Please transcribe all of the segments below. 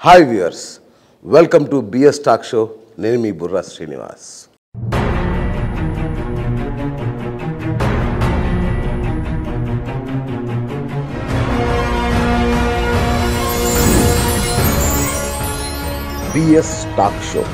Hi viewers welcome to BS talk show నేను మీ Burra Srinivas BS talk show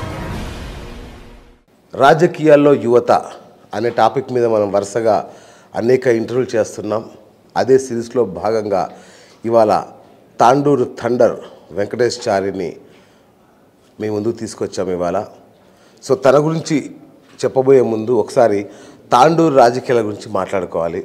రాజకీయాల్లో యువత అనే టాపిక్ మీద మనం వరుసగా అనేక ఇంటర్వ్యూలు చేస్తున్నాం అదే సిరీస్లో భాగంగా ఇవాళ తాండూరు థండర్ వెంకటేష్ చారిని మీ ముందుకు తీసుకొచ్చాము ఇవాళ సో తన గురించి చెప్పబోయే ముందు ఒకసారి తాండూరు రాజకీయాల గురించి మాట్లాడుకోవాలి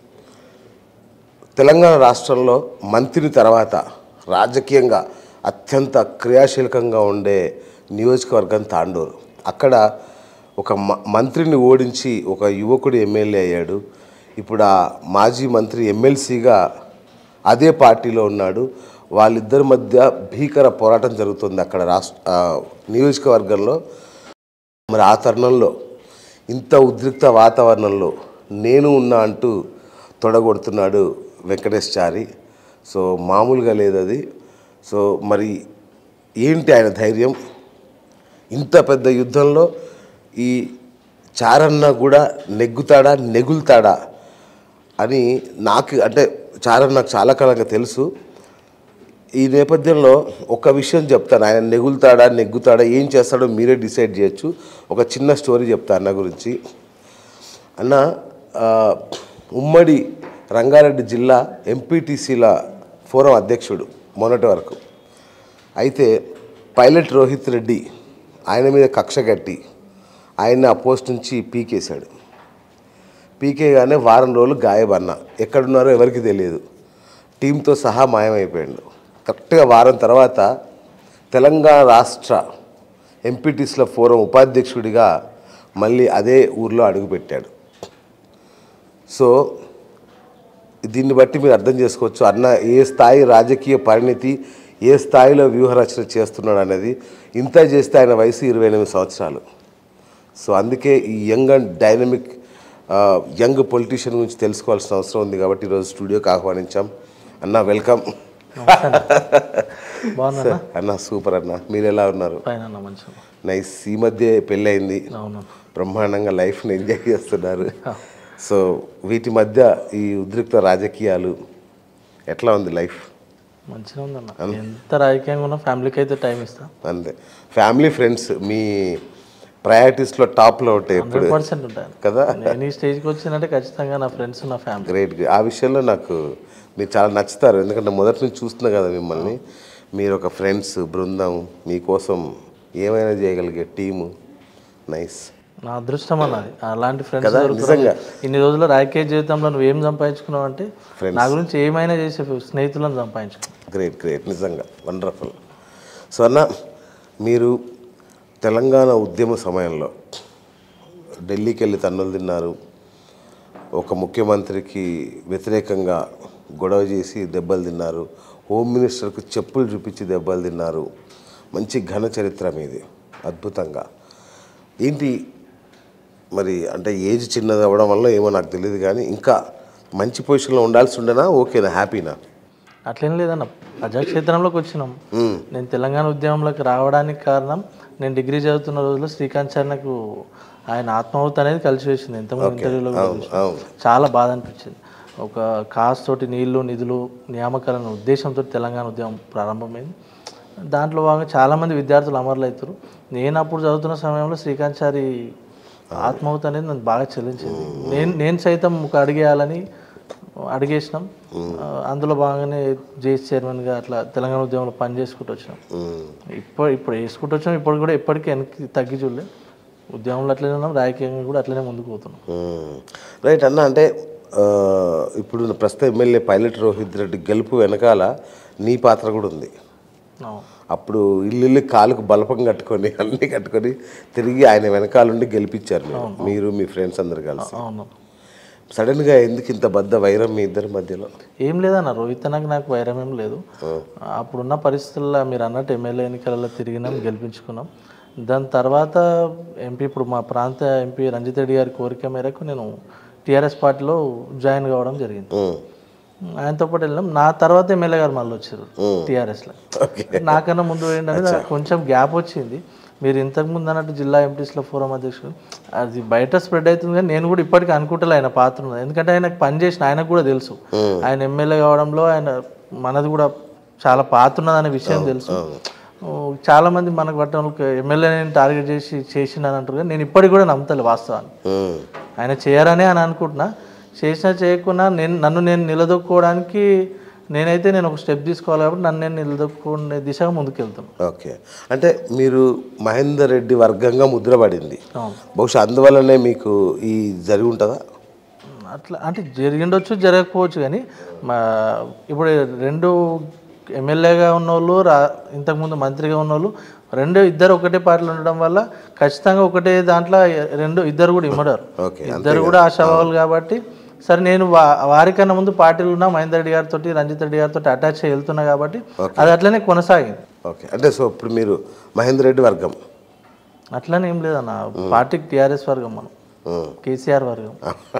తెలంగాణ రాష్ట్రంలో మంత్రి తర్వాత రాజకీయంగా అత్యంత క్రియాశీలకంగా ఉండే నియోజకవర్గం తాండూరు అక్కడ ఒక మ- మంత్రిని ఓడించి ఒక యువకుడు ఎమ్మెల్యే అయ్యాడు ఇప్పుడు ఆ మాజీ మంత్రి ఎమ్మెల్సీగా అదే పార్టీలో ఉన్నాడు వాళ్ళిద్దరి మధ్య భీకర పోరాటం జరుగుతుంది అక్కడ రాష్ట్ర ఆ, నియోజకవర్గంలో మరి ఆ తరుణంలో ఇంత ఉద్రిక్త వాతావరణంలో నేను ఉన్నా అంటూ తొడగొడుతున్నాడు వెంకటేష్ చారి సో మామూలుగా లేదు అది సో మరి ఏంటి ఆయన ధైర్యం ఇంత పెద్ద యుద్ధంలో ఈ చారన్న కూడా నెగ్గుతాడా నెగులుతాడా అని నాకు అంటే చారన్న నాకు చాలా కాలంగా తెలుసు ఈ నేపథ్యంలో ఒక విషయం చెప్తాను ఆయన నెగులుతాడా నెగ్గుతాడా ఏం చేస్తాడో మీరే డిసైడ్ చేయొచ్చు ఒక చిన్న స్టోరీ చెప్తా అన్న గురించి అన్న ఆ, ఉమ్మడి రంగారెడ్డి జిల్లా ఎంపీటీసీల ఫోరం అధ్యక్షుడు మొన్నటి వరకు అయితే పైలట్ రోహిత్ రెడ్డి ఆయన మీద కక్ష కట్టి ఆయన ఆ పోస్ట్ నుంచి పీకేశాడు పీకేగానే వారం రోజులు గాయబన్నా ఎక్కడున్నారో ఎవరికి తెలియదు టీంతో సహా మాయమైపోయాడు కరెక్ట్గా వారం తర్వాత తెలంగాణ రాష్ట్ర ఎంపీటీసీల ఫోరం ఉపాధ్యక్షుడిగా మళ్ళీ అదే ఊర్లో అడుగుపెట్టాడు సో దీన్ని బట్టి మీరు అర్థం చేసుకోవచ్చు అన్న ఏ స్థాయి రాజకీయ పరిణితి ఏ స్థాయిలో వ్యూహరచన చేస్తున్నాడు అనేది ఇంత చేస్తే ఆయన వయసు ఇరవై ఎనిమిది సంవత్సరాలు సో అందుకే ఈ young and dynamic young politician గురించి తెలుసుకోవాల్సిన అవసరం ఉంది కాబట్టి ఈరోజు స్టూడియోకి ఆహ్వానించాం అన్న వెల్కమ్ బాగున్నా అన్న సూపర్ అన్న మీరు ఎలా ఉన్నారు పైన అన్న మంచిగా నైస్ ఈ మధ్య పెళ్ళయింది అవును బ్రహ్మాండంగా లైఫ్ని ఎంజాయ్ చేస్తున్నారు సో వీటి మధ్య ఈ ఉద్రిక్త రాజకీయాలు ఎట్లా ఉంది లైఫ్ మంచిగా ఉందన్న ఎంత రాజకీయంగా ఉన్నా ఫ్యామిలీకి అయితే టైం ఇస్తా అంతే ఫ్యామిలీ ఫ్రెండ్స్ మీ ప్రయారిటీస్లో టాప్లో ఉంటాయి ఎప్పుడు హండ్రెడ్ పర్సెంట్ ఉంటాను కదా నేను ఈ స్టేజ్కి వచ్చినంటే ఖచ్చితంగా నా ఫ్రెండ్స్ నా ఫ్యామిలీ గ్రేట్ ఆ విషయంలో నాకు మీరు చాలా నచ్చుతారు ఎందుకంటే మొదటి నుంచి చూస్తున్నా కదా మిమ్మల్ని మీరు ఒక ఫ్రెండ్స్ బృందం మీకోసం ఏమైనా చేయగలిగే టీము నైస్ నా అదృష్టం అన్నది అలాంటి ఫ్రెండ్స్ కదా, నిజంగా. ఇన్ని రోజుల రాజకీయ జీవితంలో నువ్వు ఏం సంపాదించుకున్నావు అంటే Friends. నా గురించి ఏమైనా చేసే స్నేహితులను సంపాదించుకున్నావు గ్రేట్ గ్రేట్ నిజంగా వండర్ఫుల్ సో అన్న మీరు తెలంగాణ ఉద్యమ సమయంలో ఢిల్లీకి వెళ్ళి తన్నులు తిన్నారు ఒక ముఖ్యమంత్రికి వ్యతిరేకంగా గొడవ చేసి దెబ్బలు తిన్నారు హోమ్ మినిస్టర్కు చెప్పులు చూపించి దెబ్బలు తిన్నారు మంచి ఘన చరిత్ర మీది అద్భుతంగా ఏంటి మరి అంటే ఏజ్ చిన్నది అవ్వడం వల్ల ఏమో నాకు తెలియదు కానీ ఇంకా మంచి పొజిషన్లో ఉండాల్సి ఉండనా ఓకేనా హ్యాపీనా అట్లేం లేదన్న ప్రజాక్షేత్రంలోకి వచ్చినాం నేను తెలంగాణ ఉద్యమంలోకి రావడానికి కారణం నేను డిగ్రీ చదువుతున్న రోజుల్లో శ్రీకాంత్ చరణకు ఆయన ఆత్మాహుతి అనేది కలిసి వేసింది ఎంతమంది ఇంటర్వ్యూలో కూడా అవును అవును చాలా బాధ అనిపించింది ఒక కాస్ట్ తోటి నీళ్లు నిధులు నియామకాలను ఉద్దేశంతో తెలంగాణ ఉద్యమం ప్రారంభమైంది దాంట్లో భాగంగా చాలామంది విద్యార్థులు అమరులు అవుతారు నేను అప్పుడు చదువుతున్న సమయంలో శ్రీకాంత్ చారి ఆత్మాహుతి అనేది నన్ను బాగా చెల్లించింది నేను నేను సైతం ఒక అడిగేయాలని అడిగేసినాం ఆ, అందులో భాగంగానే జేసీ చైర్మన్గా అట్లా తెలంగాణ ఉద్యమంలో పని చేసుకుంటూ వచ్చినాం మ్మ్. ఇప్పుడు ఇప్పుడు వేసుకుంటూ వచ్చినాం ఇప్పుడు కూడా ఎప్పటికీ వెనక్కి తగ్గి చూడలే ఉద్యమంలో అట్లనే ఉన్నాం రాజకీయంగా కూడా అట్లనే ముందుకు పోతున్నాం మ్మ్. రైట్ అన్న అంటే ఆ, ఇప్పుడు ప్రస్తుత ఎమ్మెల్యే పైలట్ రోహిత్ రెడ్డి గెలుపు వెనకాల నీ పాత్ర కూడా ఉంది అవును అప్పుడు ఇల్లు ఇల్లు కాలుకు బలపం కట్టుకొని అన్నీ కట్టుకొని తిరిగి ఆయన వెనకాలండి గెలిపించారు మీరు మీరు మీ ఫ్రెండ్స్ అందరు కలిసి అవును సడన్గా ఎందుకు ఇంత బద్ద వైరం మీ ఇద్దరి మధ్యలో ఏం లేదన్న రోహిత్ నాకు నాకు వైరం ఏం లేదు అప్పుడున్న పరిస్థితుల్లో మీరు అన్నట్టు ఎమ్మెల్యే ఎన్నికలలో తిరిగినాం గెలిపించుకున్నాం దాని తర్వాత ఎంపీ ఇప్పుడు మా ప్రాంత ఎంపీ రంజిత్ రెడ్డి గారి కోరిక మేరకు నేను టీఆర్ఎస్ పార్టీలో జాయిన్ కావడం జరిగింది మ్మ్. ఆయనతో పాటు వెళ్ళినాం నా తర్వాత ఎమ్మెల్యే గారు మళ్ళీ వచ్చారు టీఆర్ఎస్లో ఓకే నాకన్నా ముందు ఏంటంటే నాకు కొంచెం గ్యాప్ వచ్చింది మీరు ఇంతకు ముందు అన్నట్టు జిల్లా ఎంపీస్లో ఫోరం అధ్యక్షుడు అది బయట స్ప్రెడ్ అవుతుంది కానీ నేను కూడా ఇప్పటికీ అనుకుంటలే ఆయన పాత్ర ఉన్నది ఎందుకంటే ఆయనకు పని చేసిన ఆయనకు కూడా తెలుసు ఆయన ఎమ్మెల్యే కావడంలో ఆయన మనది కూడా చాలా పాత్ర ఉన్నదనే విషయం తెలుసు ఓ, చాలా మంది మనకు పట్టణంలో ఎమ్మెల్యేని టార్గెట్ చేసి చేసిండని అంటారు కానీ నేను ఇప్పటికి కూడా నమ్ముతాను వాస్తవాన్ని ఉమ్. ఆయన చేయరనే అని అనుకుంటున్నా చేసినా చేయకున్నా నేను నన్ను నేను నిలదొక్కుకోవడానికి నేనైతే నేను ఒక స్టెప్ తీసుకోవాలి కాబట్టి నన్ను నేను నిలదొక్కునే దిశగా ముందుకెళ్తాను ఓకే అంటే మీరు మహేందర్ రెడ్డి వర్గంగా ముద్రపడింది అవును బహుశా అందువల్లనే మీకు ఈ జరిగి ఉంటుందా అట్లా అంటే జరిగిండొచ్చు జరగకపోవచ్చు కానీ మా ఇప్పుడు రెండు ఎమ్మెల్యేగా ఉన్నోళ్ళు రా ఇంతకుముందు మంత్రిగా ఉన్నోళ్ళు రెండు ఇద్దరు ఒకటే పార్టీలో ఉండడం వల్ల ఖచ్చితంగా ఒకటే దాంట్లో రెండు ఇద్దరు కూడా ఇమ్మడారు ఓకే ఇద్దరు కూడా ఆశావాళ్ళు కాబట్టి సరే నేను వా వారికన్నా ముందు పార్టీలు ఉన్నా మహేందర్ రెడ్డి గారితో రంజిత్ రెడ్డి గారితో అటాచ్ అయ్యి వెళ్తున్నా కాబట్టి అది అట్లనే కొనసాగింది ఓకే అంటే సో ఇప్పుడు మీరు మహేందర్ రెడ్డి వర్గం అట్లనే ఏం లేదన్న పార్టీకి టీఆర్ఎస్ వర్గం మనం ఉమ్. కేసీఆర్ వర్గం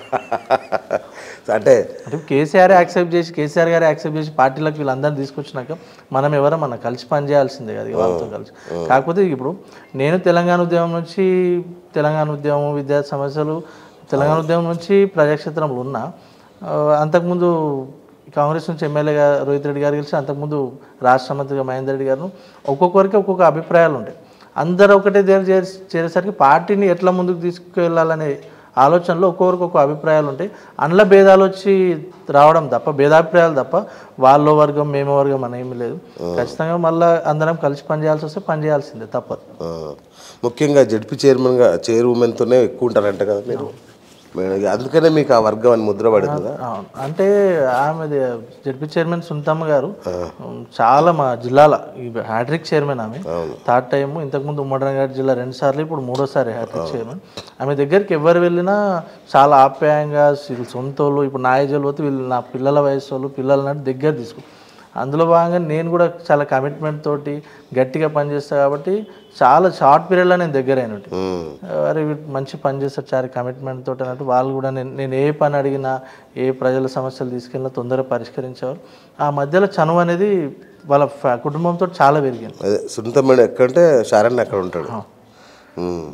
అంటే అంటే కేసీఆర్ యాక్సెప్ట్ చేసి కేసీఆర్ గారు యాక్సెప్ట్ చేసి పార్టీలకు వీళ్ళందరినీ తీసుకొచ్చినాక మనం ఎవరో మనం కలిసి పనిచేయాల్సిందే కదా ఇక వాళ్ళతో కలిసి కాకపోతే ఇప్పుడు నేను తెలంగాణ ఉద్యమం నుంచి తెలంగాణ ఉద్యమం విద్యార్థి సమస్యలు తెలంగాణ ఉద్యమం నుంచి ప్రజాక్షేత్రంలో ఉన్నా ఆ, అంతకుముందు కాంగ్రెస్ నుంచి ఎమ్మెల్యేగా రోహిత్ రెడ్డి గారు గెలిచి అంతకుముందు రాష్ట్ర మంత్రిగా మహేందర్ రెడ్డి గారు ఒక్కొక్కరికి ఒక్కొక్క అభిప్రాయాలు ఉంటాయి అందరూ ఒకటే దగ్గర చేరి చేరేసరికి పార్టీని ఎట్లా ముందుకు తీసుకువెళ్ళాలనే ఆలోచనలో ఒక్కొక్కరికి ఒక్కొక్క అభిప్రాయాలు ఉంటాయి అందులో భేదాలు వచ్చి రావడం తప్ప భేదాభిప్రాయాలు తప్ప వాళ్ళ వర్గం మేము వర్గం అని ఏమీ లేదు ఖచ్చితంగా మళ్ళీ అందరం కలిసి పనిచేయాల్సి వస్తే పనిచేయాల్సిందే తప్పదు ఆ, ముఖ్యంగా జడ్పీ చైర్మన్గా చైర్మన్తోనే ఎక్కువ ఉంటారంట కదా మీరు మేడం, అందుకనే మీకు ఆ వర్గం అని ముద్ర పడిందా అవును అంటే ఆమె జడ్పీ చైర్మన్ సుంతమ్మ గారు చాలా మా జిల్లాల ఈ హ్యాట్రిక్ చైర్మన్ ఆమె థర్డ్ టైం ఇంతకుముందు ఉమ్మడి రంగారెడ్డి జిల్లా రెండు సార్లు ఇప్పుడు మూడోసారి హ్యాట్రిక్ చైర్మన్ ఆమె దగ్గరికి ఎవరు వెళ్ళినా చాలా ఆప్యాయంగా వీళ్ళు సొంత వాళ్ళు ఇప్పుడు నా ఏజ్ వాళ్ళు పోతే వీళ్ళు నా పిల్లల వయసు వాళ్ళు పిల్లల నాటి దగ్గర తీసుకు అందులో భాగంగా నేను కూడా చాలా కమిట్మెంట్ తోటి గట్టిగా పనిచేస్తా కాబట్టి చాలా షార్ట్ పీరియడ్లో నేను దగ్గర అయినట్టు ఉమ్. అరే వీడు మంచి పని చేస్తారు చాలా కమిట్మెంట్ తోటి అన్నట్టు వాళ్ళు కూడా నేను నేను ఏ పని అడిగినా ఏ ప్రజల సమస్యలు తీసుకెళ్ళినా తొందరగా పరిష్కరించేవారు ఆ మధ్యలో చనువు అనేది వాళ్ళ ఫ్యా- కుటుంబంతో చాలా పెరిగింది అదే సునీత మేడం ఎక్కడంటే శారణ్ అక్కడ ఉంటాడు ఉమ్.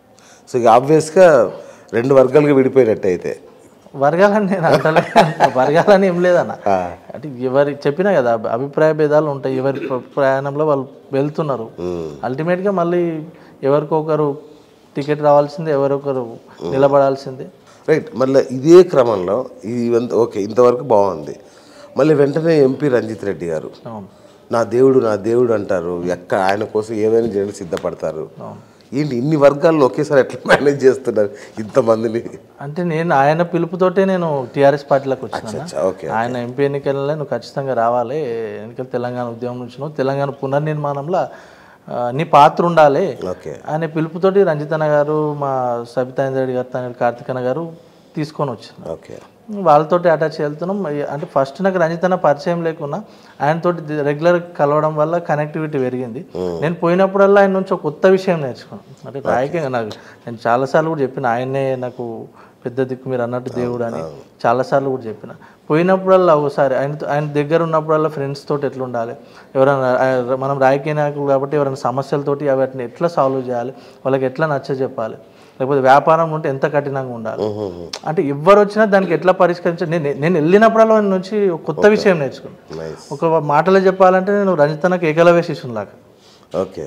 సో ఇక ఆబ్వియస్గా రెండు వర్గాలుగా విడిపోయినట్టు అయితే వర్గాలని నేను అంటలే వర్గాలని ఏం లేదన్న అంటే ఎవరి చెప్పినా కదా అభి- అభిప్రాయ భేదాలు ఉంటాయి ఎవరి ప్ర- ప్రయాణంలో వాళ్ళు వెళ్తున్నారు అల్టిమేట్గా మళ్ళీ ఎవరికొకరు టికెట్ రావాల్సిందే ఎవరొకరు నిలబడాల్సిందే రైట్ మళ్ళీ ఇదే క్రమంలో ఇది ఓకే ఇంతవరకు బాగుంది మళ్ళీ వెంటనే ఎంపీ రంజిత్ రెడ్డి గారు అవును నా దేవుడు నా దేవుడు అంటారు ఎక్కడ ఆయన కోసం ఏమైనా చేయడానికి సిద్ధపడతారు ఏంటి ఇన్ని వర్గాలను ఒకేసారి ఎట్లా మేనేజ్ చేస్తున్నారు ఇంతమందిని అంటే నేను ఆయన పిలుపుతోటే నేను టీఆర్ఎస్ పార్టీలోకి వచ్చిన అచ్చా, ఓకే ఆయన ఎంపీ ఎన్నికలలో నువ్వు ఖచ్చితంగా రావాలి ఎన్నికలు తెలంగాణ ఉద్యమం నుంచి నువ్వు తెలంగాణ పునర్నిర్మాణంలో ఆ, నీ పాత్ర ఉండాలి ఓకే అనే పిలుపుతోటి రంజితన్న గారు మా సబితాంద్ర రెడ్డి గారు తన కార్తికన్న గారు తీసుకొని వచ్చిన ఓకే వాళ్ళతోటి అటాచ్ వెళ్తున్నాం ఈ- అంటే ఫస్ట్ నాకు రంజితన్న పరిచయం లేకున్నా ఆయనతోటి రెగ్యులర్ కలవడం వల్ల కనెక్టివిటీ పెరిగింది నేను పోయినప్పుడల్లా ఆయన నుంచి ఒక కొత్త విషయం నేర్చుకున్నాను అంటే రాయకంగా నాకు నేను చాలాసార్లు కూడా చెప్పిన ఆయనే నాకు పెద్ద దిక్కు మీరు అన్నట్టు దేవుడు అని చాలాసార్లు కూడా చెప్పిన పోయినప్పుడల్లా ఒకసారి ఆయన ఆయన దగ్గర ఉన్నప్పుడల్లా ఫ్రెండ్స్ తోటి ఎట్లా ఉండాలి ఎవరైనా ఆ- మనం రాజకీయ నాయకులు కాబట్టి ఎవరైనా సమస్యలతోటి వాటిని ఎట్లా సాల్వ్ చేయాలి వాళ్ళకి ఎట్లా నచ్చ చెప్పాలి లేకపోతే వ్యాపారం ఉంటే ఎంత కఠినంగా ఉండాలి అంటే ఎవరు వచ్చినా దానికి ఎట్లా పరిష్కరించాలి నేను నేను వెళ్ళినప్పుడల్లా ఆయన నుంచి ఒక కొత్త విషయం నేర్చుకున్నాను నైస్ ఒక మాటలో చెప్పాలంటే నేను రంజితనకు ఏకలవ్య శిష్యునిలాగా ఓకే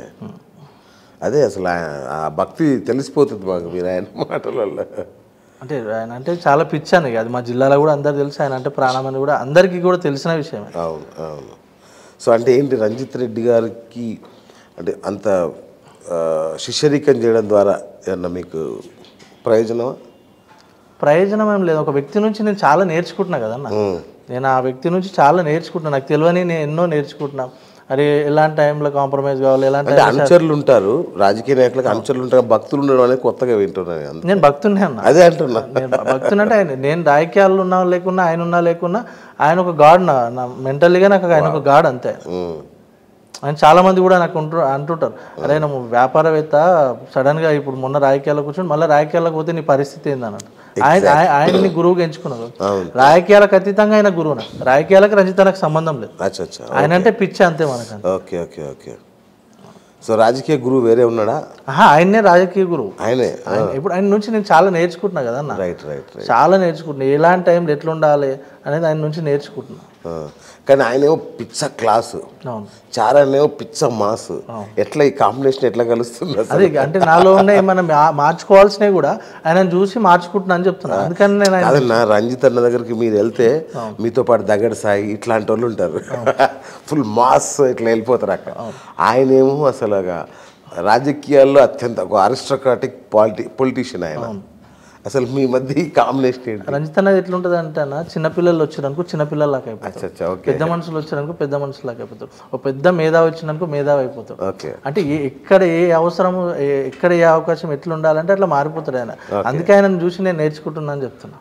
అదే అసలు ఆ- ఆ భక్తి తెలిసిపోతుంది మాకు మీరు ఆయన మాటలలో అంటే ఆయన అంటే చాలా పిచ్చాను ఇక అది మా జిల్లాలో కూడా అందరు తెలుసు ఆయన అంటే ప్రాణం అని కూడా అందరికీ కూడా తెలిసిన విషయమే అవును అవును సో అంటే ఏంటి రంజిత్ రెడ్డి గారికి అంటే అంత ఆ, శిష్యరికం చేయడం ద్వారా ఏమన్నా మీకు ప్రయోజనమా ప్రయోజనం ఏం లేదు ఒక వ్యక్తి నుంచి నేను చాలా నేర్చుకుంటున్నా కదన్న ఉమ్. నేను ఆ వ్యక్తి నుంచి చాలా నేర్చుకుంటున్నా నాకు తెలియని నేను ఎన్నో నేర్చుకుంటున్నా అరే ఎలాంటి టైంలో కాంప్రమైజ్ కావాలి ఎలాంటి అంటే అనుచరులు ఉంటారు రాజకీయ నాయకులకు అనుచరులు ఉంటారు భక్తులు ఉండడం అనేది కొత్తగా వింటున్నాను నేను. నేను భక్తున్నే అన్న అదే అంటున్నా నేను భక్తుని అంటే ఆయన నేను రాజకీయాల్లో ఉన్నా లేకున్నా ఆయన ఉన్నా లేకున్నా ఆయన ఒక గాడ్ నా నా మెంటల్లీగా నాకు ఆయన ఒక గాడ్ అంతే ఉమ్. ఆయన చాలా మంది కూడా నాకు ఉంటు అంటుంటారు అరే నువ్వు వ్యాపారవేత్త సడన్గా ఇప్పుడు మొన్న రాజకీయాల్లో కూర్చొని మళ్ళీ రాజకీయాలకు పోతే నీ పరిస్థితి ఏందన్నట్టు ఆయన ఆయ- ఆయన్ని గురువుగా ఎంచుకున్నారు రాజకీయాలకు అతీతంగా ఆయన గురువున రాజకీయాలకు రంజితానికి సంబంధం లేదు అచ్చా అచ్చా ఆయన అంటే పిచ్చి అంతే మనకు ఓకే ఓకే ఓకే సో రాజకీయ గురువు వేరే ఉన్నాడా ఆహా ఆయన్నే రాజకీయ గురువు ఆయనే ఆయన ఇప్పుడు ఆయన నుంచి నేను చాలా నేర్చుకుంటున్నా కదా అన్న రైట్ రైట్ రైట్ చాలా నేర్చుకుంటున్నా ఎలాంటి టైంలో ఎట్లా ఉండాలి అనేది ఆయన నుంచి నేర్చుకుంటున్నా కానీ ఆయనేమో పిచ్చ క్లాసు అవును చారానేమో పిచ్చ మాస్ ఎట్లా ఈ కాంబినేషన్ ఎట్లా కలుస్తుంది అసలు అదే అంటే నాలో ఉన్నాయి మనం మా- మార్చుకోవాల్సినవి కూడా ఆయన చూసి మార్చుకుంటున్నా అని చెప్తున్నా అందుకని నేను ఆయన కాదన్నా రంజిత్ అన్న దగ్గరికి మీరు వెళ్తే మీతో పాటు దగ్గర సాయి ఇట్లాంటి వాళ్ళు ఉంటారు ఫుల్ మాస్ ఇట్లా వెళ్ళిపోతారు అక్కడ ఆయనేమో అసలు రాజకీయాల్లో అత్యంత ఒక అరిస్టోక్రాటిక్ పాలిటి పొలిటీషియన్ ఆయన అసలు మీ మధ్య ఈ కాంబినేషన్ ఏంటి రంజిత్ అనేది ఎట్లుంటుంది అంటే అన్న చిన్నపిల్లలు వచ్చారనుకో చిన్నపిల్లలాగా అయిపోతారు అచ్చా అచ్చా ఓకే పెద్ద మనుషులు వచ్చారనుకో పెద్ద మనుషులాగా అయిపోతారు ఒక పెద్ద మేధావి వచ్చినానుకో మేధావి అయిపోతాడు ఓకే అంటే ఏ ఎక్కడ ఏ అవసరము ఏ- ఎక్కడ ఏ అవకాశం ఎట్లా ఉండాలంటే అట్లా మారిపోతాడు ఆయన అందుకే ఆయనను చూసి నేను నేర్చుకుంటున్నా అని చెప్తున్నా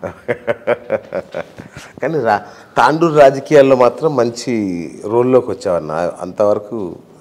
కానీ రా తాండూరు రాజకీయాల్లో మాత్రం మంచి రోల్లోకి వచ్చావన్న అంతవరకు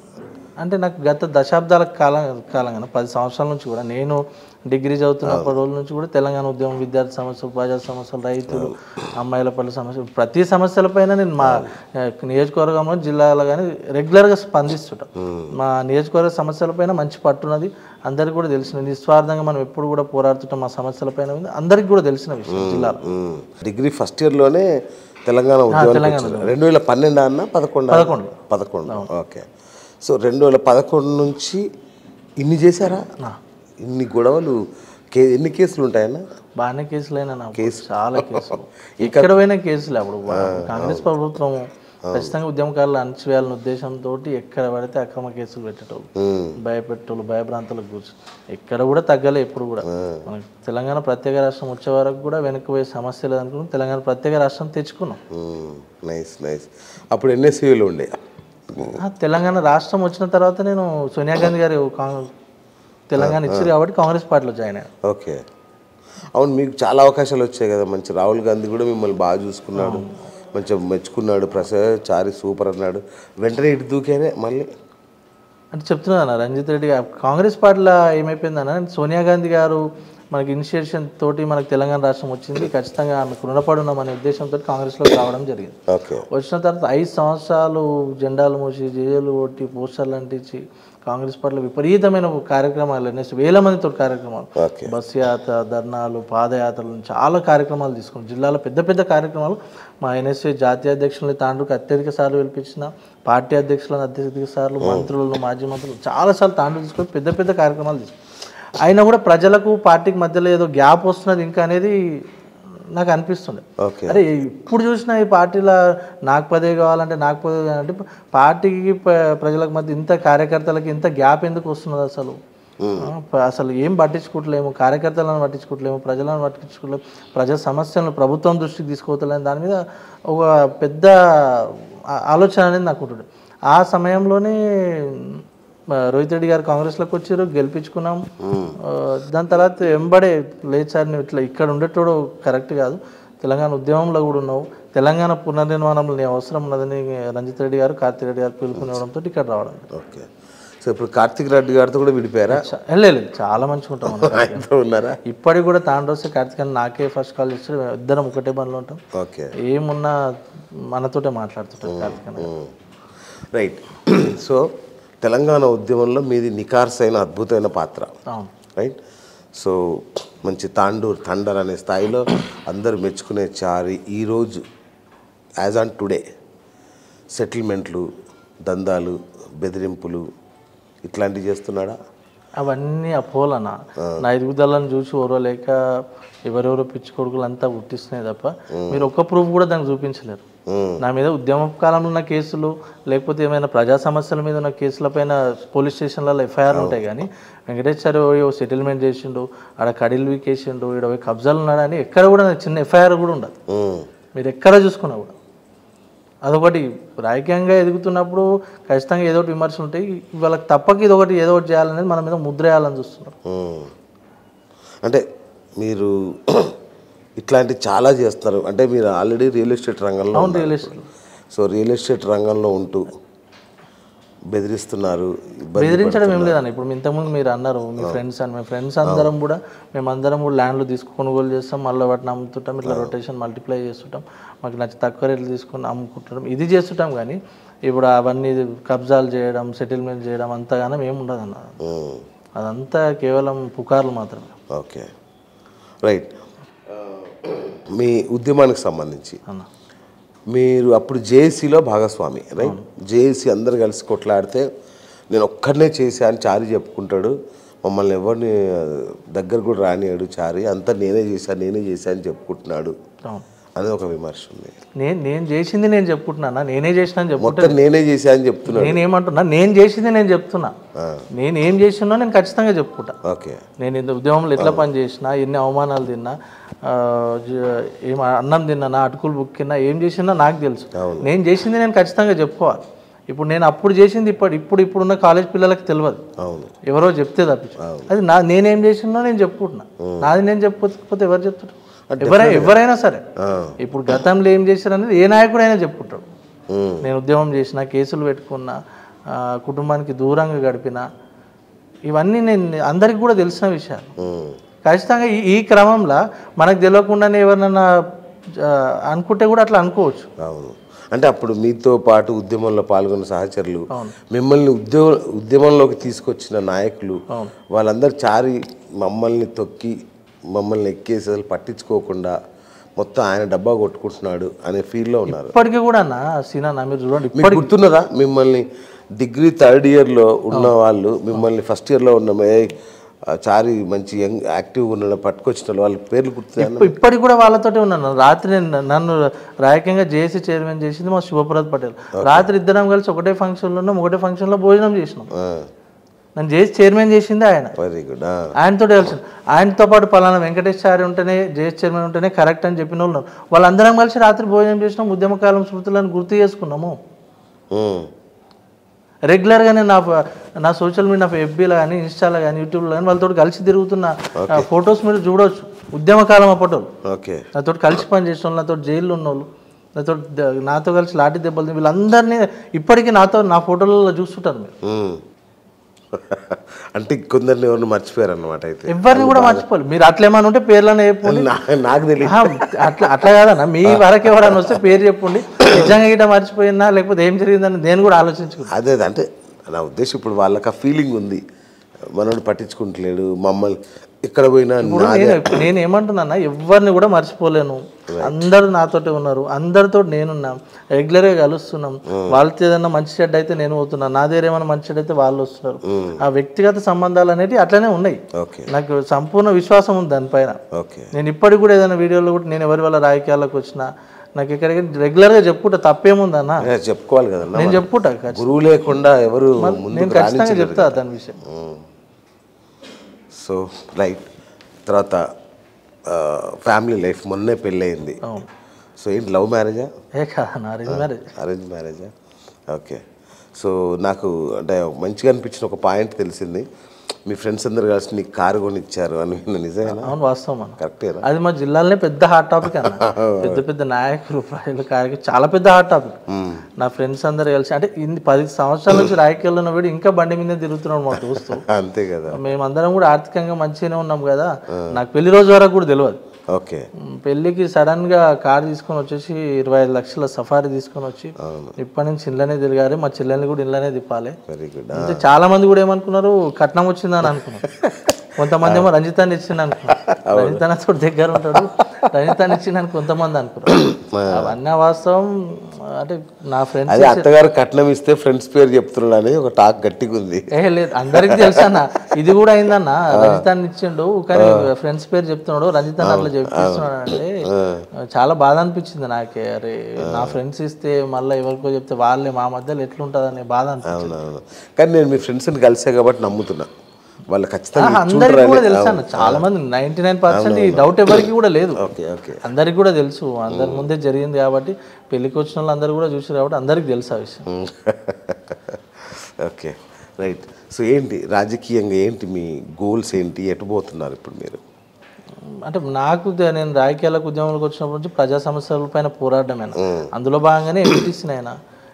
అంటే నాకు గత దశాబ్దాల కాలం కాలంగా పది సంవత్సరాల నుంచి కూడా నేను డిగ్రీ చదువుతున్నప్పటి రోజుల నుంచి కూడా తెలంగాణ ఉద్యమం విద్యార్థి సమస్యలు ప్రజా సమస్యలు రైతులు అమ్మాయిల పట్ల సమస్యలు ప్రతి సమస్యలపైన నేను మా ఆ, నియోజకవర్గంలో జిల్లాలో కానీ రెగ్యులర్గా స్పందిస్తుంటాం మా నియోజకవర్గ సమస్యలపైన మంచి పట్టున్నది అందరికీ కూడా తెలిసిన నిస్వార్థంగా మనం ఎప్పుడు కూడా పోరాడుతుంటాం మా సమస్యలపైన ఉంది. అందరికీ కూడా తెలిసిన విషయం జిల్లాలో మ్మ్. డిగ్రీ ఫస్ట్ ఇయర్లోనే తెలంగాణ ఉద్యమానికి వచ్చారు రెండు వేల పన్నెండు అన్న పదకొండు పదకొండు పదకొండు ఓకే సో రెండు వేల పదకొండు నుంచి ఇన్ని చేశారా ఇన్ని గొడవలు కే ఎన్ని కేసులు ఉంటాయన్న బాగానే కేసులైనా నాకు చాలా కేసులు ఎక్కడ పోయినా కేసులే అప్పుడు కాంగ్రెస్ ప్రభుత్వం ఖచ్చితంగా ఉద్యమకారులు అణచివేయాలనే ఉద్దేశంతో ఎక్కడ పడితే అక్రమ కేసులు పెట్టేటోళ్ళు మ్మ్. భయపెట్టేటోళ్ళు భయభ్రాంతులకు కూర్చు ఎక్కడ కూడా తగ్గలే ఎప్పుడు కూడా మనకి తెలంగాణ ప్రత్యేక రాష్ట్రం వచ్చే వరకు కూడా వెనక్కి పోయే సమస్య లేదనుకున్నాం తెలంగాణ ప్రత్యేక రాష్ట్రం తెచ్చుకున్నాం నైస్ నైస్ అప్పుడు ఎన్ఎస్సీలు ఉండే ఆ, తెలంగాణ రాష్ట్రం వచ్చిన తర్వాత నేను సోనియా గాంధీ గారు కాంగ్- తెలంగాణ ఇచ్చారు కాబట్టి కాంగ్రెస్ పార్టీలో జాయిన్ అయ్యాను ఓకే అవును మీకు చాలా అవకాశాలు వచ్చాయి కదా మంచి రాహుల్ గాంధీ కూడా మిమ్మల్ని బాగా చూసుకున్నాడు మంచిగా మెచ్చుకున్నాడు ప్రసాద్ చారి సూపర్ అన్నాడు వెంటనే ఇటు దూకేనే మళ్ళీ అంటే చెప్తున్నాను రంజిత్ రెడ్డి గారు కాంగ్రెస్ పార్టీలో ఏమైపోయిందన్న సోనియా గాంధీ గారు మనకి ఇనిషియేషన్ తోటి మనకి తెలంగాణ రాష్ట్రం వచ్చింది ఖచ్చితంగా ఆమెకు రుణపడి ఉన్నాం అనే ఉద్దేశంతో కాంగ్రెస్లోకి రావడం జరిగింది ఓకే వచ్చిన తర్వాత ఐదు సంవత్సరాలు జెండాలు మూసి జేజేలు కొట్టి పోస్టర్లు అంటించి కాంగ్రెస్ పార్టీలో విపరీతమైన కార్యక్రమాలు అనేసి వేల మందితో కార్యక్రమాలు ఓకే బస్ యాత్ర ధర్నాలు పాదయాత్రలు చాలా కార్యక్రమాలు తీసుకున్నాం జిల్లాలో పెద్ద పెద్ద కార్యక్రమాలు మా ఎన్ఎస్ఏ జాతీయ అధ్యక్షులని తాండూరుకి అత్యధిక సార్లు పిలిపించిన పార్టీ అధ్యక్షులను అత్యధిక సార్లు మంత్రులను మాజీ మంత్రులు చాలాసార్లు తాండూరు తీసుకొని పెద్ద పెద్ద కార్యక్రమాలు తీసుకున్నాం అయినా కూడా ప్రజలకు పార్టీకి మధ్యలో ఏదో గ్యాప్ వస్తున్నది ఇంకా అనేది నాకు అనిపిస్తుండే ఓకే అరే ఇప్పుడు చూసినా ఈ పార్టీలో నాకు పదవి కావాలంటే నాకు పదవి కావాలంటే పార్టీకి ప- ప్రజలకు మధ్య ఇంత కార్యకర్తలకి ఇంత గ్యాప్ ఎందుకు వస్తున్నది అసలు ఆ, ప- అసలు ఏం పట్టించుకోవట్లేము కార్యకర్తలను పట్టించుకోవట్లేము ప్రజలను పట్టించుకోవట్లేము ప్రజా సమస్యలను ప్రభుత్వం దృష్టికి తీసుకోవట్లేదు దాని మీద ఒక పెద్ద ఆ- ఆలోచన అనేది నాకు ఉంటుంది ఆ సమయంలోనే ఆ, రోహిత్ రెడ్డి గారు కాంగ్రెస్లోకి వచ్చారు గెలిపించుకున్నాం ఆ, దాని తర్వాత వెంబడే లేచారు నువ్వు ఇట్లా ఇక్కడ ఉండేటోడు కరెక్ట్ కాదు తెలంగాణ ఉద్యమంలో కూడా ఉన్నావు తెలంగాణ పునర్నిర్మాణంలో నీ అవసరం ఉన్నదని రంజిత్ రెడ్డి గారు కార్తీక్ రెడ్డి గారు పిలుపునివ్వడంతో ఇక్కడ రావడం ఓకే సో ఇప్పుడు కార్తిక్ రెడ్డి గారితో కూడా విడిపోయారా చా- వెళ్ళలేదు చాలా మంచిగా ఉంటాం మనం. ఆయనతో ఉన్నారా ఇప్పటికి కూడా తాండ్రోసే కార్తీక్ అని నాకే ఫస్ట్ కాల్ చేస్తే ఇద్దరం ఒకటే పనిలో ఉంటాం ఓకే ఏమున్నా మనతోటే మాట్లాడుతుంటాం కార్తీక్ అన్న రైట్ సో తెలంగాణ ఉద్యమంలో మీది నికార్స్ అయిన అద్భుతమైన పాత్ర అవును రైట్ సో మంచి తాండూర్ థండర్ అనే స్థాయిలో అందరూ మెచ్చుకునే చారి ఈరోజు యాజ్ ఆన్ టుడే సెటిల్మెంట్లు దందాలు బెదిరింపులు ఇట్లాంటివి చేస్తున్నాడా అవన్నీ అపోలన నా ఎదుగుదలను చూసి ఓరలేక ఎవరెవరో పిచ్చి కొడుకులు అంతా పుట్టిస్తున్నాయి తప్ప మీరు ఒక్క ప్రూఫ్ కూడా దానికి చూపించలేరు మ్మ్. నా మీద ఉద్యమ కాలంలో ఉన్న కేసులు లేకపోతే ఏమైనా ప్రజా సమస్యల మీద ఉన్న కేసులపైన పోలీస్ స్టేషన్లలో ఎఫ్ఐఆర్ ఉంటాయి కానీ వెంకటేశ్వర ఓ సెటిల్మెంట్ చేసిండు ఆడ కడిలు వీకేసిండు ఈడ పోయి కబ్జాలు ఉన్నాడని ఎక్కడ కూడా నాకు చిన్న ఎఫ్ఐఆర్ కూడా ఉండదు మ్మ్. మీరు ఎక్కడ చూసుకున్నా కూడా అదొకటి రాజకీయంగా ఎదుగుతున్నప్పుడు ఖచ్చితంగా ఏదో ఒకటి విమర్శలు ఉంటాయి వాళ్ళకి తప్పక ఇది ఒకటి ఏదో ఒకటి చేయాలనేది మన మీద ముద్ర వేయాలని చూస్తున్నారు మ్మ్. అంటే మీరు ఇట్లాంటి చాలా చేస్తున్నారు అంటే మీరు ఆల్రెడీ రియల్ ఎస్టేట్ రంగంలో ఉన్నారు. Real estate so real estate రంగంలో ఉంటూ బెదిరిస్తున్నారు ఇబ్బంది బెదిరించడం ఏం లేదన్న ఇప్పుడు మీ ఇంతకుముందు మీరు అన్నారు మీ ఫ్రెండ్స్ అని మీ ఫ్రెండ్స్ అందరం కూడా మేము అందరం కూడా ల్యాండ్లు తీసుకు కొనుగోలు చేస్తాం మళ్ళీ వాటిని అమ్ముతుంటాం ఇట్లా రొటేషన్ మల్టిప్లై చేస్తుంటాం మాకు నచ్చి తక్కువ రేట్లు తీసుకుని అమ్ముకుంటుంటాం ఇది చేస్తుంటాం కానీ ఇప్పుడు అవన్నీ కబ్జాలు చేయడం సెటిల్మెంట్ చేయడం అంతగానం ఏమి ఉండదు అన్న ఉమ్, అదంతా కేవలం పుకార్లు మాత్రమే ఓకే రైట్ ఆ, మీ ఉద్యమానికి సంబంధించి అన్న మీరు అప్పుడు జేఏసీలో భాగస్వామి రైట్ జేఏసీ అందరు కలిసి కొట్లాడితే నేను ఒక్కడనే చేశా అని చారి చెప్పుకుంటాడు మమ్మల్ని ఎవరిని దగ్గర కూడా రానియాడు చారి అంతా నేనే చేశాను నేనే చేశాను అని చెప్పుకుంటున్నాడు అవును అనేది ఒక విమర్శ ఉంది నేను నేను చేసింది నేను చెప్పుకుంటున్నా నేనే చేసిన అని చెప్పుకుంటే మొత్తం నేనే చేశా అని చెప్తున్నాడు నేను ఏమంటున్నా నేను చేసింది నేను చెప్తున్నా ఆ, నేను ఏం చేసినా నేను ఖచ్చితంగా చెప్పుకుంటా ఓకే నేను ఇంత ఉద్యమంలో ఎట్లా పని చేసినా ఎన్ని అవమానాలు తిన్నా ఆ, జ- ఏం అన్నం తిన్నానా అటుకులు బుక్కినా ఏం చేసినా నాకు తెలుసు నేను చేసింది నేను ఖచ్చితంగా చెప్పుకోవాలి ఇప్పుడు నేను అప్పుడు చేసింది ఇప్పుడు ఇప్పుడు ఇప్పుడున్న కాలేజ్ పిల్లలకి తెలియదు అవును ఎవరో చెప్తే తప్పించు అది నా నేనేం చేసినా నేను చెప్పుకుంటున్నా నాది నేను చెప్పకపోతే ఎవరు చెప్తారు ఎవరైనా ఎవరైనా సరే ఆ, ఇప్పుడు గతంలో ఏం చేశారు అనేది ఏ నాయకుడైనా చెప్పుకుంటాడు ఉమ్, నేను ఉద్యమం చేసిన కేసులు పెట్టుకున్నా ఆ, కుటుంబానికి దూరంగా గడిపిన ఇవన్నీ నేను అందరికి కూడా తెలిసిన విషయాలు ఉమ్, ఖచ్చితంగా ఈ ఈ క్రమంలో మనకు తెలియకుండానే ఎవరినన్నా ఆ, అనుకుంటే కూడా అట్లా అనుకోవచ్చు అవును అంటే అప్పుడు మీతో పాటు ఉద్యమంలో పాల్గొన్న సహచరులు మిమ్మల్ని ఉద్యోగ ఉద్యమంలోకి తీసుకొచ్చిన నాయకులు వాళ్ళందరూ చారి మమ్మల్ని తొక్కి మమ్మల్ని ఎక్కేసి అసలు పట్టించుకోకుండా మొత్తం ఆయన డబ్బా కొట్టుకుంటున్నాడు అనే ఫీల్లో ఉన్నారు ఇప్పటికీ కూడా అన్న సీనా మీరు చూడండి మీకు గుర్తున్నదా మిమ్మల్ని డిగ్రీ థర్డ్ ఇయర్లో ఉన్న వాళ్ళు మిమ్మల్ని ఫస్ట్ ఇయర్లో ఉన్న మే- ఆ చారి మంచి యంగ్ యాక్టివ్గా ఉన్న పట్టుకొచ్చిన వాళ్ళు, వాళ్ళ పేర్లు గుర్తున్నాయి ఇప్పు- ఇప్పటికి కూడా వాళ్ళతోటే ఉన్నాను రాత్రి నేను నన్ను రాయకంగా జేసీ చైర్మన్ చేసింది మా శివప్రసాద్ పటేల్ రాత్రి ఇద్దరం కలిసి ఒకటే ఫంక్షన్లో ఉన్నాం ఒకటే ఫంక్షన్లో భోజనం చేసినాం నన్ను చేసి చైర్మన్ చేసింది ఆయన వెరీ గుడ్ ఆయనతో కలిసి ఆయనతో పాటు పలానా వెంకటేశ్వరి ఉంటేనే జేఎస్ చైర్మన్ ఉంటేనే కరెక్ట్ అని చెప్పిన వాళ్ళు ఉన్నారు. వాళ్ళందరం కలిసి రాత్రి భోజనం చేసినాం ఉద్యమకాలం స్మృతులను గుర్తు చేసుకున్నాము రెగ్యులర్గా నేను నా ఫ- నా సోషల్ మీడియా నా ఎఫ్బీలో కానీ ఇన్స్టాలో కానీ యూట్యూబ్లో కానీ వాళ్ళతో కలిసి తిరుగుతున్న ఫొటోస్ మీరు చూడవచ్చు ఉద్యమకాలం ఆ ఫోటోలు ఓకే నాతో కలిసి పనిచేసిన వాళ్ళు నాతో జైల్లో ఉన్న వాళ్ళు నాతో ద- నాతో కలిసి లాఠీ దెబ్బలు తిని వీళ్ళందరినీ ఇప్పటికీ నాతో నా ఫోటోలలో చూస్తుంటారు మీరు మ్మ్. అంటే కొందరిని ఎవరిని మర్చిపోయారు అనమాట అయితే ఎవరిని కూడా మర్చిపోలేదు మీరు అట్లా ఏమైనా ఉంటే పేర్లను చెప్పండి నా- నాకు తెలియదు ఆహా, అట్లా అట్లా కాదన్న మీ వరకు ఎవరైనా వస్తే పేరు చెప్పండి నిజంగా గిట్ట మర్చిపోయినా లేకపోతే ఏం జరిగిందని నేను కూడా ఆలోచించుకున్నాను అదే అదే. అంటే నా ఉద్దేశం ఇప్పుడు వాళ్ళకి ఆ ఫీలింగ్ ఉంది మనోడు పట్టించుకుంటలేడు మమ్మల్ని ఎక్కడ పోయినా ఇప్పుడు నాదే నేను ఇప్పుడు నేను ఏమంటున్నా ఎవరిని కూడా మర్చిపోలేను అందరూ నాతోటే ఉన్నారు అందరితో నేనున్నా రెగ్యులర్గా కలుస్తున్నాం వాళ్ళతో ఏదైనా మంచి చెడ్డ అయితే నేను పోతున్నాను నా దగ్గర ఏమైనా మంచి చెడ్డ అయితే వాళ్ళు వస్తున్నారు ఆ వ్యక్తిగత సంబంధాలు అనేవి అట్లనే ఉన్నాయి ఓకే నాకు సంపూర్ణ విశ్వాసం ఉంది దానిపైన ఓకే నేను ఇప్పటికి కూడా ఏదైనా వీడియోలో కూడా నేను ఎవరి వల్ల రాజకీయాలకు వచ్చినా నాకు ఎక్కడికి రెగ్యులర్గా చెప్పుకుంటా తప్పేముందన్న ఏ, చెప్పుకోవాలి కదన్నా నేను చెప్పుకుంటా ఖచ్చితంగా. గురువు లేకుండా ఎవరు నేను ముందుకు ఖచ్చితంగా రాణించలేరు చెప్తా దాని విషయం సో రైట్ తర్వాత ఫ్యామిలీ లైఫ్ మొన్నే పెళ్ళయింది అవును సో ఏంటి లవ్ మ్యారేజా ఏ కాదు నా అరేంజ్ మ్యారేజ్ అరేంజ్ మ్యారేజా ఓకే సో నాకు అంటే మంచిగా అనిపించిన ఒక పాయింట్ తెలిసింది మీ ఫ్రెండ్స్ అందరు కలిసి నీకు కారు కొని ఇచ్చారు అని విన్నా. నిజమేనా అవును వాస్తవం అన్న కరెక్టేనా అది మా జిల్లాలోనే పెద్ద హాట్ టాపిక్ అన్న పెద్ద పెద్ద నాయకులు ప్రజలు కార్యకర్తలు చాలా పెద్ద హాట్ టాపిక్ నా ఫ్రెండ్స్ అందరు కలిసి అంటే ఇన్ని పది సంవత్సరాల నుంచి రాజకీయాల్లో ఉన్న వీడు ఇంకా బండి మీద తిరుగుతున్నాడు మా దోస్తు అంతే కదా మేమందరం కూడా ఆర్థికంగా మంచిగానే ఉన్నాం కదా నాకు పెళ్లి రోజు వరకు కూడా తెలియదు ఓకే మ్, పెళ్ళికి సడన్ గా కార్ తీసుకొని వచ్చేసి ఇరవై ఐదు లక్షల సఫారీ తీసుకొని వచ్చి ఇప్పటి నుంచి ఇళ్ళనే తిరగాలి మా చెల్లెల్ని కూడా ఇళ్ళనే తిప్పాలి వెరీ గుడ్ అంటే చాలా మంది కూడా ఏమనుకున్నారు కట్నం వచ్చిందని అనుకున్నారు కొంతమంది ఏమో రంజితాన్ని ఇచ్చింది అనుకున్నారు రంజితాన్నతో దగ్గర ఉంటాడు రంజితాన్ని ఇచ్చిందని కొంతమంది అనుకున్నారు అవన్నీ వాస్తవం అంటే నా ఫ్రెండ్స్ అదే అత్తగారు కట్నం ఇస్తే ఫ్రెండ్స్ పేరు చెప్తున్నాడు అని ఒక టాక్ గట్టిగా ఉంది ఏ లేదు అందరికి తెలుసు అన్న ఇది కూడా అయిందన్న రంజితాన్ని ఇచ్చిండు కానీ ఫ్రెండ్స్ పేరు చెప్తున్నాడు రంజితాన్ని అట్లా చెప్పిస్తున్నాడు అంటే చాలా బాధ అనిపించింది నాకే అరే నా ఫ్రెండ్స్ ఇస్తే మళ్ళీ ఎవరికో చెప్తే వాళ్ళే మా మధ్యలో ఎట్లుంటది బాధ అనిపించింది అవునవును కానీ నేను మీ ఫ్రెండ్స్ని కలిసే కాబట్టి నమ్ముతున్నా వాళ్ళు ఖచ్చితంగా ఆహా, అందరికి కూడా తెలుసు అన్న చాలా మంది నైన్టీ నైన్ పర్సెంట్ ఈ డౌట్ ఎవరికి కూడా లేదు ఓకే ఓకే అందరికి కూడా తెలుసు అందరి ముందే జరిగింది కాబట్టి పెళ్లికి వచ్చిన వాళ్ళు అందరు కూడా చూసారు కాబట్టి అందరికి తెలుసు ఆ విషయం ఓకే రైట్ సో ఏంటి రాజకీయంగా ఏంటి మీ గోల్స్ ఏంటి ఎటు పోతున్నారు ఇప్పుడు మీరు అంటే నాకు ద- నేను రాజకీయాలకు ఉద్యమాలకు వచ్చినప్పటి నుంచి ప్రజా సమస్యల పైన పోరాడమేనా అందులో భాగంగానే ఎంపీటీసీ అయినా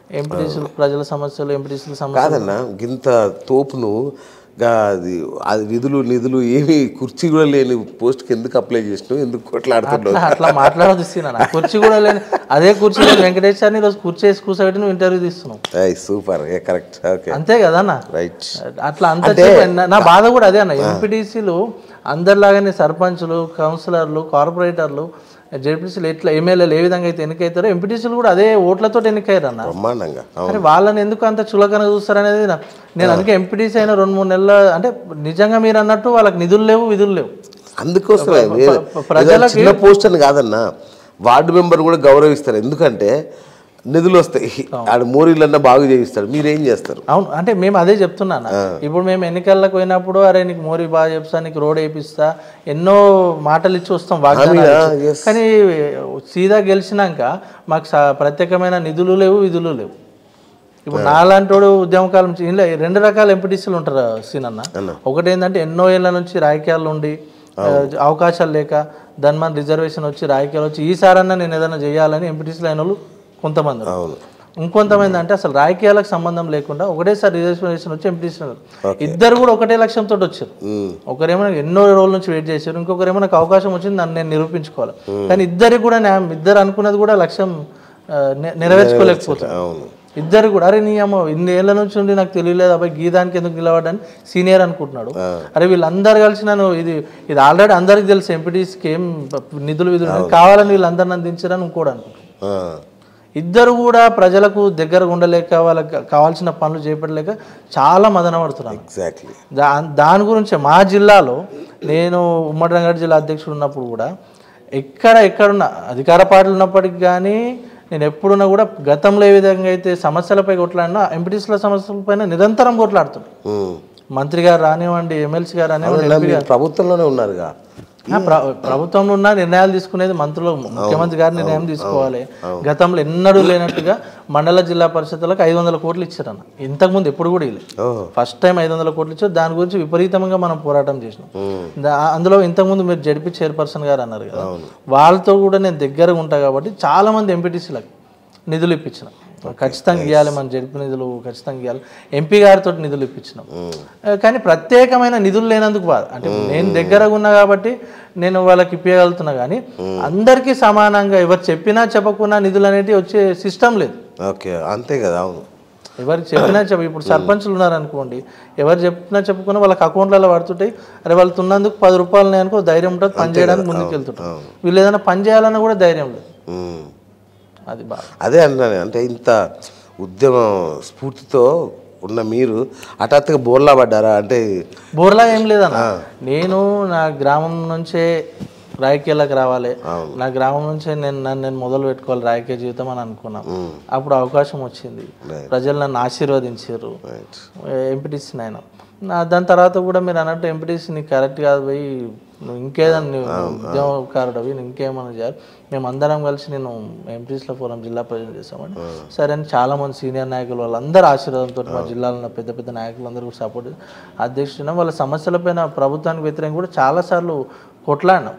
ఎంపీటీసీలు ప్రజల సమస్యలు ఎంపీటీసీల సమస్యలు కాదన్న గింత తోపు నువ్వు గా అది అది విధులు నిధులు ఏమి కుర్చీ కూడా లేని పోస్ట్కి ఎందుకు అప్లై చేసినావు ఎందుకు కొట్లాడుతున్నావు అట్లా అట్లా మాట్లాడదు సీనా కుర్చీ కూడా లేదు అదే కుర్చీ లేదు వెంకటేష్ అని ఈరోజు కుర్చీ వేసి కూర్చోబెట్టి నువ్వు ఇంటర్వ్యూ తీస్తున్నావు ఐ సూపర్ ఏ కరెక్ట్ ఓకే అంతే కదన్నా రైట్ అట్లా అంత చెప్ప- నా- నా బాధ కూడా అదే అన్న ఎంపీటీసీలు అందరిలాగానే సర్పంచులు కౌన్సిలర్లు కార్పొరేటర్లు జెడ్పీసీలు ఎట్లా ఎమ్మెల్యేలు ఏ విధంగా అయితే ఎన్నికైతారో ఎంపీటీసీలు కూడా అదే ఓట్లతో ఎన్నికయ్యారు అన్న బ్రహ్మాండంగా అవును కానీ వాళ్ళని ఎందుకు అంత చులకన చూస్తారు అనేది నా- నేను అందుకే ఎంపీటీసీ అయిన రెండు మూడు నెలల అంటే నిజంగా మీరు అన్నట్టు వాళ్ళకి నిధులు లేవు విధులు లేవు అందుకోసమే వేరే- ప్రజలకి- ఏదో చిన్న పోస్ట్ అని కాదన్న వార్డు మెంబర్ కూడా గౌరవిస్తారు ఎందుకంటే నిధులు వస్తాయి ఆడ మూరిళ్ళన్నా బాగు చేయిస్తాడు మీరేం చేస్తారు అవును అంటే మేము అదే చెప్తున్నాను ఇప్పుడు మేము ఎన్నికలకు పోయినప్పుడు అరే నీకు మోరీ బాగా చెప్తా నీకు రోడ్ వేపిస్తా ఎన్నో మాటలు ఇచ్చి వస్తాం వాగ్దానాలు ఇచ్చి. yes. కానీ సీదా గెలిచినాక మాకు స- ప్రత్యేకమైన నిధులు లేవు విధులు లేవు ఇప్పుడు నాలాంటి వాడు ఉద్యమకాలం నుంచి ఇందులో రెండు రకాల ఎంపీటీసీలు ఉంటారు సీనన్న ఒకటి ఏంటంటే ఎన్నో ఏళ్ళ నుంచి రాజకీయాలు ఉండి ఆ, అవకాశాలు లేక ధన్మన్ రిజర్వేషన్ వచ్చి రాజకీయాలు వచ్చి ఈసారన్నా నేను ఏదైనా చేయాలని ఎంపీటీసీలు అయిన వాళ్ళు కొంతమంది ఉన్నారు. అవును ఇంకొంతమంది అంటే అసలు రాజకీయాలకు సంబంధం లేకుండా ఒకటేసారి రిజర్వేషన్ వచ్చి ఎంపీటీసీ ఇద్దరు కూడా ఒకటే లక్ష్యంతో వచ్చారు ఉమ్. ఒకరేమో నాకు ఎన్నో రోజుల నుంచి వెయిట్ చేశారు ఇంకొకరేమో నాకు అవకాశం వచ్చింది నన్ను నేను నిరూపించుకోవాలి కానీ ఇద్దరికి కూడా న్యాయం ఇద్దరు అనుకున్నది కూడా లక్ష్యం ఆ, నె- నెరవేర్చుకోలేకపోతారు అవును ఇద్దరు కూడా అరే నీ అమ్మ ఇన్ని ఏళ్ళ నుంచి ఉండి నాకు తెలియలేదు అబ్బాయి గీదానికి ఎందుకు నిలబడ్డాని సీనియర్ అనుకుంటున్నాడు అరే వీళ్ళందరూ కలిసి నన్ను ఇది ఇది ఆల్రెడీ అందరికి తెలుసు ఎంపీటీస్కి ఏం నిధులు విధులు ఉన్నాయి. కావాలని వీళ్ళందరూ నన్ను దించారని ఇంకోటి అనుకుంటున్నాడు ఆ. ఇద్దరు కూడా ప్రజలకు దగ్గర ఉండలేక వాళ్ళకి కావాల్సిన పనులు చేపట్టలేక చాలా మదన పడుతున్నారు ఎగ్జాక్ట్లీ దా దాని గురించే మా జిల్లాలో నేను ఉమ్మడి రంగారెడ్డి జిల్లా అధ్యక్షుడు ఉన్నప్పుడు కూడా ఎక్కడ ఎక్కడున్న అధికార పార్టీలు ఉన్నప్పటికి కానీ నేను ఎప్పుడున్నా కూడా గతంలో ఏ విధంగా అయితే సమస్యలపై కొట్లాడినా ఎంపీటీసీల సమస్యలపైన నిరంతరం కొట్లాడుతున్నాను ఉమ్. మంత్రి గారు రానివ్వండి ఎమ్మెల్సీ గారు రానివ్వండి అవునా, మీరు ప్రభుత్వంలోనే ఉన్నారుగా ఆ, ప్ర- ప్రభుత్వంలో ఉన్న నిర్ణయాలు తీసుకునేది మంత్రులు ముఖ్యమంత్రి గారు నిర్ణయం తీసుకోవాలి గతంలో ఎన్నడూ లేనట్టుగా మండల జిల్లా పరిషత్లకు ఐదు వందల కోట్లు ఇచ్చారన్న ఇంతకుముందు ఎప్పుడు కూడా ఇవ్వలేదు ఓహో ఫస్ట్ టైం ఐదు వందల కోట్లు ఇచ్చారు దాని గురించి విపరీతంగా మనం పోరాటం చేసినాం దా- అందులో ఇంతకుముందు మీరు జడ్పీ చైర్పర్సన్ గారు అన్నారు కదా వాళ్ళతో కూడా నేను దగ్గరగా ఉంటా కాబట్టి చాలా మంది ఎంపీటీసీలకు నిధులు ఇప్పించిన ఖచ్చితంగా ఇవ్వాలి మన జడ్పీ నిధులు ఖచ్చితంగా ఇవ్వాలి ఎంపీ గారితో నిధులు ఇప్పించినాం ఆ, కానీ ప్రత్యేకమైన నిధులు లేనందుకు బాధ అంటే నేను దగ్గరగా ఉన్నా కాబట్టి నేను వాళ్ళకి ఇప్పగలుగుతున్నా కానీ అందరికీ సమానంగా ఎవరు చెప్పినా చెప్పకున్నా నిధులు అనేటివి వచ్చే సిస్టమ్ లేదు ఓకే అంతే కదా అవును ఎవరికి చెప్పినా చెప్ప ఇప్పుడు సర్పంచులు ఉన్నారనుకోండి ఎవరు చెప్పినా చెప్పుకున్నా వాళ్ళకి అకౌంట్లలో పడుతుంటాయి అరే వాళ్ళు తున్నందుకు పది రూపాయలు ఉన్నాయనుకో ధైర్యం ఉంటుంది పని చేయడానికి ముందుకు వెళ్తుంటారు వీళ్ళు ఏదైనా పని చేయాలన్నా కూడా ధైర్యం లేదు ఉమ్. అది బాగా అదే అన్నాను అంటే ఇంత ఉద్యమ స్ఫూర్తితో ఉన్న మీరు హఠాత్తుగా బోర్లా పడ్డారా అంటే బోర్లా ఏం లేదన్న నేను నా గ్రామం నుంచే రాజకీయాలకు రావాలి నా గ్రామం నుంచే నేను నన్ను నేను మొదలు పెట్టుకోవాలి రాజకీయ జీవితం అని అనుకున్నాం అప్పుడు అవకాశం వచ్చింది ప్రజలు నన్ను ఆశీర్వదించారు రైట్ ఎంపీటీసీ నాయన నా దాని తర్వాత కూడా మీరు అన్నట్టు ఎంపీటీసీ నీకు కరెక్ట్ కాదు పోయి నువ్వు ఇంకేదన్నా నువ్వు ఉద్యమకారుడు అవి నువ్వు ఇంకేమన్నా చేయాలి మేము అందరం కలిసి నేను ఎంపీటీసీల ఫోరం జిల్లా ప్రజలు చేసామని సరే అని చాలా మంది సీనియర్ నాయకులు వాళ్ళందరూ ఆశీర్వాదంతో మా జిల్లాలో ఉన్న పెద్ద పెద్ద నాయకులు అందరూ కూడా సపోర్ట్ అధ్యక్షుడు వాళ్ళ సమస్యలపైన ప్రభుత్వానికి వ్యతిరేకంగా కూడా చాలాసార్లు కొట్లాడినాం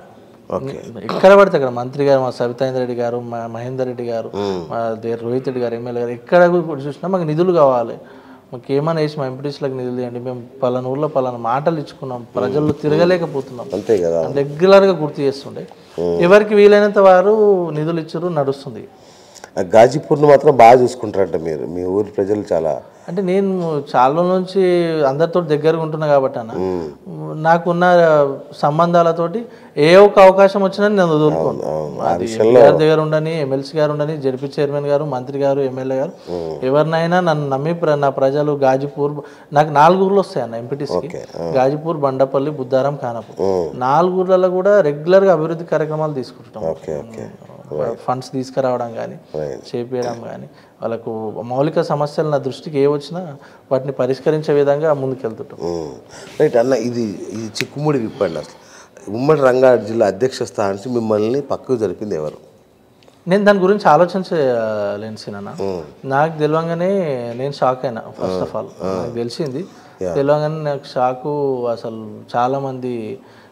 ఎక్కడ పడితే అక్కడ మంత్రి గారు మా సవితాంద్ర రెడ్డి గారు మా మహేందర్ రెడ్డి గారు మా దే- రోహిత్ రెడ్డి గారు ఎమ్మెల్యే గారు ఎక్కడ కూడా చూసినా మాకు నిధులు కావాలి మాకు ఏమైనా వేసి మా ఎంపీటీసీలకు నిధులు ఇవ్వండి మేము పలానా ఊర్లో పలానా మాటలు ఇచ్చుకున్నాం ప్రజల్లో తిరగలేకపోతున్నాం అంతే కదా రెగ్యులర్గా గుర్తు చేస్తుండే ఎవరికి వీలైనంత వారు నిధులు ఇచ్చారు నడుస్తుంది ఆ గాజీపూర్ను మాత్రం బాగా చూసుకుంటారంట మీరు మీ ఊరి ప్రజలు చాలా అంటే నేను చాలా రోజుల నుంచి అందరితో దగ్గరగా ఉంటున్నా కాబట్టి అన్న నాకున్న సంబంధాలతోటి ఏ ఒక్క అవకాశం వచ్చినా నేను వదులుకోను అది ఎంపీ గారి దగ్గర ఉండని ఎమ్మెల్సీ గారు ఉండని జడ్పీ చైర్మన్ గారు మంత్రి గారు ఎమ్మెల్యే గారు ఎవరినైనా నన్ను నమ్మి ప్ర- నా ప్రజలు గాజీపూర్ నాకు నాలుగు ఊర్లు వస్తాయి అన్న ఎంపీటీసీకి గాజీపూర్ బండపల్లి బుద్ధారం ఖానాపూర్ నాలుగు ఊర్లలో కూడా రెగ్యులర్గా అభివృద్ధి కార్యక్రమాలు తీసుకుంటాం ఓకే ఓకే ఫండ్స్ తీసుకురావడం కానీ చేపించడం కానీ వాళ్ళకు మౌలిక సమస్యలు నా దృష్టికి ఏ వచ్చినా వాటిని పరిష్కరించే విధంగా ముందుకెళ్తుంటాం రైట్ అన్న ఇది ఇది చిక్కుముడి విప్పండి అసలు ఉమ్మడి రంగారెడ్డి జిల్లా అధ్యక్ష స్థానం నుంచి మిమ్మల్ని పక్కకు జరిపింది ఎవరు నేను దాని గురించి ఆలోచించలేను సినన్న నాకు తెలియంగానే నేను షాక్ అయినా ఫస్ట్ ఆఫ్ ఆల్ నాకు తెలిసింది తెలియగానే నాకు షాకు అసలు చాలా మంది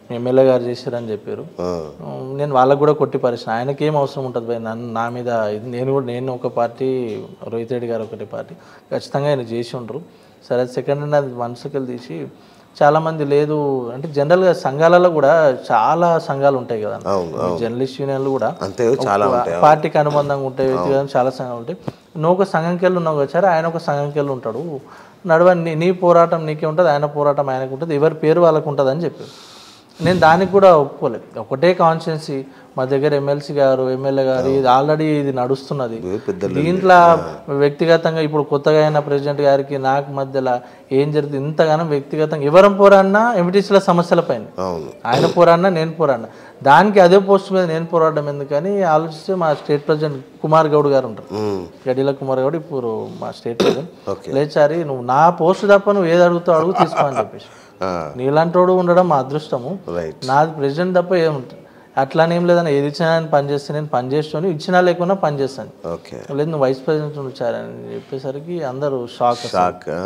మీ ఎమ్మెల్యే గారు చేశారని చెప్పారు ఆ, ఉమ్, నేను వాళ్ళకు కూడా కొట్టి పరిశ్రమ ఆయనకి ఏం అవసరం ఉంటుంది భయ్ నన్ను నా మీద ఇది నేను కూడా నేను ఒక పార్టీ రోహిత్ రెడ్డి గారు ఒకటి పార్టీ ఖచ్చితంగా ఆయన చేసి ఉండరు సరే సెకండ్ హ్యాండ్ అది మనసుకెళ్ళి తీసి చాలామంది లేదు అంటే జనరల్గా సంఘాలలో కూడా చాలా సంఘాలు ఉంటాయి కదా జర్నలిస్ట్ యూనియన్లు కూడా అంతే చాలా ఉంటాయి పార్టీకి అనుబంధంగా ఉంటాయి వ్యక్తిగతంగా చాలా సంఘాలు ఉంటాయి నువ్వు ఒక సంఘంకి వెళ్ళి ఉన్నావు కదా సరే ఆయన ఒక సంఘంకి వెళ్ళి ఉంటాడు నడవ నీ నీ పోరాటం నీకే ఉంటుంది ఆయన పోరాటం ఆయనకు ఉంటుంది ఎవరి పేరు వాళ్ళకు ఉంటుంది అని చెప్పారు నేను దానికి కూడా ఒప్పుకోలేదు ఒకటే కాన్స్టిట్యున్సీ మా దగ్గర ఎమ్మెల్సీ గారు ఎమ్మెల్యే గారు ఇది ఆల్రెడీ ఇది నడుస్తున్నది పెద్ద దీంట్లో వ్యక్తిగతంగా ఇప్పుడు కొత్తగా అయిన ప్రెసిడెంట్ గారికి నాకు మధ్యలో ఏం జరుగుతుంది ఇంతగానో వ్యక్తిగతంగా ఎవరం పోరాడినా ఎంపీటీసీల సమస్యల పైన అవును ఆయన పోరాడినా నేను పోరాడినా దానికి అదే పోస్ట్ మీద నేను పోరాడడం ఎందుకని ఆలోచిస్తే మా స్టేట్ ప్రెసిడెంట్ కుమార్ గౌడ్ గారు ఉంటారు ఉమ్, గడిల కుమార్ గౌడ్ ఇప్పుడు మా స్టేట్ ప్రెసిడెంట్ ఓకే లేచారి నువ్వు నా పోస్ట్ తప్ప నువ్వు ఏది అడుగుతావు అడుగు తీసుకో అని చెప్పేసి ఆ, నీలాంటోడు ఉండడం మా అదృష్టము రైట్ నాది ప్రెసిడెంట్ తప్ప ఏముంటుంది అట్లానేం లేదని ఏది ఇచ్చినా నేను పని చేస్తే నేను పని చేస్తాను ఇచ్చినా లేకున్నా పని చేస్తాను ఓకే లేదు నువ్వు వైస్ ప్రెసిడెంట్ వచ్చారని చెప్పేసరికి అందరూ షాక్ షాక్ ఆ.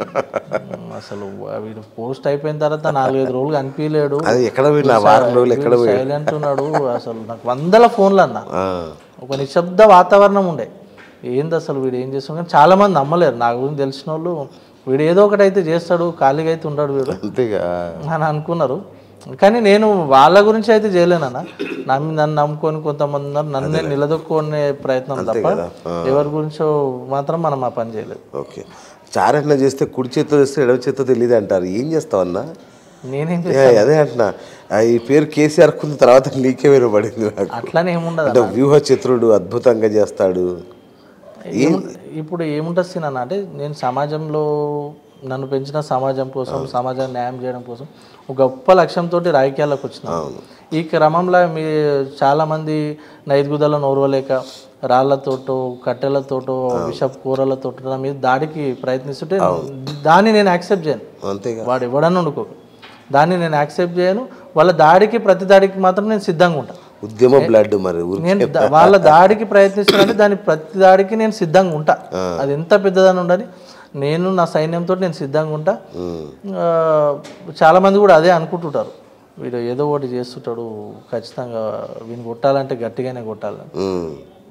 అసలు వీడు పోస్ట్ అయిపోయిన తర్వాత నాలుగైదు రోజులు కనిపించలేడు అది ఎక్కడ పోయినా వారం రోజులు ఎక్కడ పోయి సైలెంట్ ఉన్నాడు అసలు నాకు వందల ఫోన్లు అన్న ఆ, ఒక నిశ్శబ్ద వాతావరణం ఉండే ఏంది అసలు వీడు ఏం చేస్తాడు కానీ చాలా మంది నమ్మలేరు నా గురించి తెలిసిన వాళ్ళు వీడు ఏదో ఒకటి అయితే చేస్తాడు ఖాళీగా అయితే ఉంటాడు వీడు అంతేగా అని అనుకున్నారు కానీ నేను వాళ్ళ గురించి అయితే చేయలేనన్న నమ్మి నన్ను నమ్ముకొని కొంతమంది ఉన్నారు నన్ను నేను నిలదొక్కునే ప్రయత్నం తప్ప ఎవరి గురించో మాత్రం మనం ఆ పని చేయలేదు ఓకే చారన్న చేస్తే కుడి చేత్తో చేస్తే ఎడవ చేత్తో తెలియదు అంటారు ఏం చేస్తావన్నా నేనేం ఏ, అదే అంటున్నా ఆ, ఈ పేరు కేసీఆర్ కున్న తర్వాత నీకే వినబడింది నాకు అట్లానే ఏముండదు అంటే వ్యూహ చిత్రుడు అద్భుతంగా చేస్తాడు ఏము- ఇప్పుడు ఏముంటుంది సీన్ అన్న అంటే నేను సమాజంలో నన్ను పెంచిన సమాజం కోసం సమాజాన్ని న్యాయం చేయడం కోసం ఒక గొప్ప లక్ష్యంతో రాజకీయాల్లోకి వచ్చిన ఈ క్రమంలో మీ చాలామంది నైతిగుదలను ఓర్వలేక రాళ్లతోటో కట్టెలతోటో విషపు కూరలతోటో నా మీద దాడికి ప్రయత్నిస్తుంటే దాన్ని నేను యాక్సెప్ట్ చేయను అంతేగా వాడు ఎవడన్నా వండుకో దాన్ని నేను యాక్సెప్ట్ చేయను వాళ్ళ దాడికి ప్రతి దాడికి మాత్రం నేను సిద్ధంగా ఉంటాను ఉద్యమ బ్లడ్ మరి ఊరికి నేను ద- వాళ్ళ దాడికి ప్రయత్నిస్తున్నానంటే దాని ప్రతి దాడికి నేను సిద్ధంగా ఉంటా అది ఎంత పెద్దదని ఉండని నేను నా సైన్యంతో నేను సిద్ధంగా ఉంటా ఉమ్, ఆ, చాలా మంది కూడా అదే అనుకుంటుంటారు వీడు ఏదో ఒకటి చేస్తుంటాడు ఖచ్చితంగా వీని కొట్టాలంటే గట్టిగానే కొట్టాలి ఉమ్.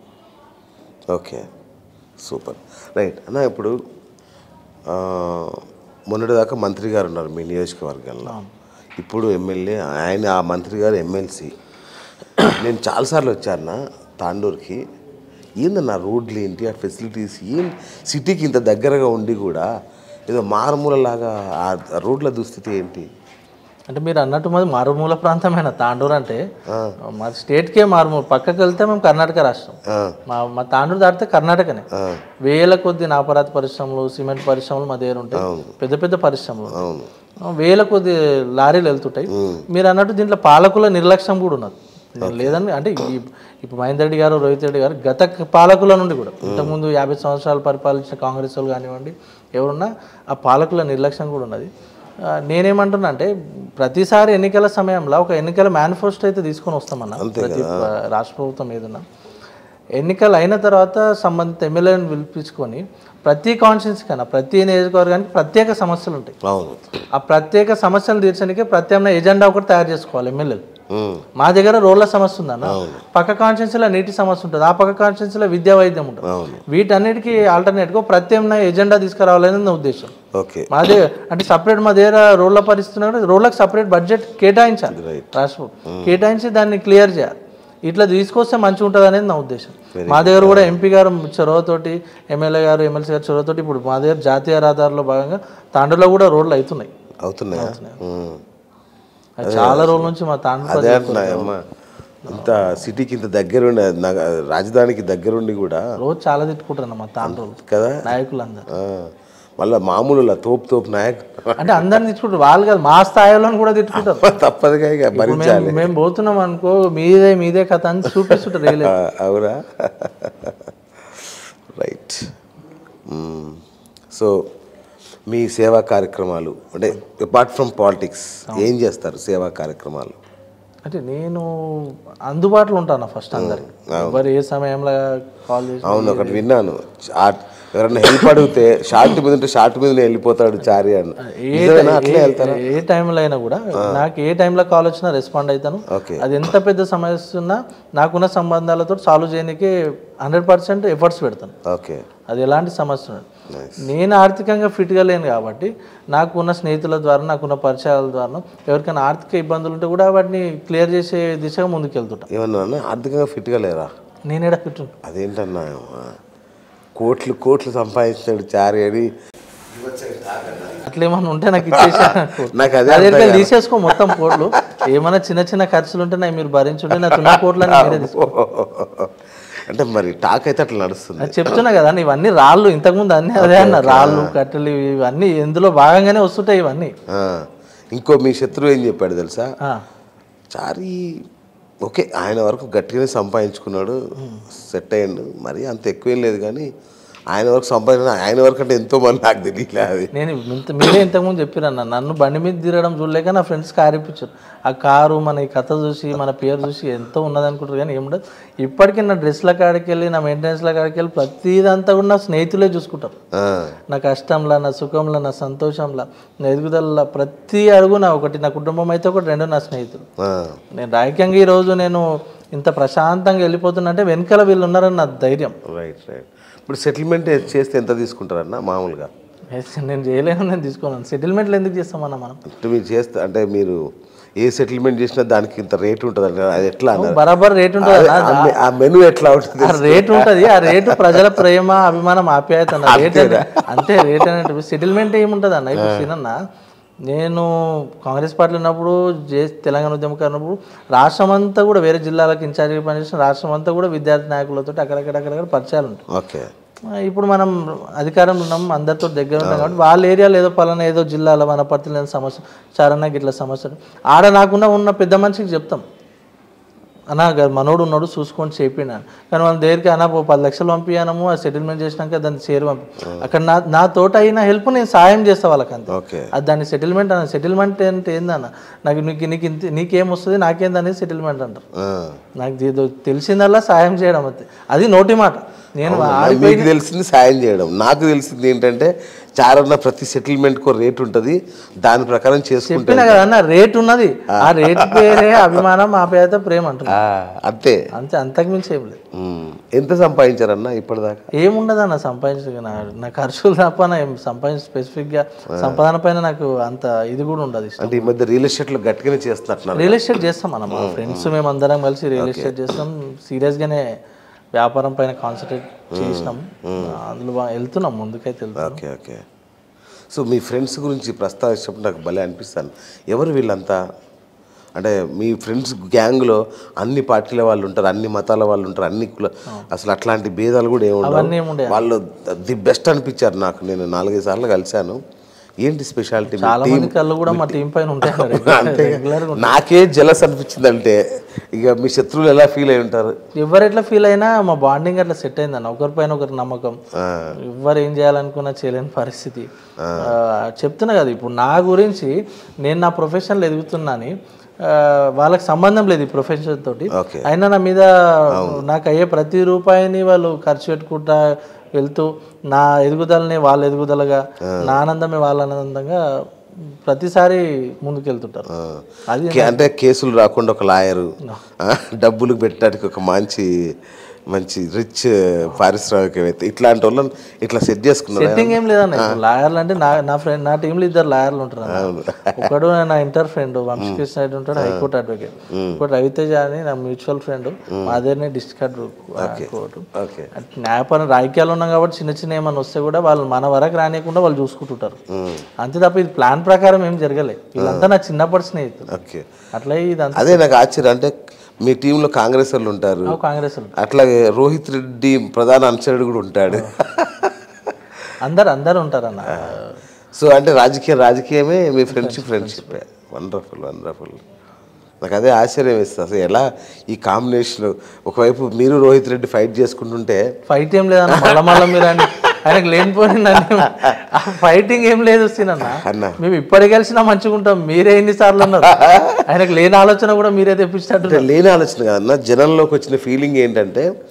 ఓకే సూపర్ రైట్ అన్న ఇప్పుడు ఆ, మొన్నటిదాకా మంత్రి గారు ఉన్నారు మీ నియోజకవర్గంలో ఇప్పుడు ఎమ్మెల్యే ఆయన ఆ మంత్రి గారు ఎమ్మెల్సీ నేను చాలాసార్లు వచ్చాను తాండూరుకి ఏందన్న రోడ్లు ఏంటి ఆ ఫెసిలిటీస్ ఏం సిటీకి ఇంత దగ్గరగా ఉండి కూడా ఏదో మారుమూలలాగా ఆ రోడ్ల దుస్థితి ఏంటి అంటే మీరు అన్నట్టు మాది మారుమూల ప్రాంతమైన తాండూరు అంటే మా స్టేట్కే మారుమూల పక్కకి వెళ్తే మేము కర్ణాటక రాష్ట్రం ఆ, మా మా తాండూరు దాటితే కర్ణాటకనే ఆ, వేల కొద్ది నాపరాతి పరిశ్రమలు సిమెంట్ పరిశ్రమలు మా దగ్గర ఉంటాయి పెద్ద పెద్ద పరిశ్రమలు ఉంటాయి. అవును వేల కొద్ది లారీలు వెళ్తుంటాయి మీరు అన్నట్టు దీంట్లో పాలకుల నిర్లక్ష్యం కూడా ఉన్నది నేను లేదని అంటే ఈ ఇప్పుడు మహేందర్ రెడ్డి గారు రోహిత్ రెడ్డి గారు గత పాలకుల నుండి కూడా ఇంతకుముందు యాభై సంవత్సరాలు పరిపాలించిన కాంగ్రెస్ వాళ్ళు కానివ్వండి ఎవరున్నా ఆ పాలకుల నిర్లక్ష్యం కూడా ఉన్నది ఆ, నేనేమంటున్నా అంటే ప్రతిసారి ఎన్నికల సమయంలో ఒక ఎన్నికల మేనిఫెస్టో అయితే తీసుకొని వస్తామన్నా ప్రతి ప- రాష్ట్ర ప్రభుత్వం ఏదన్నా ఎన్నికలు అయిన తర్వాత సంబంధిత ఎమ్మెల్యేలను పిలిపించుకొని ప్రతి కాన్స్టిట్యూన్సీ కన్నా ప్రతి నియోజకవర్గానికి ప్రత్యేక సమస్యలు ఉంటాయి అవును ఆ ప్రత్యేక సమస్యలు తీర్చడానికి ప్రత్యామ్నాయ ఎజెండా ఒకటి తయారు చేసుకోవాలి ఎమ్మెల్యేలు ఉమ్, మా దగ్గర రోడ్ల సమస్య ఉందన్న పక్క కాన్స్టిట్యూన్సీలో నీటి సమస్య ఉంటుంది ఆ పక్క కాన్స్టిట్యూన్సీలో విద్యా వైద్యం ఉంటుంది అవును వీటన్నిటికీ ఆల్టర్నేట్గా ప్రత్యామ్నాయ ఎజెండా తీసుకురావాలని నా ఉద్దేశం ఓకే మా దగ్గర అంటే సపరేట్ మా దగ్గర రోడ్ల పరిస్థితి ఉన్నప్పుడు రోడ్లకు సపరేట్ బడ్జెట్ కేటాయించాలి రైట్ రాష్ట్రం కేటాయించి దాన్ని క్లియర్ చేయాలి ఇట్లా తీసుకొస్తే మంచిగా ఉంటుంది అనేది నా ఉద్దేశం మా దగ్గర కూడా ఎంపీ గారు చొరవతోటి ఎమ్మెల్యే గారు ఎమ్మెల్సీ గారు చొరవతోటి ఇప్పుడు మా దగ్గర జాతీయ రహదారిలో భాగంగా తాండూరులో కూడా రోడ్లు అవుతున్నాయి అవుతున్నాయా ఉమ్. అది చాలా రోజుల నుంచి మా తాండూరు అదే అంటున్నా అమ్మ ఇంత సిటీకి ఇంత దగ్గరుండి నగ- రాజధానికి దగ్గరుండి కూడా రోజు చాలా తిట్టుకుంటున్నాం మా తాండూరు కదా నాయకులందరూ ఆ, మళ్ళా మామూలు తోపు తోపు నాయక్ అంటే అందరిని తిట్టుకుంటారు వాళ్ళు కాదు మా స్థాయిలో కూడా తిట్టుకుంటారు తప్పదుగా ఇక ఇప్పుడు భరించాలి మేము మేము పోతున్నాం అనుకో మీదే మీదే కథ అని చూపిస్తుంటారు రియల్ ఆ, అవునా రైట్ మ్మ్. సో మీ సేవా కార్యక్రమాలు అంటే అపార్ట్ ఫ్రమ్ పాలిటిక్స్ ఏం చేస్తారు సేవా కార్యక్రమాలు అంటే నేను అందుబాటులో ఉంటాను ఫస్ట్ అందరికి ఎవరు ఏ సమయంలో కాల్ చేసి అవును ఒకటి విన్నాను ఆ ఎవరైనా హెల్ప్ అడిగితే షార్ట్ మీద ఉంటే షార్ట్ మీదనే వెళ్ళిపోతాడు చారి అని ఏ నిజమేనా? అట్లే ఏ- వెళ్తారా ఏ టైంలో అయినా కూడా నాకు ఏ టైంలో కాల్ వచ్చినా రెస్పాండ్ అవుతాను ఓకే అది ఎంత పెద్ద సమస్య ఉన్నా నాకున్న సంబంధాలతో సాల్వ్ చేయడానికి హండ్రెడ్ పర్సెంట్ ఎఫర్ట్స్ పెడతాను ఓకే అది ఎలాంటి సమస్య ఉండదు నేను ఆర్థికంగా ఫిట్గా లేను కాబట్టి నాకున్న స్నేహితుల ద్వారా నాకున్న పరిచయాల ద్వారా ఎవరికైనా ఆర్థిక ఇబ్బందులు ఉంటే కూడా వాటిని క్లియర్ చేసే దిశగా ముందుకు వెళ్తుంటా ఏమన్నా అన్న? ఆర్థికంగా ఫిట్గా లేరా నేనేడా ఫిట్ ఉంటా. అదేంటన్నా కోట్లు కోట్లు సంపాదించాడు చారి అని అట్లా ఏమన్నా ఉంటే నాకు ఇచ్చేసా నాకు అదే నా అర్థం దగ్గర తీసేసుకో మొత్తం కోట్లు ఏమైనా చిన్న చిన్న ఖర్చులు ఉంటే నాకు మీరు భరించుంటే నాకు ఉన్న కోట్లని మీరే తీసుకో అంటే మరి టాక్ అయితే అట్లా నడుస్తుంది అది చెప్తున్నా కదా ఇవన్నీ రాళ్ళు ఇంతకుముందు అన్నీ అదే అన్న రాళ్ళు కట్టెలు ఇవి- ఇవన్నీ ఇందులో భాగంగానే వస్తుంటాయి ఇవన్నీ ఆ, ఇంకో మీ శత్రువు ఏం చెప్పాడు తెలుసా ఆ, చారి ఓకే ఆయన వరకు గట్టిగానే సంపాదించుకున్నాడు సెట్ అయ్యిండు మరి అంత ఎక్కువేం లేదు కానీ ఆయన వరకు సంపాదించిన ఆయన వరకు అంటే ఎంతో మంది నాకు తెలియలే అది నేను ఇంత మీరే ఇంతకుముందు చెప్పిరన్న నన్ను బండి మీద తిరగడం చూడలేక నా ఫ్రెండ్స్ కారు ఇప్పించారు ఆ కారు మన ఈ కథ చూసి మన పేరు చూసి ఎంతో ఉన్నది అనుకుంటారు కానీ ఏముండదు ఇప్పటికీ నా డ్రెస్ల కాడికి వెళ్ళి నా మెయింటెనెన్స్ల కాడికి వెళ్ళి ప్రతిదంతా కూడా నా స్నేహితులే చూసుకుంటారు ఆ, నా కష్టంలో నా సుఖంలో నా సంతోషంలో నా ఎదుగుదల ప్రతి అడుగు నా ఒకటి నా కుటుంబం అయితే ఒకటి రెండు నా స్నేహితులు ఆ, నేను రాజకీయంగా ఈరోజు నేను ఇంత ప్రశాంతంగా వెళ్ళిపోతున్నంటే వెనకాల వీళ్ళు ఉన్నారని నా ధైర్యం రైట్ రైట్ ఇప్పుడు సెటిల్మెంట్ చేస్తే ఎంత తీసుకుంటారన్న మామూలుగా నేను చేయలేను నేను తీసుకోను సెటిల్మెంట్లు ఎందుకు చేస్తామన్నా మనం అంటే మీరు చేస్తే అంటే మీరు ఏ సెటిల్మెంట్ చేసినా దానికి ఇంత రేట్ ఉంటుంది అంటే అది ఎట్లా అన్నారు బరాబర్ రేట్ ఉంటుంది అదే, ఆ మె- ఆ మెను ఎట్లా ఉంటుంది ఆ రేట్ ఉంటది ఆ రేటు ప్రజల ప్రేమ అభిమానం ఆప్యాయత అన్న రేట్ అంటే అంతే రేట్ అనేది సెటిల్మెంట్ ఏముంటది అన్న ఇప్పుడు సీనన్న నేను కాంగ్రెస్ పార్టీలో ఉన్నప్పుడు జే తెలంగాణ ఉద్యమకారు ఉన్నప్పుడు రాష్ట్రం అంతా కూడా వేరే జిల్లాలకు ఇన్ఛార్జిగా పనిచేసిన రాష్ట్రం అంతా కూడా విద్యార్థి నాయకులతో అక్కడక్కడ అక్కడక్కడ పరిచయాలు ఉంటాయి ఓకే ఆ, ఇప్పుడు మనం అధికారంలో ఉన్నాం అందరితో దగ్గర ఉన్నాం కాబట్టి వాళ్ళ ఏరియాలో ఏదో పలానా ఏదో జిల్లాలో వనపర్తిలో ఏదో సమస్య చారన్న గిట్ల సమస్యలు ఆడ నాకున్న ఉన్న పెద్ద మనిషికి చెప్తాం అన్నా గా- మనోడు ఉన్నాడు చూసుకొని చెప్పిండు అని కానీ వాళ్ళ దగ్గరికి అన్న ఓ పది లక్షలు పంపించాము ఆ సెటిల్మెంట్ చేసినాక దాన్ని షేర్ పంపి అక్కడ నా నా తోట అయిన హెల్ప్ నేను సాయం చేస్తా వాళ్ళకి అంతే ఓకే అది దాన్ని సెటిల్మెంట్ అన్న సెటిల్మెంట్ అంటే ఏందన్న నాకు నీకు నీకు ఇంత నీకేం వస్తుంది నాకేంది అనేది సెటిల్మెంట్ అంటారు ఆ. నాకు ఏదో తెలిసిందల్లా సాయం చేయడం అంతే అది నోటి మాట నేను అది మీకు తెలిసింది సాయం చేయడం నాకు తెలిసింది ఏంటంటే చారన్న ప్రతి సెటిల్మెంట్ కో రేట్ ఉంటుంది దాని ప్రకారం చేసుకుంటే చెప్పిన కదా అన్న రేట్ ఉన్నది ఆ రేట్ పేరే అభిమానం ఆప్యాయత ప్రేమ అంటున్నా ఆ, అంతే అంతే అంతకు మించి ఏం లేదు ఉమ్. ఎంత సంపాదించారన్న ఇప్పటిదాకా ఏముండదు అన్న సంపాదించక నా నా ఖర్చులు తప్ప నా ఏం సంపాదించి స్పెసిఫిక్గా సంపాదన పైన నాకు అంత ఇది కూడా ఉండదు ఇష్టం అంటే ఈ మధ్య రియల్ ఎస్టేట్లో గట్టిగానే చేస్తున్నట్టున్నారు రియల్ ఎస్టేట్ చేస్తాం మనం మా ఫ్రెండ్స్ మేము అందరం కలిసి రియల్ ఎస్టేట్ చేస్తాం సీరియస్గానే వ్యాపారం పైన కాన్సన్ట్రేట్ చేసినాం అందులో బాగా వెళ్తున్నాం ముందుకైతే వెళ్తున్నాం ఓకే ఓకే సో మీ ఫ్రెండ్స్ గురించి ప్రస్తావించినప్పుడు నాకు భలే అనిపిస్తాను ఎవరు వీళ్ళంతా అంటే మీ ఫ్రెండ్స్ గ్యాంగ్లో అన్ని పార్టీల వాళ్ళు ఉంటారు అన్ని మతాల వాళ్ళు ఉంటారు అన్ని కుల అసలు అట్లాంటి భేదాలు కూడా ఏమి అవన్నీ ఉండవు ఏముండే వాళ్ళు ది బెస్ట్ అనిపించారు నాకు నేను నాలుగైదు సార్లు కలిశాను ఏంటి స్పెషాలిటీ చాలా మంది కళ్ళు కూడా మా టీం పైన ఉంటాయి అంతే రెగ్యులర్ నాకే జలస్ అనిపించింది అంటే ఇక మీ శత్రువులు ఎలా ఫీల్ అయి ఉంటారు ఎవరు ఎట్లా ఫీల్ అయినా మా బాండింగ్ అట్లా సెట్ అయిందన్న ఒకరిపైన ఒకరి నమ్మకం ఆ, ఎవరు ఏం చేయాలనుకున్నా చేయలేని పరిస్థితి ఆ, చెప్తున్నా కదా ఇప్పుడు నా గురించి నేను నా ప్రొఫెషన్లో ఎదుగుతున్నాని ఆ, వాళ్ళకి సంబంధం లేదు ఈ ప్రొఫెషన్ తోటి ఓకే అయినా నా మీద నాకు అయ్యే ప్రతి రూపాయిని వాళ్ళు ఖర్చు పెట్టుకుంటా వెళ్తూ నా ఎదుగుదలని వాళ్ళ ఎదుగుదలగా నా ఆనందమే వాళ్ళ ఆనందంగా ప్రతిసారి ముందుకెళ్తుంటారు ఆ. అది కే- అంటే కేసులు రాకుండా ఒక లాయరు డబ్బులు పెట్టడానికి ఒక మంచి మంచి రిచ్ పారిశ్రామికవేత్త ఇట్లాంటి వాళ్ళని ఇట్లా సెట్ చేసుకున్నారు సెట్టింగ్ ఏం లేదన్న ఇప్పుడు లాయర్లు అంటే నా నా ఫ్రెండ్ నా టీంలో ఇద్దరు లాయర్లు ఉంటారు అన్న. ఒకడు నా ఇంటర్ ఫ్రెండ్ వంశకృష్ణ రెడ్డి ఉంటాడు హైకోర్టు అడ్వకేట్ ఇంకోటి రవితేజ అని నా మ్యూచువల్ ఫ్రెండ్ మాదేనే డిస్ట్రిక్ట్ కోర్టు ఓకే న్యాయపరం రాజకీయాలు ఉన్నాం కాబట్టి చిన్న చిన్న ఏమైనా వస్తే కూడా వాళ్ళు మన వరకు రానియకుండా వాళ్ళు చూసుకుంటుంటారు అంతే తప్ప ఇది ప్లాన్ ప్రకారం ఏం జరగలే వీళ్ళంతా నా చిన్నప్పటి స్నేహితులు ఓకే అట్లా ఇదంతా అదే నాకు ఆశ్చర్యం అంటే మీ టీంలో కాంగ్రెస్ వాళ్ళు ఉంటారు కాంగ్రెస్ వాళ్ళు. అట్లాగే రోహిత్ రెడ్డి ప్రధాన అనుచరుడు కూడా ఉంటాడు అందరు అందరు ఉంటారన్న సో అంటే రాజకీయ రాజకీయమే మీ ఫ్రెండ్షిప్ ఫ్రెండ్షిప్ వండర్ఫుల్ వండర్ఫుల్ నాకు అదే ఆశ్చర్యం వేస్తుంది అసలు ఎలా ఈ కాంబినేషన్ ఒకవైపు మీరు రోహిత్ రెడ్డి ఫైట్ చేసుకుంటుంటే ఫైట్ ఏం లేదన్న మళ్ళా మళ్ళా మీరు అని ఆయనకు లేనిపోయి నన్ను ఆ ఫైటింగ్ ఏం లేదు వస్తున్నా అన్న మేము ఇప్పటికి కలిసినా మంచిగా ఉంటాం మీరే ఎన్నిసార్లు ఉన్నారు ఆయనకు లేని ఆలోచన కూడా మీరే తెప్పించినట్టు అంటే లేని ఆలోచన కదన్న జనంలోకి వచ్చిన ఫీలింగ్ ఏంటంటే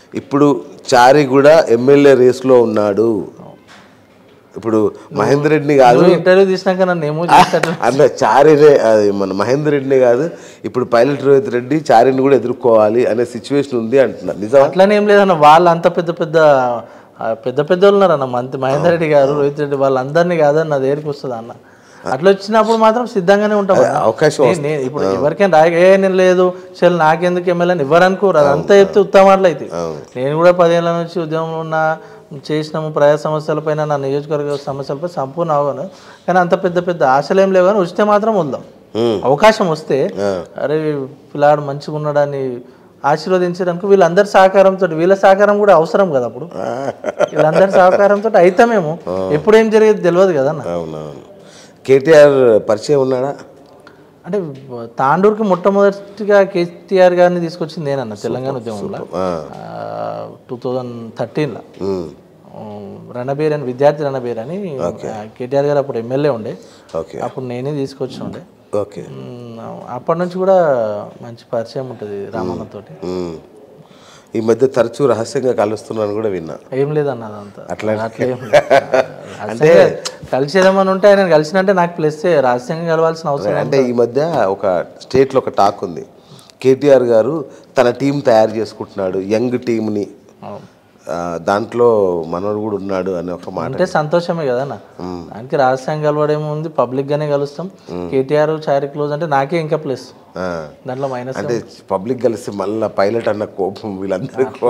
ఇప్పుడు చారి కూడా ఎమ్మెల్యే రేస్లో ఉన్నాడు ఇప్పుడు మహేందర్ రెడ్డిని కాదు నువ్వు ఇంటర్వ్యూ తీసినాక నన్ను ఏమో చేస్తాడు అన్న చారినే అది మన మహేందర్ రెడ్డినే కాదు ఇప్పుడు పైలట్ రోహిత్ రెడ్డి చారిని కూడా ఎదుర్కోవాలి అనే సిచ్యువేషన్ ఉంది అంటున్నారు నిజం అట్లనే ఏం లేదన్న వాళ్ళు అంత పెద్ద పెద్ద ఆ, పెద్ద పెద్ద వాళ్ళు ఉన్నారన్న మంత్రి మహేందర్ రెడ్డి గారు రోహిత్ రెడ్డి వాళ్ళందరినీ కాదని నా దగ్గరికి వస్తుంది అన్న అట్లా వచ్చినప్పుడు మాత్రం సిద్ధంగానే ఉంటాం అన్న. అవకాశం నేను- నేను ఇప్పుడు ఎవరికైనా రాయ ఏ నేను లేదు చెల్లి నాకెందుకు ఎమ్మెల్యే అని ఎవరు అనుకోరు అదంతా చెప్తే ఉత్తమాటలు అయితే నేను కూడా పదేళ్ల నుంచి ఉద్యమంలో ఉన్న చేసినాము ప్రజా సమస్యలపైన నా నియోజకవర్గ సమస్యలపై సంపూర్ణ అవగాహన కానీ అంత పెద్ద పెద్ద ఆశలు ఏం లేవు కానీ వస్తే మాత్రం వద్దాం అవకాశం వస్తే అరే పిల్లాడు మంచిగా ఉన్నాడని ఆశీర్వదించడానికి వీళ్ళందరి సహకారంతో వీళ్ళ సహకారం కూడా అవసరం కదా అప్పుడు వీళ్ళందరి సహకారంతో అయితమేమో ఎప్పుడు ఏం జరిగేది తెలియదు కదన్న అవునవును కేటీఆర్ పరిచయం ఉన్నాడా అంటే తాండూరుకి మొట్టమొదటిగా కేటీఆర్ గారిని తీసుకొచ్చింది నేనన్న తెలంగాణ ఉద్యమంలో ఆ, టూ థౌజండ్ థర్టీన్లో ఉమ్, రణబీర్ అని విద్యార్థి రణబీర్ అని ఆ, కేటీఆర్ గారు అప్పుడు ఎమ్మెల్యే ఉండే ఓకే అప్పుడు నేనే తీసుకొచ్చి ఉండే ఓకే ఉమ్, అప్పటి నుంచి కూడా మంచి పరిచయం ఉంటుంది రామన్నతోటి ఉమ్. ఈ మధ్య తరచూ రహస్యంగా కలుస్తున్నాను కూడా విన్నా ఏం లేదన్న అదంతా అట్లా అట్లా ఏం లేదు. అంటే కలిసేదేమని ఉంటే ఆయన కలిసినంటే నాకు ప్లస్ రహస్యంగా కలవాల్సిన అవసరం అంటే ఈ మధ్య ఒక స్టేట్లో ఒక టాక్ ఉంది కేటీఆర్ గారు తన టీం తయారు చేసుకుంటున్నాడు యంగ్ టీంని అవును. ఆ, దాంట్లో మనోడు కూడా ఉన్నాడు అనే ఒక మాట అంటే సంతోషమే కదన్న దానికి రహస్యంగా కలవడం ఉంది పబ్లిక్ గానే కలుస్తాం కేటీఆర్ చారి క్లోజ్ అంటే నాకే ఇంకా ప్లస్ ఆ, దాంట్లో మైనస్ అంటే పబ్లిక్ కలిసి మళ్ళీ పైలట్ అన్న కోపం వీళ్ళందరికీ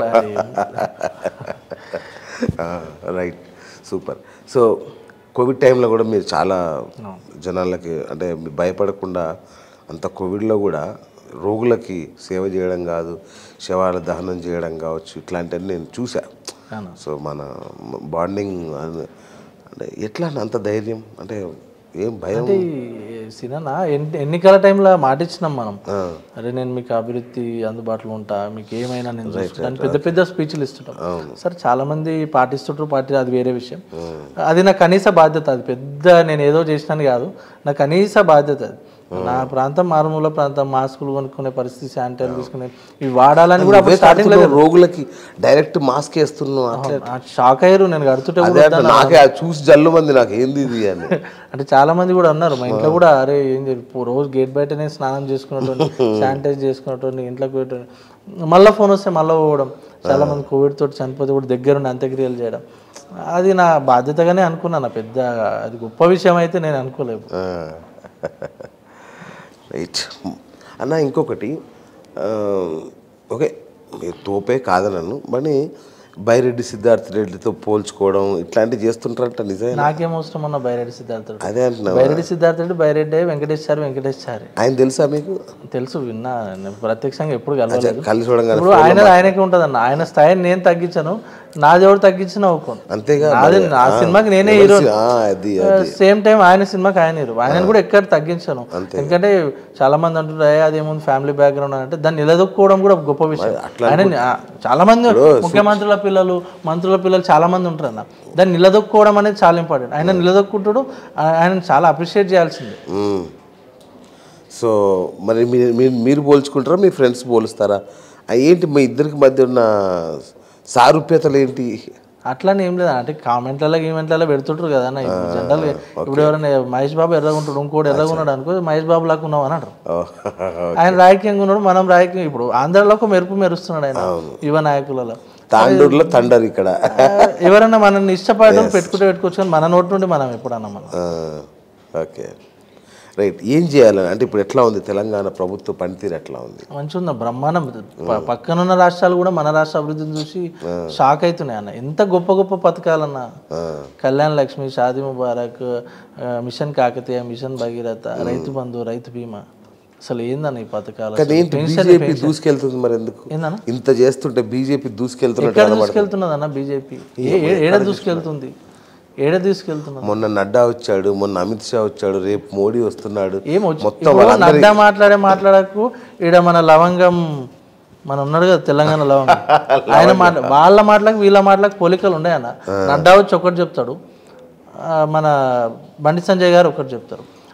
రైట్ సూపర్ సో కోవిడ్ టైంలో కూడా మీరు చాలా జనాలకి అంటే మీరు భయపడకుండా అంత కోవిడ్లో కూడా రోగులకి సేవ చేయడం కాదు శవాల దహనం చేయడం కావచ్చు ఇట్లాంటివన్నీ నేను చూసా అవును. సో మన బాండింగ్ అంటే ఎట్లా అంత ధైర్యం అంటే ఏం భయం అంటే సినా ఎన్నికల టైంలో మాటిచ్చినాం మనం అరే నేను మీకు అభివృద్ధి అందుబాటులో ఉంటా మీకు ఏమైనా నేను చూసుకుంటాను పెద్ద పెద్ద స్పీచ్లు ఇస్తుంటాం సరే చాలా మంది పాటిస్తుంటారు పార్టీ అది వేరే విషయం అది నా కనీస బాధ్యత అది పెద్ద నేను ఏదో చేసినాను కాదు నా కనీస బాధ్యత అది నా ప్రాంతం మారుమూల ప్రాంతం మాస్కులు కొనుక్కునే పరిస్థితి శానిటైజర్ తీసుకునే ఇవి వాడాలని కూడా అప్పుడు స్టార్టింగ్ స్టార్టింగ్ రోగులకి డైరెక్ట్ మాస్క్ వేస్తున్నావు అట్లా షాక్ అయ్యారు నేను కడుతుంటే కూడా అదే అంటే నాకే అది చూసి జల్లు మంది నాకు ఏంది ఇది అని అంటే చాలా మంది కూడా అన్నారు మా ఇంట్లో కూడా అరే ఏం చెప్పు రోజు గేట్ బయటనే స్నానం చేసుకున్నటువంటి శానిటైజ్ చేసుకున్నటువంటి ఇంట్లోకి పోయేటువంటి మళ్ళీ ఫోన్ వస్తే మళ్ళీ పోవడం చాలా మంది కోవిడ్ తోటి చనిపోతే కూడా దగ్గరుండి అంత్యక్రియలు చేయడం అది నా బాధ్యతగానే అనుకున్నాను పెద్ద అది గొప్ప విషయం అయితే నేను అనుకోలేదు రైట్ అన్న ఇంకొకటి ఆ, ఓకే మీరు తోపే కాదనను మరి బైరెడ్డి సిద్ధార్థ రెడ్డితో పోల్చుకోవడం ఇట్లాంటివి చేస్తుంటారంట నిజమే నాకేం అవసరం అన్న బైరెడ్డి సిద్ధార్థ రెడ్డి అదే అంటున్నా బైరెడ్డి సిద్ధార్థ రెడ్డి బైరెడ్డి వెంకటేష్ చారి వెంకటేష్ చారి ఆయన తెలుసా మీకు తెలుసు విన్నా నేను ప్రత్యక్షంగా ఎప్పుడు కలవలేదు కలిసి చూడంగానే ఇప్పుడు ఆయన ఆయనకి ఉంటుంది అన్న ఆయన స్థాయిని నేను తగ్గించాను నాది ఎవరు తగ్గించినా ఒప్పుకోను అంతేగా నాది నా సినిమాకి నేనే హీరో ఆ, అది సేమ్ టైం ఆయన సినిమాకి ఆయన హీరో ఆయన కూడా ఎక్కడ తగ్గించాను ఎందుకంటే చాలా మంది అంటుంటారు "ఏ, అదేముంది ఫ్యామిలీ బ్యాక్గ్రౌండ్ అంటే దాన్ని నిలదొక్కుకోవడం కూడా గొప్ప విషయం ఆయన ఆ, చాలా మంది ముఖ్యమంత్రుల పిల్లలు మంత్రుల పిల్లలు చాలా మంది ఉంటారు అన్న దాన్ని నిలదొక్కుకోవడం అనేది చాలా ఇంపార్టెంట్ ఆయన నిలదొక్కుంటాడు ఆ- ఆయన చాలా అప్రిషియేట్ చేయాల్సింది మ్మ్. సో మరి మీరు మీరు మీరు పోల్చుకుంటారా మీ ఫ్రెండ్స్ పోలుస్తారా ఆ ఏంటి మీ ఇద్దరికి మధ్య ఉన్న సారూప్యతలు ఏంటి అట్లానే ఏం లేదు అంటే కామెంట్లలో గీమెంట్లలో పెడుతుంటారు కదా అన్న ఇప్పుడు జనరల్ ఇప్పుడు ఎవరైనా మహేష్ బాబు ఎర్రగా ఉంటాడు ఇంకోటి ఎర్రగా ఉన్నాడు అనుకో మహేష్ బాబు లాగా ఉన్నావు అని అంటారు ఓ, ఆయన రాజకీయంగా ఉన్నాడు మనం రాజకీయం ఇప్పుడు ఆంధ్రాలో ఒక మెరుపు మెరుస్తున్నాడు ఆయన యువ నాయకులలో తాండూరులో తండర్ ఇక్కడ ఆ, ఎవరన్నా మనల్ని ఇష్టపడడం పెట్టుకుంటే పెట్టుకోవచ్చు కానీ మన నోటి నుండి మనం ఎప్పుడన్నా మనం ఆ, ఓకే రైట్ ఏం చేయాలని అంటే ఇప్పుడు ఎట్లా ఉంది తెలంగాణ ప్రభుత్వ పనితీరు ఎట్లా ఉంది మంచిగా ఉంది బ్రహ్మాండం ప- పక్కనున్న రాష్ట్రాలు కూడా మన రాష్ట్ర అభివృద్ధిని చూసి షాక్ అవుతున్నాయి అన్న ఎంత గొప్ప గొప్ప పథకాలన్న కళ్యాణ్ లక్ష్మి షాదీ ముబారక్ ఆ, మిషన్ కాకతీయ మిషన్ భగీరథ రైతు బంధు రైతు బీమా అసలు ఏందన్న ఈ పథకాలు కానీ ఏంటి బీజేపీ దూసుకెళ్తుంది మరి ఎందుకు ఏందన్న ఇంత చేస్తుంటే బీజేపీ దూసుకెళ్తున్నట్టు ఎక్కడ దూసుకెళ్తున్నది అన్న బీజేపీ ఏడ దూసుకెళ్తుంది ఏడ తీసుకెళ్తున్నది మొన్న నడ్డా వచ్చాడు మొన్న అమిత్ షా వచ్చాడు రేపు మోడీ వస్తున్నాడు ఏం వచ్చి మొత్తం ఇప్పుడు నడ్డా మాట్లాడే మాట్లాడకు ఈడ మన లవంగం మన ఉన్నాడు కదా తెలంగాణ లవంగం ఆయన మాట వాళ్ళ మాటలకు వీళ్ళ మాటలకు పోలికలు ఉన్నాయన్న నడ్డా వచ్చి ఒకటి చెప్తాడు ఆ, మన బండి సంజయ్ గారు ఒకటి చెప్తారు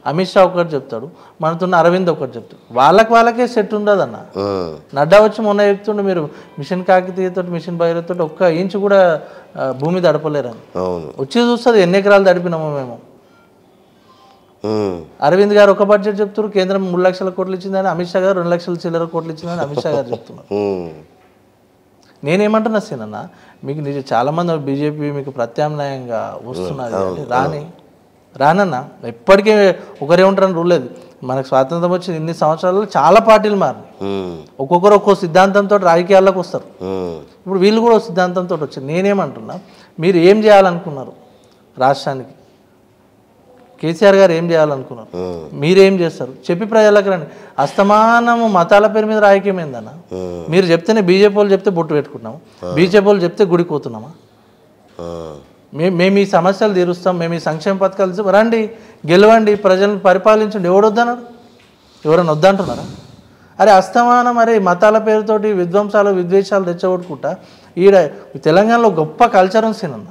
అమిత్ షా ఒకటి చెప్తాడు మనతున్న అరవింద్ ఒకటి చెప్తాడు వాళ్ళకి వాళ్ళకే సెట్ ఉండదన్న ఉమ్, నడ్డా వచ్చి మొన్న చెప్తుండే మీరు మిషన్ కాకతీయతో మిషన్ భైరతో ఒక్క ఇంచు కూడా ఆ, భూమి దడపలేరని అవును వచ్చి చూస్తుంది ఎన్ని ఎకరాలు దడిపినామో మేము ఉమ్, అరవింద్ గారు ఒక బడ్జెట్ చెప్తారు కేంద్రం మూడు లక్షల కోట్లు ఇచ్చిందని అమిత్ షా గారు రెండు లక్షల చిల్లర కోట్లు ఇచ్చిందని అమిత్ షా గారు చెప్తున్నారు ఉమ్, నేనేమంటున్నా సీనన్న మీకు నిజ చాలామంది బీజేపీ మీకు ప్రత్యామ్నాయంగా వస్తున్నది అంటే రాని రానన్న ఎప్పటికీ ఒకరే ఉంటారని రూల్ లేదు మనకు స్వాతంత్రం వచ్చి ఇన్ని సంవత్సరాల్లో చాలా పార్టీలు మారు ఉమ్, ఒక్కొక్కరు ఒక్కో సిద్ధాంతంతో రాజకీయాల్లోకి వస్తారు ఉమ్, ఇప్పుడు వీళ్ళు కూడా ఒక సిద్ధాంతంతో వచ్చారు నేనేమంటున్నా మీరు ఏం చేయాలనుకున్నారు రాష్ట్రానికి కేసీఆర్ గారు ఏం చేయాలనుకున్నారు ఉమ్, మీరేం చేస్తారు చెప్పి ప్రజలకు రండి అస్తమానము మతాల పేరు మీద రాజకీయం ఏందన్న ఉమ్, మీరు చెప్తేనే బీజేపీ వాళ్ళు చెప్తే బొట్టు పెట్టుకుంటున్నాము బీజేపీ వాళ్ళు చెప్తే గుడికి పోతున్నామా ఉమ్, మేము మేము ఈ సమస్యలు తీరుస్తాం మేము ఈ సంక్షేమ పథకాలు ఇస్తాం. రండి గెలవండి ప్రజలను పరిపాలించండి ఎవడు వద్దన్నాడు ఎవరైనా వద్దంటున్నారా అరే అస్తమానం అరే మతాల పేరుతోటి విధ్వంసాలు విద్వేషాలు తెచ్చగొట్టుకుంటా ఈడ తెలంగాణలో గొప్ప కల్చర్ ఉంది సినన్న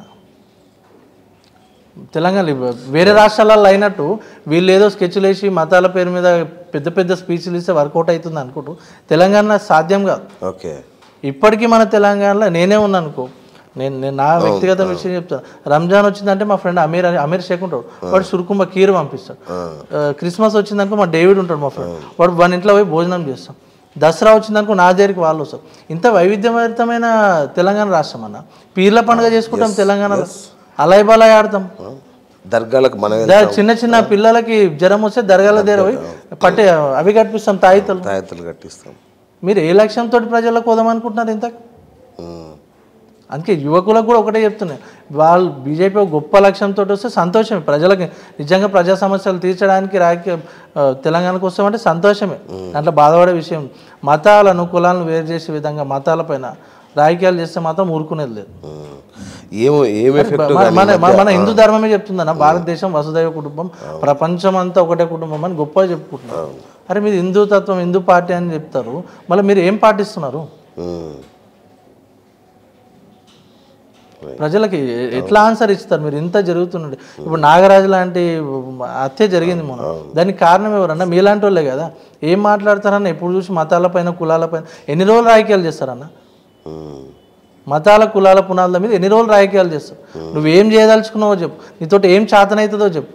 తెలంగాణ వేరే రాష్ట్రాలలో అయినట్టు వీళ్ళు ఏదో స్కెచ్లు వేసి మతాల పేరు మీద పెద్ద పెద్ద స్పీచ్లు ఇస్తే వర్కౌట్ అవుతుంది అనుకుంటూ తెలంగాణ సాధ్యం కాదు ఓకే ఇప్పటికీ మన తెలంగాణలో నేనే ఉన్నాను అనుకో నేను నేను నా వ్యక్తిగత విషయం చెప్తాను రంజాన్ వచ్చిందంటే మా ఫ్రెండ్ అమీర్ అని- అమీర్ షేక్ ఉంటాడు వాడు సురుకుంబ కీరు పంపిస్తాడు ఆ, క్రిస్మస్ వచ్చిందనుకో మా డేవిడ్ ఉంటాడు మా ఫ్రెండ్ వాడు వాడి ఇంట్లో పోయి భోజనం చేస్తాం దసరా వచ్చిందనుకో నా దగ్గరికి వాళ్ళు వస్తారు ఇంత వైవిధ్యభరితమైన తెలంగాణ రాష్ట్రం అన్న పీర్ల పండుగ చేసుకుంటాం తెలంగాణలో అలాయ్ బలాయ్ ఆడతాం దర్గాలకు మనం దా- చిన్న చిన్న పిల్లలకి జ్వరం వస్తే దర్గాల దగ్గర పోయి పట్టే అవి కట్టిస్తాం తాయితలు తాయెత్తులు కట్టిస్తాం మీరు ఏ లక్ష్యంతో ప్రజలకు పోదాం అనుకుంటున్నారు ఇంత ఉమ్, అందుకే యువకులకు కూడా ఒకటే చెప్తున్నాయి వాళ్ళు బీజేపీ ఒక గొప్ప లక్ష్యంతో వస్తే సంతోషమే ప్రజలకి నిజంగా ప్రజా సమస్యలు తీర్చడానికి రాజకీయ ఆ, తెలంగాణకు వస్తామంటే సంతోషమే దాంట్లో బాధపడే విషయం మతాలను కులాలను వేరు చేసే విధంగా మతాలపైన రాజకీయాలు చేస్తే మాత్రం ఊరుకునేది లేదు ఉమ్. ఏమో ఏం ఎఫెక్ట్ మన మన- మన మన హిందూ ధర్మమే చెప్తుందన్న భారతదేశం వసుదైవ కుటుంబం ప్రపంచం అంతా ఒకటే కుటుంబం అని గొప్పగా చెప్పుకుంటున్నారు అరే మీరు హిందూ తత్వం హిందూ పార్టీ అని చెప్తారు మళ్ళీ మీరు ఏం పాటిస్తున్నారు ప్రజలకి ఎ- ఎట్లా ఆన్సర్ ఇస్తారు మీరు ఇంత జరుగుతుండే ఇప్పుడు నాగరాజు లాంటి హత్య జరిగింది మొన్న దానికి కారణం ఎవరన్నా మీలాంటి వాళ్ళే కదా ఏం మాట్లాడతారన్న ఎప్పుడు చూసి మతాలపైన కులాలపైన ఎన్ని రోజులు రాజకీయాలు చేస్తారన్న మతాల కులాల పునాదుల మీద ఎన్ని రోజులు రాజకీయాలు చేస్తావు నువ్వేం చేయదలుచుకున్నావో చెప్పు నీతోటి ఏం చేతనవుతుందో చెప్పు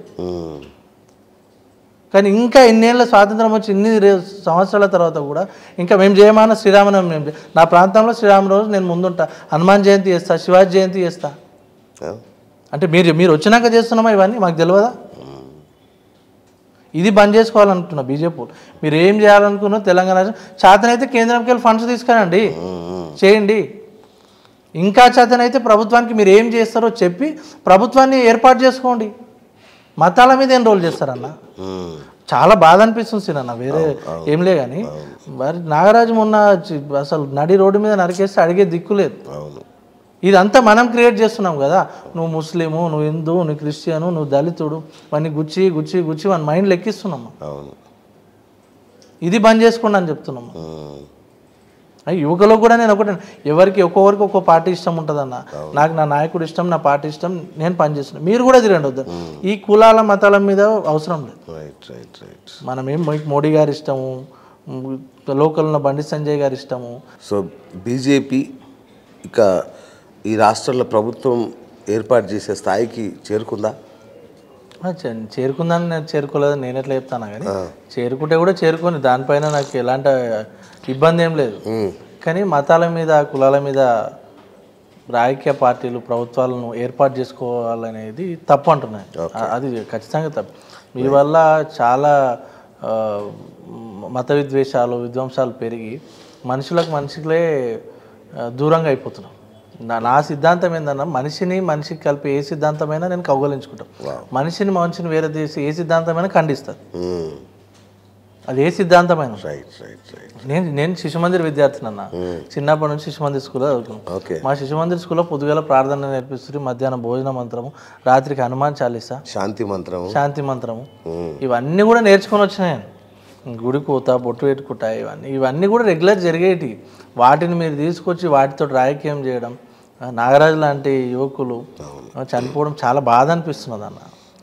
కానీ ఇంకా ఇన్నేళ్ళ స్వాతంత్రం వచ్చి ఇన్ని రే- సంవత్సరాల తర్వాత కూడా ఇంకా మేము చేయమన్న శ్రీరామనవమి మేము చే- నా ప్రాంతంలో శ్రీరామ రోజు నేను ముందుంటా హనుమాన్ జయంతి చేస్తా శివాజీ జయంతి చేస్తా అంటే మీరు మీరు వచ్చినాక చేస్తున్నామా ఇవన్నీ మాకు తెలియదా ఇది బంద్ చేసుకోవాలనుకుంటున్నా బీజేపీ వాళ్ళు. మీరు ఏం చేయాలనుకున్నా తెలంగాణ రాష్ట్రం చేతనైతే కేంద్రంకి వెళ్ళి ఫండ్స్ తీసుకురండి చేయండి ఇంకా చేతనైతే ప్రభుత్వానికి మీరు ఏం చేస్తారో చెప్పి ప్రభుత్వాన్ని ఏర్పాటు చేసుకోండి మతాల మీద ఏం రోల్ చేస్తారన్న చాలా బాధ అనిపిస్తుంది సినన్న వేరే ఏం లే కానీ మరి నాగరాజు మొన్న చి- అసలు నడి రోడ్డు మీద నరికేస్తే అడిగే దిక్కు లేదు అవును ఇదంతా మనం క్రియేట్ చేస్తున్నాం కదా నువ్వు ముస్లిము నువ్వు హిందూ నువ్వు క్రిస్టియను నువ్వు దళితుడు వాడిని గుచ్చి గుచ్చి గుచ్చి వాని మైండ్ లెక్కిస్తున్నాం అవును ఇది బంద్ చేసుకోండి అని చెప్తున్నాము ఉమ్, అయ్యి యువకులో కూడా నేను ఒకటే ఎవరికి ఒక్కొక్కరికి ఒక్కో పార్టీ ఇష్టం ఉంటుందన్న నాకు నా నాయకుడు ఇష్టం నా పార్టీ ఇష్టం నేను పనిచేస్తున్నాను మీరు కూడా తిరండి వద్దు ఈ కులాల మతాల మీద అవసరం లేదు రైట్ రైట్ రైట్ మనం ఏం మో- మోడీ గారి ఇష్టము లోకల్ ఉన్న బండి సంజయ్ గారి ఇష్టము సో బీజేపీ ఇక ఈ రాష్ట్రంలో ప్రభుత్వం ఏర్పాటు చేసే స్థాయికి చేరుకుందా ఆ, చే- చేరుకుందని నేను చేరుకోలేదని నేను ఎట్లా చెప్తాను కానీ చేరుకుంటే కూడా చేరుకొని దానిపైన నాకు ఎలాంటి ఇబ్బంది ఏం లేదు ఉమ్, కానీ మతాల మీద కులాల మీద రాజకీయ పార్టీలు ప్రభుత్వాలను ఏర్పాటు చేసుకోవాలనేది తప్పు అంటున్నాయి ఆ- అది ఖచ్చితంగా తప్పు మీ వల్ల చాలా ఆ, మత విద్వేషాలు విధ్వంసాలు పెరిగి మనుషులకు మనుషులే ఆ, దూరంగా అయిపోతున్నాం నా నా సిద్ధాంతం ఏందన్నా మనిషిని మనిషికి కలిపి ఏ సిద్ధాంతమైనా నేను కౌగలించుకుంటాను మనిషిని మనిషిని వేరే చేసి ఏ సిద్ధాంతమైనా ఖండిస్తాను ఉమ్, అది ఏ సిద్ధాంతమైన రైట్ రైట్ రైట్ నేను నేను శిశు మందిర్ విద్యార్థిని అన్న చిన్నప్పటి నుంచి శిశు మందిర్ స్కూల్లో చదువుకున్నాను ఓకే మా శిశు మందిర్ స్కూల్లో పొద్దుగాల ప్రార్థన నేర్పిస్తుంది మధ్యాహ్నం భోజన మంత్రము రాత్రికి హనుమాన్ చాలీసా శాంతి మంత్రం శాంతి మంత్రము ఉమ్, ఇవన్నీ కూడా నేర్చుకొని వచ్చినాయి గుడి కూత బొట్టు పెట్టుకుంటా ఇవన్నీ ఇవన్నీ కూడా రెగ్యులర్ జరిగేటి వాటిని మీరు తీసుకొచ్చి వాటితో రాజకీయం చేయడం ఆ, నాగరాజు లాంటి యువకులు ఆ, చనిపోవడం చాలా బాధ అనిపిస్తున్నది అన్న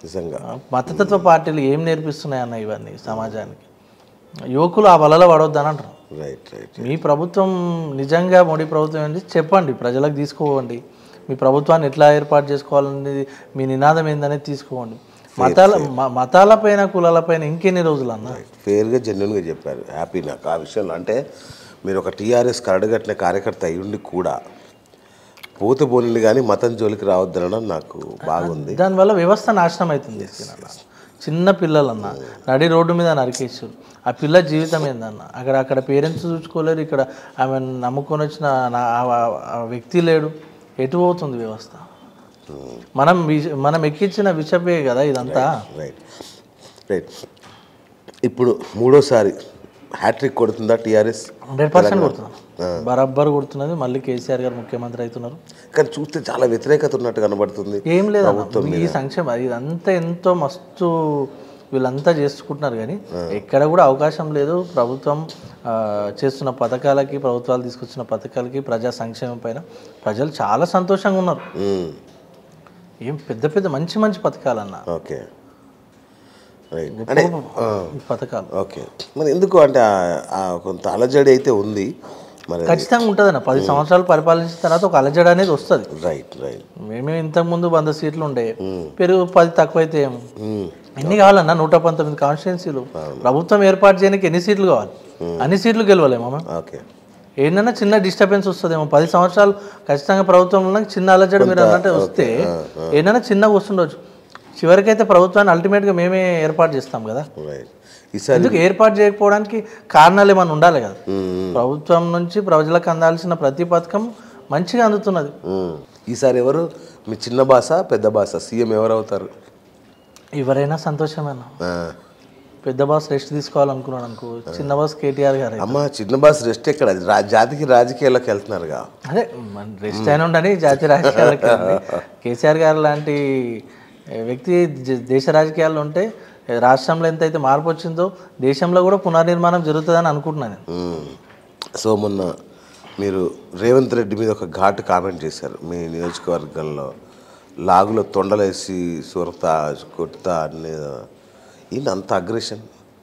నిజంగా మతతత్వ పార్టీలు ఏం నేర్పిస్తున్నాయి అన్న ఇవన్నీ సమాజానికి యువకులు ఆ వలలో పడవద్దని అంటారు రైట్ రైట్ మీ ప్రభుత్వం నిజంగా మోడీ ప్రభుత్వం ఏంటి చెప్పండి ప్రజలకు తీసుకోవండి మీ ప్రభుత్వాన్ని ఎట్లా ఏర్పాటు చేసుకోవాలనేది మీ నినాదం ఏందనేది తీసుకోండి మతాల మ- మతాలపైన కులాలపైన ఇంకెన్ని రోజులు అన్న ఫేర్గా జెన్యున్గా చెప్పారు హ్యాపీ నాకు ఆ విషయంలో అంటే మీరు ఒక టీఆర్ఎస్ కరడుగట్టిన కార్యకర్త అయ్యుండి కూడా పోతే పోనింది కానీ మతం జోలికి రావద్దనడం నాకు బాగుంది దానివల్ల వ్యవస్థ నాశనం అవుతుంది సీనన్న. చిన్న పిల్లలన్న నడి రోడ్డు మీద నరికేసారు ఆ పిల్ల జీవితం ఏందన్న అక్కడ అక్కడ పేరెంట్స్ చూసుకోలేరు ఇక్కడ ఆమె నమ్ముకొని వచ్చిన నా- ఆ- ఆ- ఆ వ్యక్తి లేడు ఎటు పోతుంది వ్యవస్థ మనం విష- మనం ఎక్కించిన విషపే కదా ఇదంతా రైట్ రైట్ ఇప్పుడు మూడోసారి హ్యాట్రిక్ కొడుతుందా టీఆర్ఎస్ హండ్రెడ్ పర్సెంట్ కొడుతున్నాం బరాబర్ కొడుతున్నది మళ్ళీ కేసీఆర్ గారు ముఖ్యమంత్రి అవుతున్నారు కానీ చూస్తే చాలా వ్యతిరేకత ఉన్నట్టు కనబడుతుంది ఏం లేదు ఈ సంక్షేమ ఇదంతా ఎంతో మస్తు వీళ్ళంతా చేసుకుంటున్నారు కానీ ఎక్కడ కూడా అవకాశం లేదు ప్రభుత్వం ఆ, చేస్తున్న పథకాలకి ప్రభుత్వాలు తీసుకొచ్చిన పథకాలకి ప్రజా సంక్షేమం పైన ప్రజలు చాలా సంతోషంగా ఉన్నారు మ్మ్. ఏం పెద్ద పెద్ద మంచి మంచి పథకాలు అన్న ఓకే రైట్ అంటే ఆ, ఈ పథకాలు ఓకే మరి ఎందుకు అంటే ఆ- ఆ కొంత అలజడి అయితే ఉంది మరి ఖచ్చితంగా ఉంటుందన్న పది సంవత్సరాలు పరిపాలించిన తర్వాత ఒక అలజడ అనేది వస్తుంది రైట్ రైట్ మేమే ఇంతకుముందు వంద సీట్లు ఉండే పెరుగు పది తక్కువైతే ఏం మ్మ్. ఎన్ని కావాలన్నా నూట పంతొమ్మిది కాన్స్టిట్యున్సీలు ప్రభుత్వం ఏర్పాటు చేయడానికి ఎన్ని సీట్లు కావాలి అన్ని సీట్లు గెలవలేమా మనం ఓకే ఏంటన్నా చిన్న డిస్టర్బెన్స్ వస్తుందేమో పది సంవత్సరాలు ఖచ్చితంగా ప్రభుత్వంలో చిన్న అలజడి మీరు అన్నట్టు వస్తే ఏంటన్నా చిన్నగా వస్తుండొచ్చు చివరికైతే ప్రభుత్వాన్ని అల్టిమేట్గా మేమే ఏర్పాటు చేస్తాం కదా రైట్ ఈసారి ఎందుకు ఏర్పాటు చేయకపోవడానికి కారణాలు ఏమైనా ఉండాలి కదా మ్మ్. ప్రభుత్వం నుంచి ప్రజలకు అందాల్సిన ప్రతి పథకం మంచిగా అందుతున్నది మ్మ్. ఈసారి ఎవరు మీ చిన్న భాష పెద్ద భాష సీఎం ఎవరు అవుతారు ఎవరైనా సంతోషమేనా ఆ. పెద్ద బాస్ రెస్ట్ తీసుకోవాలనుకున్నాడు అనుకో చిన్న బాస్ కేటీఆర్ గారు అమ్మ చిన్న భాష రెస్ట్ ఎక్కడ అది రా జాతికి రాజకీయాల్లోకి వెళ్తున్నారుగా అదే మన రెస్ట్ అయినా ఉండని జాతీయ రాజకీయాలకి వెళ్ళి. కేసీఆర్ గారు లాంటి వ్యక్తి జ- దేశ రాజకీయాల్లో ఉంటే రాష్ట్రంలో ఎంతైతే మార్పు వచ్చిందో దేశంలో కూడా పునర్నిర్మాణం జరుగుతుందని అనుకుంటున్నాను నేను. మ్మ్. సో మొన్న మీరు రేవంత్ రెడ్డి మీద ఒక ఘాటు కామెంట్ చేశారు మీ నియోజకవర్గంలో లాగులో తొండలేసి సొరతా కొట్టుతా అనేది ఏంటి అంత అగ్రెషన్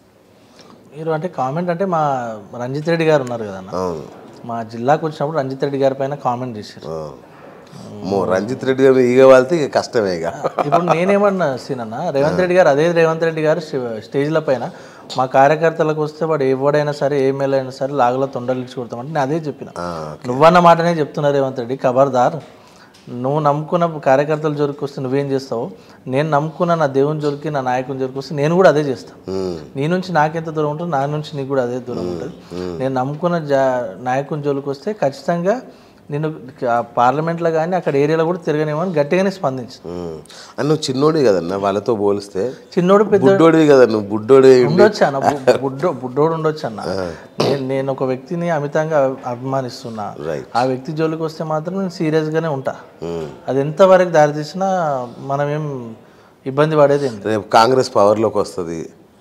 మీరు అంటే కామెంట్ అంటే మా రంజిత్ రెడ్డి గారు ఉన్నారు కదన్న అవును మా జిల్లాకు వచ్చినప్పుడు రంజిత్ రెడ్డి గారి పైన కామెంట్ చేశారు ఆ. మో రంజిత్ రెడ్డి గారు ఈగ వాళ్తే ఇక కష్టమే ఇక ఇప్పుడు నేనేమన్నా సీనన్న రేవంత్ రెడ్డి గారు అదే రేవంత్ రెడ్డి గారు స్టే- స్టేజ్ల పైన మా కార్యకర్తలకు వస్తే వాడు ఎవడైనా సరే ఏ మేలు అయినా సరే లాగులో తొండలు ఇచ్చి కొడతామంటే నేను అదే చెప్పిన ఆ, నువ్వన్న మాటనే చెప్తున్నా రేవంత్ రెడ్డి ఖబర్దార్ నువ్వు నమ్ముకున్న కార్యకర్తల జోలికి వస్తే నువ్వేం చేస్తావు నేను నమ్ముకున్న నా దేవుని జోలికి నా నాయకుని జోలికి వస్తే నేను కూడా అదే చేస్తాను మ్మ్. నీ నుంచి నాకెంత దూరం ఉంటుంది నా నుంచి నీకు కూడా అదే దూరం ఉంటుంది నేను నమ్ముకున్న జా నాయకుని జోలికి వస్తే ఖచ్చితంగా నేను ఆ పార్లమెంట్లో కానీ అక్కడ ఏరియాలో కూడా తిరగనేమని గట్టిగానే స్పందించింది మ్మ్. అని నువ్వు చిన్నోడి కదన్నా వాళ్ళతో పోలిస్తే చిన్నోడు పెద్ద బుడ్డోడివి కదా నువ్వు బుడ్డోడి ఉండొచ్చు అన్న బు- బుడ్డో బుడ్డోడు ఉండొచ్చు అన్న నేను నేను ఒక వ్యక్తిని అమితంగా అభిమానిస్తున్నా రైట్ ఆ వ్యక్తి జోలికి వస్తే మాత్రం నేను సీరియస్గానే ఉంటా మ్మ్. అది ఎంతవరకు దారితీసినా మనం ఏం ఇబ్బంది పడేది ఏం లేదు. రేపు కాంగ్రెస్ పవర్లోకి వస్తుంది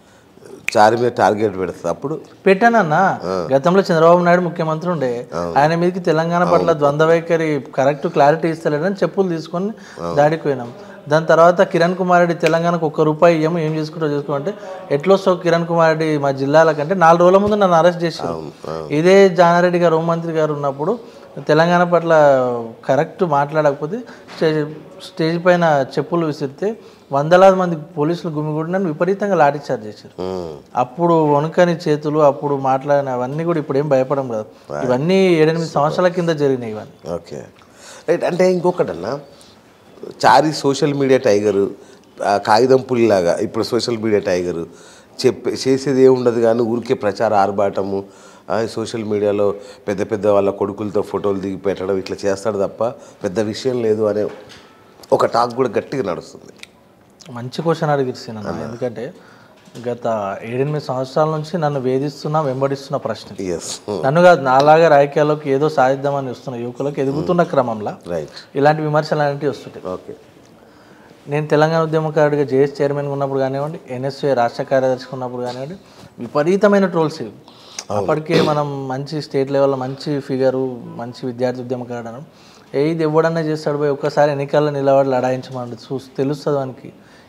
చారి మీద టార్గెట్ పెడుతుంది అప్పుడు పెట్టానన్న గతంలో చంద్రబాబు నాయుడు ముఖ్యమంత్రి ఉండే ఆయన మీదకి తెలంగాణ పట్ల ద్వంద్వ వైఖరి కరెక్ట్ క్లారిటీ ఇస్తలేడని చెప్పులు తీసుకొని దాడికి పోయినాం దాని తర్వాత కిరణ్ కుమార్ రెడ్డి తెలంగాణకు ఒక్క రూపాయి ఇయ్యము ఏం చేసుకుంటో చేసుకో అంటే ఎట్లా వస్తావు కిరణ్ కుమార్ రెడ్డి మా జిల్లాల కంటే నాలుగు రోజుల ముందు నన్ను అరెస్ట్ చేశారు ఇదే జానారెడ్డి గారు హోంమంత్రి గారు ఉన్నప్పుడు తెలంగాణ పట్ల కరెక్ట్ మాట్లాడకపోతే స్టేజ్ స్టేజ్ పైన చెప్పులు విసిరితే వందలాది మంది పోలీసులు గుమిగూడి నన్ను విపరీతంగా లాఠీ చార్జ్ చేశారు మ్మ్. అప్పుడు వణుకని చేతులు అప్పుడు మాట్లాడిన అవన్నీ కూడా ఇప్పుడు ఏం భయపడం కాదు ఇవన్నీ ఏడెనిమిది సంవత్సరాల కింద జరిగినాయి ఇవన్నీ ఓకే రైట్ అంటే ఇంకొకటన్నా చారి సోషల్ మీడియా టైగరు ఆ కాగితం పులిలాగా ఇప్పుడు సోషల్ మీడియా టైగరు చెప్పే చేసేది ఏముండదు కానీ ఊరికే ప్రచార ఆర్భాటము ఆ, సోషల్ మీడియాలో పెద్ద పెద్ద వాళ్ళ కొడుకులతో ఫోటోలు దిగి పెట్టడం ఇట్లా చేస్తాడు తప్ప పెద్ద విషయం లేదు అనే ఒక టాక్ కూడా గట్టిగా నడుస్తుంది మంచి క్వశ్చన్ అడిగిస్తాను నన్ను ఎందుకంటే గత ఏడెనిమిది సంవత్సరాల నుంచి నన్ను వేధిస్తున్న వెంబడిస్తున్న ప్రశ్న ఎస్ నన్ను కాదు నాలాగా రాజకీయాల్లోకి ఏదో సాధిద్దామని వస్తున్న యువకులకు ఎదుగుతున్న క్రమంలో రైట్ ఇలాంటి విమర్శలు అనేవి వస్తుంటాయి ఓకే నేను తెలంగాణ ఉద్యమకారుడిగా జేఎస్ చైర్మన్గా ఉన్నప్పుడు కానివ్వండి ఎన్ఎస్ఏ రాష్ట్ర కార్యదర్శిగా ఉన్నప్పుడు కానివ్వండి విపరీతమైన ట్రోల్స్ ఇవి అప్పటికే మనం మంచి స్టేట్ లెవెల్లో మంచి ఫిగరు మంచి విద్యార్థి ఉద్యమకారుడు అనం ఏ ఇది ఎవడన్నా చేస్తాడు పోయి ఒక్కసారి ఎన్నికల్లో నిలబడి లడాయించమండి చూసి తెలుస్తుంది వానికి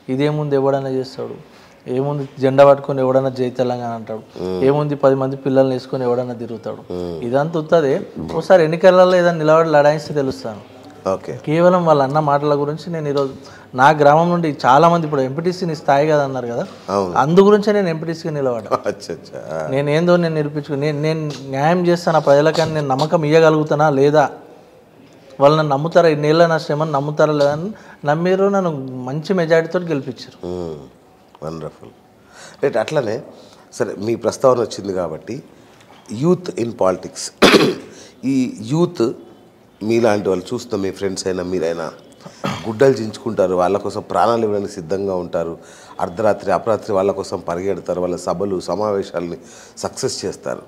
ఇదేముంది ఎవడన్నా చేస్తాడు ఏముంది జెండా పట్టుకొని ఎవడన్నా జై తెలంగాణ అంటాడు ఏముంది పది మంది పిల్లల్ని వేసుకొని ఎవడన్నా తిరుగుతాడు ఇదంతా ఉత్తదే ఒకసారి ఎన్నికలలో ఏదైనా నిలబడి లడాయిస్తే తెలుస్తాను ఓకే కేవలం వాళ్ళ అన్న మాటల గురించి నేను ఈరోజు నా గ్రామం నుండి చాలా మంది ఇప్పుడు ఎంపీటీసీ స్థాయి కదా అన్నారు కదా అవును. అందు గురించే నేను ఎంపీటీసీగా నిలబడ్డా అచ్చా అచ్చా నేను ఏందో నేను నిరూపించుకో నేను నేను న్యాయం చేస్తాను ఆ ప్రజలకని నేను నమ్మకం ఇవ్వగలుగుతానా లేదా వాళ్ళు నన్ను నమ్ముతారా ఇన్నేళ్ళ నా శ్రమను నమ్ముతారా లేదా అని నమ్మిరు నన్ను మంచి మెజారిటీతో గెలిపించారు వండర్ఫుల్ రైట్ అట్లనే సరే మీ ప్రస్తావన వచ్చింది కాబట్టి యూత్ ఇన్ పాలిటిక్స్ ఈ యూత్ మీలాంటి వాళ్ళు చూస్తాం మీ ఫ్రెండ్స్ అయినా మీరైనా గుడ్డలు చించుకుంటారు వాళ్ళ కోసం ప్రాణాలు ఇవ్వడానికి సిద్ధంగా ఉంటారు అర్ధరాత్రి అపరాత్రి వాళ్ళ కోసం పరిగెడతారు వాళ్ళ సభలు సమావేశాలని సక్సెస్ చేస్తారు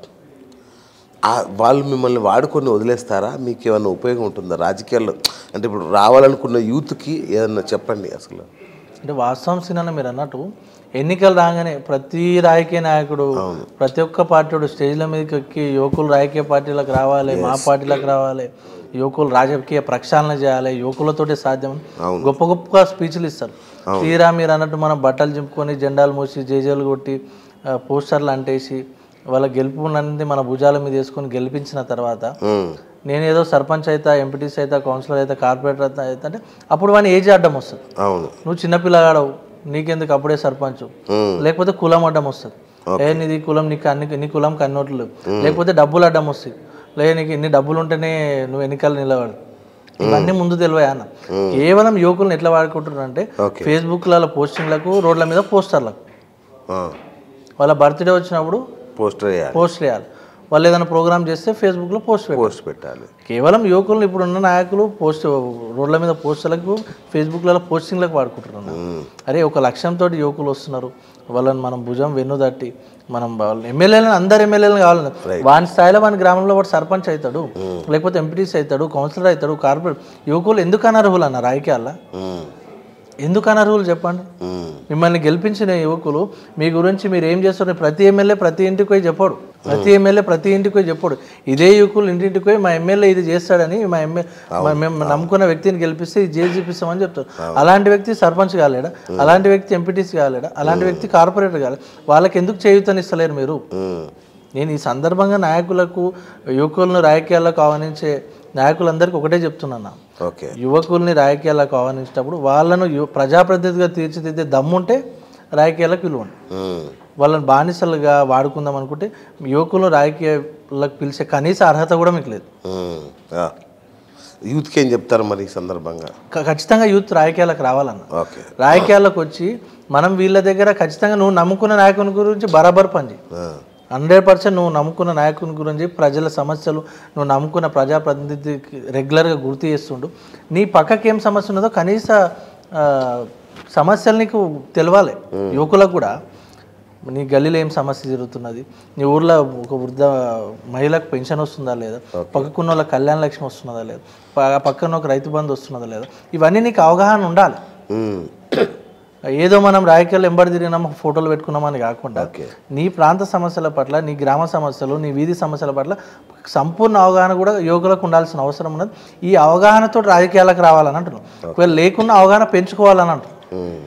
ఆ- వాళ్ళు మిమ్మల్ని వాడుకొని వదిలేస్తారా మీకు ఏమైనా ఉపయోగం ఉంటుందా రాజకీయాల్లో అంటే ఇప్పుడు రావాలనుకున్న యూత్కి ఏదన్నా చెప్పండి అసలు అంటే వాస్తవం సినిమా మీరు అన్నట్టు ఎన్నికలు రాగానే ప్రతి రాజకీయ నాయకుడు ప్రతి ఒక్క పార్టీడు స్టేజ్ల మీదకి ఎక్కి యువకులు రాజకీయ పార్టీలకు రావాలి మా పార్టీలకు రావాలి యువకులు రాజకీయ ప్రక్షాళన చేయాలి యువకులతోటే సాధ్యం అని గొప్ప గొప్ప స్పీచ్లు ఇస్తారు తీరా మీరు అన్నట్టు మనం బట్టలు చింపుకొని జెండాలు మూసి జేజేలు కొట్టి ఆ, పోస్టర్లు అంటేసి వాళ్ళ గెలుపునంది మన భుజాల మీద వేసుకొని గెలిపించిన తర్వాత మ్మ్. నేను ఏదో సర్పంచ్ అయితే ఎంపీటీసీ అయితే కౌన్సిలర్ అయితే కార్పొరేటర్ అయితే అంటే అప్పుడు వాని ఏజ్ అడ్డం వస్తుంది అవును నువ్వు చిన్నపిల్లగాడవు నీకెందుకు అప్పుడే సర్పంచ్ మ్మ్. లేకపోతే కులం అడ్డం వస్తుంది ఏ నీది కులం నీకు అన్ని నీ కులం కన్నోట్లు లేవు లేకపోతే డబ్బులు అడ్డం వస్తాయి లే నీకు ఇన్ని డబ్బులు ఉంటేనే నువ్వు ఎన్నికలు నిలబడు ఇవన్నీ ముందు తెలివయా అన్న కేవలం యువకులను ఎట్లా వాడుకుంటున్నారు అంటే Okay. ఫేస్బుక్లలో పోస్టింగ్లకు రోడ్ల మీద పోస్టర్లకు ఆ. వాళ్ళ బర్త్డే వచ్చినప్పుడు పోస్టర్ వేయాలి పోస్ట్ చేయాలి వాళ్ళు ఏదైనా ప్రోగ్రామ్ చేస్తే ఫేస్బుక్లో పోస్ట్ పెట్టాలి పోస్ట్ పెట్టాలి కేవలం యువకులు ఇప్పుడున్న నాయకులు పోస్ట్ రోడ్ల మీద పోస్టులకు ఫేస్బుక్లలో పోస్టింగ్లకు వాడుకుంటున్నారు అరే ఒక లక్ష్యంతో యువకులు వస్తున్నారు వాళ్ళని మనం భుజం వెన్ను తట్టి మనం వాళ్ళని ఎమ్మెల్యేలను అందరు ఎమ్మెల్యేలను కావాలి వాని స్థాయిలో వాని గ్రామంలో వాడు సర్పంచ్ అవుతాడు లేకపోతే ఎంపీటీసీ అవుతాడు కౌన్సిలర్ అవుతాడు కార్పొరేట్ యువకులు ఎందుకు అనర్హులు అన్న రాజకీయాల్లో మ్మ్. ఎందుకు అనర్హులు చెప్పండి మ్మ్. మిమ్మల్ని గెలిపించిన యువకులు మీ గురించి మీరు ఏం చేస్తున్నారు ప్రతి ఎమ్మెల్యే ప్రతి ఇంటికి పోయి చెప్పాడు ప్రతి ఎమ్మెల్యే ప్రతి ఇంటికి పోయి చెప్పాడు ఇదే యువకులు ఇంటింటికి పోయి మా ఎమ్మెల్యే ఇది చేస్తాడని మా ఎమ్మెల్యే మేము నమ్ముకున్న వ్యక్తిని గెలిపిస్తే ఇది చేసి చూపిస్తామని చెప్తారు అలాంటి వ్యక్తి సర్పంచ్ కాలేడా అలాంటి వ్యక్తి ఎంపీటీసీ కాలేడా అలాంటి వ్యక్తి కార్పొరేటర్ కాలేడా వాళ్ళకి ఎందుకు చేయూతనిస్తలేరు మీరు మ్మ్. నేను ఈ సందర్భంగా నాయకులకు యువకులను రాజకీయాలకు ఆహ్వానించే నాయకులందరికీ ఒకటే చెప్తున్నాను ఓకే యువకుల్ని రాజకీయాలకు ఆహ్వానించినప్పుడు వాళ్ళను యు- ప్రజాప్రతినిధిగా తీర్చిదిద్దే దమ్ముంటే రాజకీయాలకు విలువండి మ్మ్. వాళ్ళని బానిసలుగా వాడుకుందాం అనుకుంటే యువకులను రాజకీయాలకు పిలిచే కనీస అర్హత కూడా మీకు లేదు మ్మ్. ఆ. యూత్కి ఏం చెప్తారు మరి ఈ సందర్భంగా క- ఖచ్చితంగా యూత్ రాజకీయాలకు రావాలన్న ఓకే రాజకీయాలకు వచ్చి మనం వీళ్ళ దగ్గర ఖచ్చితంగా నువ్వు నమ్ముకున్న నాయకుని గురించి బరాబర్ పనిచేయి ఆ. హండ్రెడ్ పర్సెంట్ నువ్వు నమ్ముకున్న నాయకుని గురించి ప్రజల సమస్యలు నువ్వు నమ్ముకున్న ప్రజాప్రతినిధికి రెగ్యులర్గా గుర్తు చేస్తుండు నీ పక్కకి ఏం సమస్య ఉన్నదో కనీస ఆ, సమస్యలు నీకు తెలవాలి యువకులకు కూడా నీ గల్లీలో ఏం సమస్య జరుగుతున్నది నీ ఊర్లో ఒక వృద్ధ మహిళకు పెన్షన్ వస్తుందా లేదా పక్కకున్న వాళ్ళకి కళ్యాణ లక్ష్మి వస్తున్నదా లేదా ప- పక్కన ఒక రైతు బంధు వస్తున్నదా లేదా ఇవన్నీ నీకు అవగాహన ఉండాలి మ్మ్. ఏదో మనం రాజకీయాలు ఎంబడి తిరిగినామా ఫోటోలు పెట్టుకున్నామని కాకుండా ఓకే నీ ప్రాంత సమస్యల పట్ల నీ గ్రామ సమస్యలు నీ వీధి సమస్యల పట్ల సంపూర్ణ అవగాహన కూడా యువకులకు ఉండాల్సిన అవసరం ఉన్నది ఈ అవగాహనతో రాజకీయాలకు రావాలని అంటున్నాం ఒకవేళ లేకున్న అవగాహన పెంచుకోవాలని అంటున్నాం మ్మ్.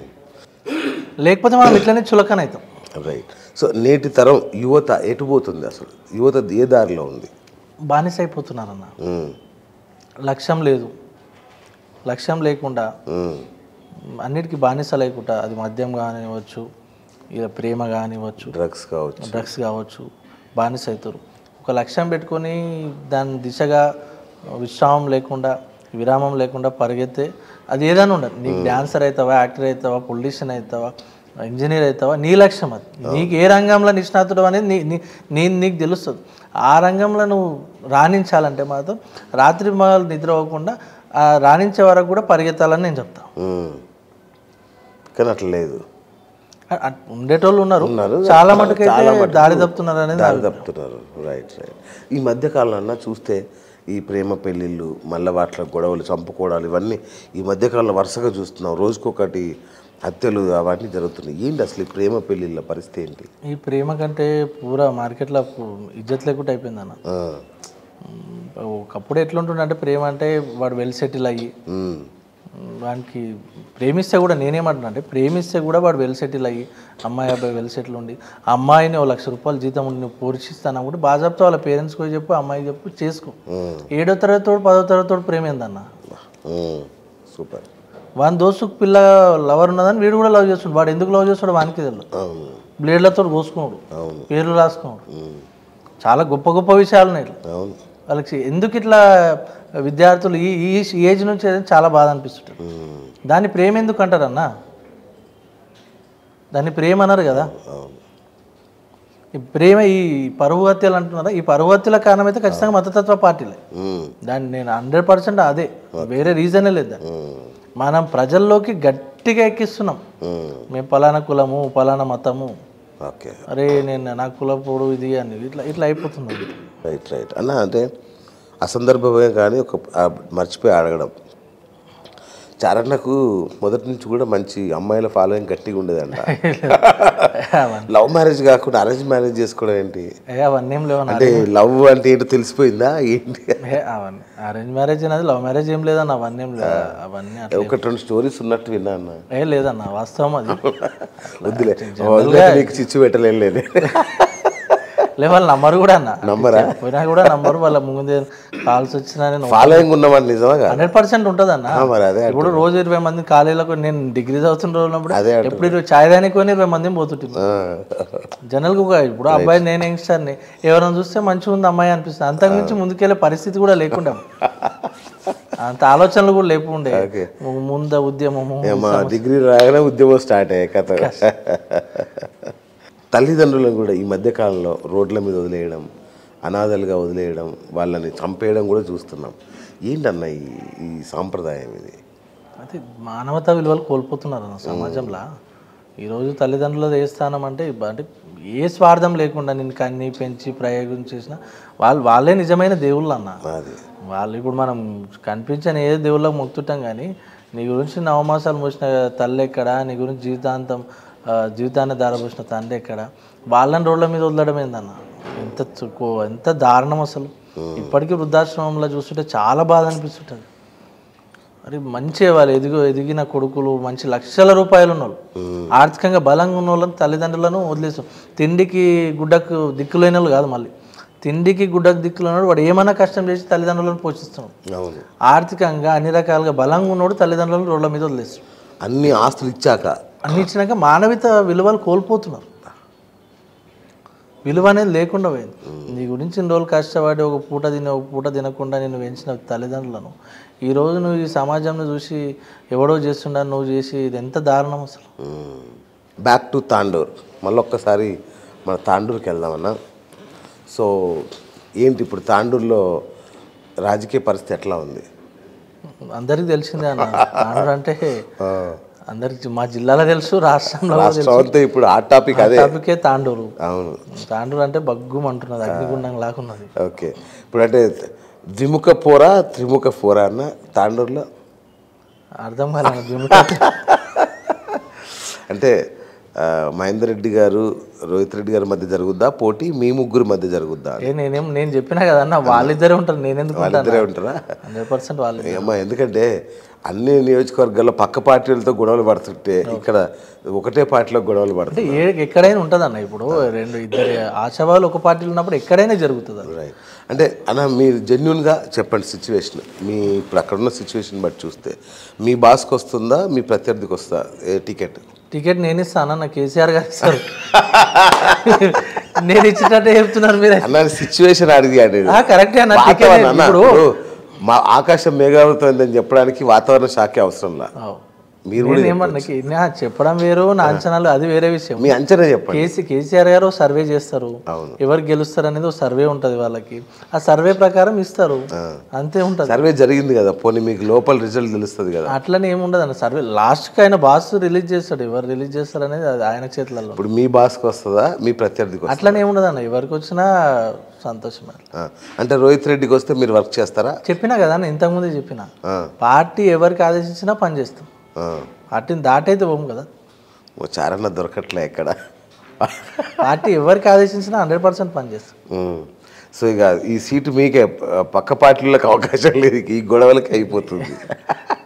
లేకపోతే మనం ఇట్లనే చులకన అవుతాం రైట్ సో నేటి తరం యువత ఎటు పోతుంది అసలు యువత ఏ దారిలో ఉంది బానిస అయిపోతున్నారన్న మ్మ్. లక్ష్యం లేదు లక్ష్యం లేకుండా మ్మ్. అన్నిటికీ బానిస లేకుండా అది మద్యం కానివ్వచ్చు ఇలా ప్రేమ కానివ్వచ్చు డ్రగ్స్ కావచ్చు డ్రగ్స్ కావచ్చు బానిస అవుతారు ఒక లక్ష్యం పెట్టుకొని దాని దిశగా విశ్రామం లేకుండా విరామం లేకుండా పరిగెత్తే అది ఏదైనా ఉండదు నీకు డాన్సర్ అవుతావా యాక్టర్ అవుతావా పొలిటీషియన్ అవుతావా ఇంజనీర్ అవుతావా నీ లక్ష్యం అది నీకు ఏ రంగంలో నిష్ణాతుడు అనేది నీ నీ నీ- నీకు తెలుస్తుంది ఆ రంగంలో నువ్వు రాణించాలంటే మాత్రం రాత్రి మగలు నిద్ర అవ్వకుండా ఆ రాణించే వరకు కూడా పరిగెత్తాలని నేను చెప్తాను మ్మ్. కానీ అట్లా లేదు అ- అ- ఉండేటోళ్ళు ఉన్నారు ఉన్నారు. చాలా మటుకు చాలా అయితే మటుకు దారి తప్పుతున్నారు అనేది దారి తప్పుతున్నారు రైట్ రైట్ ఈ మధ్యకాలంలో అన్న చూస్తే ఈ ప్రేమ పెళ్ళిళ్ళు మళ్ళీ వాటిలో గొడవలు చంపుకోవడాలు ఇవన్నీ ఈ మధ్యకాలంలో వరుసగా చూస్తున్నాం రోజుకొకటి హత్యలు అవన్నీ జరుగుతున్నాయి ఏంటి అసలు ఈ ప్రేమ పెళ్ళిళ్ళ పరిస్థితి ఏంటి ఈ ప్రేమ కంటే పూరా మార్కెట్లో పు- ఇజ్జత్ లేకుండా అయిపోయింది అన్న ఆ. ఒకప్పుడు ఎట్లుంటుండే అంటే ప్రేమ అంటే వాడు వెల్ సెటిల్ అయ్యి మ్మ్. వానికి ప్రేమిస్తే కూడా నేనేమంటున్నా అంటే ప్రేమిస్తే కూడా వాడు వెల్ సెటిల్ అయ్యి అమ్మాయి అబ్బాయి వెల్ సెటిల్ ఉండి ఆ అమ్మాయిని ఓ లక్ష రూపాయలు జీతం ఉండి నువ్వు పోషిస్తాను కూడా బాగా చెప్తా వాళ్ళ పేరెంట్స్ కూడా చెప్పు అమ్మాయి చెప్పు చేసుకో ఏడో తరగతోడు పదో తరగతోడు ప్రేమ ఏందన్న ఉమ్, సూపర్ వాని దోస్తుకు పిల్ల లవర్ ఉన్నదని వీడు కూడా లవ్ చేస్తాడు వాడు ఎందుకు లవ్ చేస్తాడు వానికి తెలియదు అవును బ్లేడ్లతో కోసుకున్నాడు అవును పేర్లు రాసుకున్నాడు ఉమ్, చాలా గొప్ప గొప్ప విషయాలు ఉన్నాయి ఇట్లా. అవును వాళ్ళకి ఎందుకు ఇట్లా విద్యార్థులు ఈ ఈ ఏజ్ నుంచి అనేది చాలా బాధ అనిపిస్తుంటుంది ఉమ్, దాన్ని ప్రేమ ఎందుకు అంటారన్న దాన్ని ప్రేమ అన్నారు కదా అవును ఈ ప్రేమ ఈ పరువు హత్యలు అంటున్నారా ఈ పరువు హత్యల కారణం అయితే ఖచ్చితంగా మతతత్వ పార్టీలే ఉమ్, దాన్ని నేను హండ్రెడ్ పర్సెంట్ అదే వేరే రీజనే లేదు దానికి. ఉమ్, మనం ప్రజల్లోకి గట్టిగా ఎక్కిస్తున్నాం ఉమ్, మేము పలానా కులము పలానా మతము ఓకే అరే నేను నా కులపోడు ఇది అని ఇట్లా ఇట్లా అయిపోతుంది రైట్ రైట్ అన్న అంటే అసందర్భమే కానీ ఒక ఆ, మర్చిపోయి అడగడం చారణకు మొదటి నుంచి కూడా మంచి అమ్మాయిల ఫాలోయింగ్ గట్టిగా ఉండేదంట అవన్నీ లవ్ మ్యారేజ్ కాకుండా అరేంజ్ మ్యారేజ్ చేసుకోవడం ఏంటి ఏ అవన్నీ ఏం లేవన్న అంటే లవ్ అంటే ఏంటో తెలిసిపోయిందా ఏంటి ఏ అవన్నీ అరేంజ్ మ్యారేజ్ అనేది లవ్ మ్యారేజ్ ఏం లేదన్న అవన్నీ ఏం లేదు అవన్నీ అట్లా ఒకటి రెండు స్టోరీస్ ఉన్నట్టు విన్నా అన్న ఏ లేదన్న వాస్తవం అది వద్దులే వదిలేక నీకు చిచ్చు పెట్టలేం లేదు లే వాళ్ళ నంబర్ కూడా అన్న నంబరా? పోయినా కూడా నంబర్ వాళ్ళ ముందే కాల్స్ వచ్చినా నేను ఫాలోయింగ్ ఉన్నవాడు నిజమా కాదు? హండ్రెడ్ పర్సెంట్ ఉంటుంది అన్న ఆ, మరి అదే ఇప్పుడు రోజు ఇరవై మంది కాలేజీలకు నేను డిగ్రీ చదువుతున్న రోజున్నప్పుడు అదే ఎప్పుడు ఇరవై ఛాయ్ దానికి కొని ఇరవై మంది పోతుంటుంది ఆ, జనరల్గా ఒక ఇప్పుడు అబ్బాయి నేను యంగ్స్టర్ని ఎవరైనా చూస్తే మంచిగా ఉంది అమ్మాయి అనిపిస్తుంది అంతకు మించి ముందుకెళ్ళే పరిస్థితి కూడా లేకుండా అంత ఆలోచనలు కూడా లేకుండే ఓకే. ముంద ఉద్యమము మా డిగ్రీ రాగానే ఉద్యమం స్టార్ట్ అయ్యాయి కథ తల్లిదండ్రులను కూడా ఈ మధ్య కాలంలో రోడ్ల మీద వదిలేయడం అనాథలుగా వదిలేయడం వాళ్ళని చంపేయడం కూడా చూస్తున్నాం ఏంటన్న ఈ ఈ సాంప్రదాయం ఇది అయితే మానవతా విలువలు కోల్పోతున్నారు అన్న సమాజంలో ఈరోజు తల్లిదండ్రులది ఏ స్థానం అంటే ఇబ్బ- అంటే ఏ స్వార్థం లేకుండా నేను కన్ని పెంచి ప్రయోగం చేసిన వాళ్ళు వాళ్ళే నిజమైన దేవుళ్ళు అన్న అది వాళ్ళు ఇప్పుడు మనం కనిపించని ఏ దేవుళ్ళకి మొక్కుతుంటాం కానీ నీ గురించి నవమాసాలు మోసిన తల్లి ఎక్కడ నీ గురించి జీవితాంతం ఆ, జీవితాన్ని దారపోసిన తండ్రి ఎక్కడ వాళ్ళని రోడ్ల మీద వదలడం ఏందన్న ఎంత చుక్కో ఎంత దారుణం అసలు ఇప్పటికీ వృద్ధాశ్రమంలో చూస్తుంటే చాలా బాధ అనిపిస్తుంటుంది మరి మంచిగా వాళ్ళు ఎదిగు ఎదిగిన కొడుకులు మంచి లక్షల రూపాయలు ఉన్న వాళ్ళు ఆర్థికంగా బలంగా ఉన్న వాళ్ళని తల్లిదండ్రులను వదిలేస్తాం తిండికి గుడ్డకు దిక్కులేని వాళ్ళు కాదు మళ్ళీ తిండికి గుడ్డకు దిక్కులేనాడు వాడు ఏమైనా కష్టం చేసి తల్లిదండ్రులను పోషిస్తున్నాడు అవును ఆర్థికంగా అన్ని రకాలుగా బలంగా ఉన్నోడు తల్లిదండ్రులను రోడ్ల మీద వదిలేస్తాడు అన్ని ఆస్తులు ఇచ్చాక అన్ని ఇచ్చినాక మానవిత విలువలు కోల్పోతున్నారు విలువ అనేది లేకుండా పోయింది నీ గురించి ఇన్ని రోజులు కష్టపడి ఒక పూట తిని ఒక పూట తినకుండా నేను పెంచిన తల్లిదండ్రులను ఈ రోజు నువ్వు ఈ సమాజంలో చూసి ఎవడో చేస్తుండా నువ్వు చేసి ఇది ఎంత దారుణం అసలు బ్యాక్ టు తాండూర్ మళ్ళొక్కసారి మన తాండూరుకి వెళ్దామన్నా సో ఏంటి ఇప్పుడు తాండూరులో రాజకీయ పరిస్థితి ఎట్లా ఉంది అందరికీ తెలిసిందే అన్న తాండూరు అంటే అందరికి మా జిల్లాలో తెలుసు రాష్ట్రంలో కూడా తెలుసు రాష్ట్రం అంతా ఇప్పుడు ఆ టాపిక్ అదే టాపికే తాండూరు అవును తాండూరు అంటే బగ్గుమంటున్నది అగ్నిగుండం లాకున్నది ఓకే ఇప్పుడు అంటే ద్విముఖ పోరా త్రిముఖ పోరా అన్న తాండూరులో అర్థం కాలేదు దిముఖ- అంటే ఆ, మహేందర్ రెడ్డి గారు రోహిత్ రెడ్డి గారి మధ్య జరుగుద్దా పోటీ మీ ముగ్గురు మధ్య జరుగుద్దా ఏ నేనేం నేను చెప్పినా కదన్న వాళ్ళిద్దరే ఉంటారు నేనెందుకు ఉంటాను వాళ్ళిద్దరే ఉంటారా హండ్రెడ్ పర్సెంట్ వాళ్ళు అమ్మా ఎందుకంటే అన్ని నియోజకవర్గాల్లో పక్క పార్టీలతో గొడవలు పడుతుంటే ఇక్కడ ఒకటే పార్టీలో గొడవలు అంటే పడుతుంది ఏ ఎక్కడైనా ఉంటుంది అన్న ఇప్పుడు రెండు ఇద్దరు ఆశావాళ్ళు ఒక పార్టీలో ఉన్నప్పుడు ఎక్కడైనా జరుగుతుంది అది రైట్ అంటే అన్న మీరు జెన్యున్గా చెప్పండి సిచ్యువేషన్ మీ ఇప్పుడు అక్కడ ఉన్న సిచ్యువేషన్ బట్టి చూస్తే మీ బాస్కి వస్తుందా మీ ప్రత్యర్థికి వస్తుందా ఏ టికెట్ టికెట్ నేను ఇస్తాను అన్న కేసీఆర్ గారు ఇస్తారు నేను ఇచ్చినట్టే చెప్తున్నారు మీరు అన్న సిచ్యువేషన్ అడిగాడు ఆ, కరెక్టే అన్న టికెట్ వాతావరణం అన్న, ఇప్పుడు ఇప్పుడు మా ఆకాశం మేఘావృతమైందని చెప్పడానికి వాతావరణ శాఖే అవసరంలా అవు. మీరు కూడా నేనేమన్నా నా చెప్పడం వేరు నా అంచనాలు అది వేరే విషయం మీ అంచనా చెప్పండి కేసీ కేసీఆర్ గారు సర్వే చేస్తారు అవును. ఎవరు గెలుస్తారు అనేది ఒక సర్వే ఉంటుంది వాళ్ళకి ఆ సర్వే ప్రకారం ఇస్తారు అంతే ఉంటుంది సర్వే జరిగింది కదా పోనీ మీకు లోపల రిజల్ట్ తెలుస్తుంది కదా అట్లనే ఏముండదు అన్న సర్వే లాస్ట్కి ఆయన బాస్ రిలీజ్ చేస్తాడు ఎవరు రిలీజ్ చేస్తారు అనేది అది ఆయన చేతులలో ఉంది. ఇప్పుడు మీ బాస్కి వస్తుందా మీ ప్రత్యర్థికి వస్తుందా అట్లనే ఏముండదు అన్న ఎవరికి వచ్చినా సంతోషమే ఆ, అంటే రోహిత్ రెడ్డికి వస్తే మీరు వర్క్ చేస్తారా చెప్పినా కదా నేను ఇంతకుముందే చెప్పిన ఆ, పార్టీ ఎవరికి ఆదేశించినా పని చేస్తాం ఆ. పార్టీని దాటైతే పోము కదా ఓ చారన్న దొరకట్లే ఎక్కడ పార్టీ ఎవరికి ఆదేశించినా హండ్రెడ్ పర్సెంట్ పని చేస్తాం ఉమ్. సో ఇక ఈ సీటు మీకే ప- పక్క పార్టీలకు అవకాశం లేదు ఈ గొడవలకి అయిపోతుంది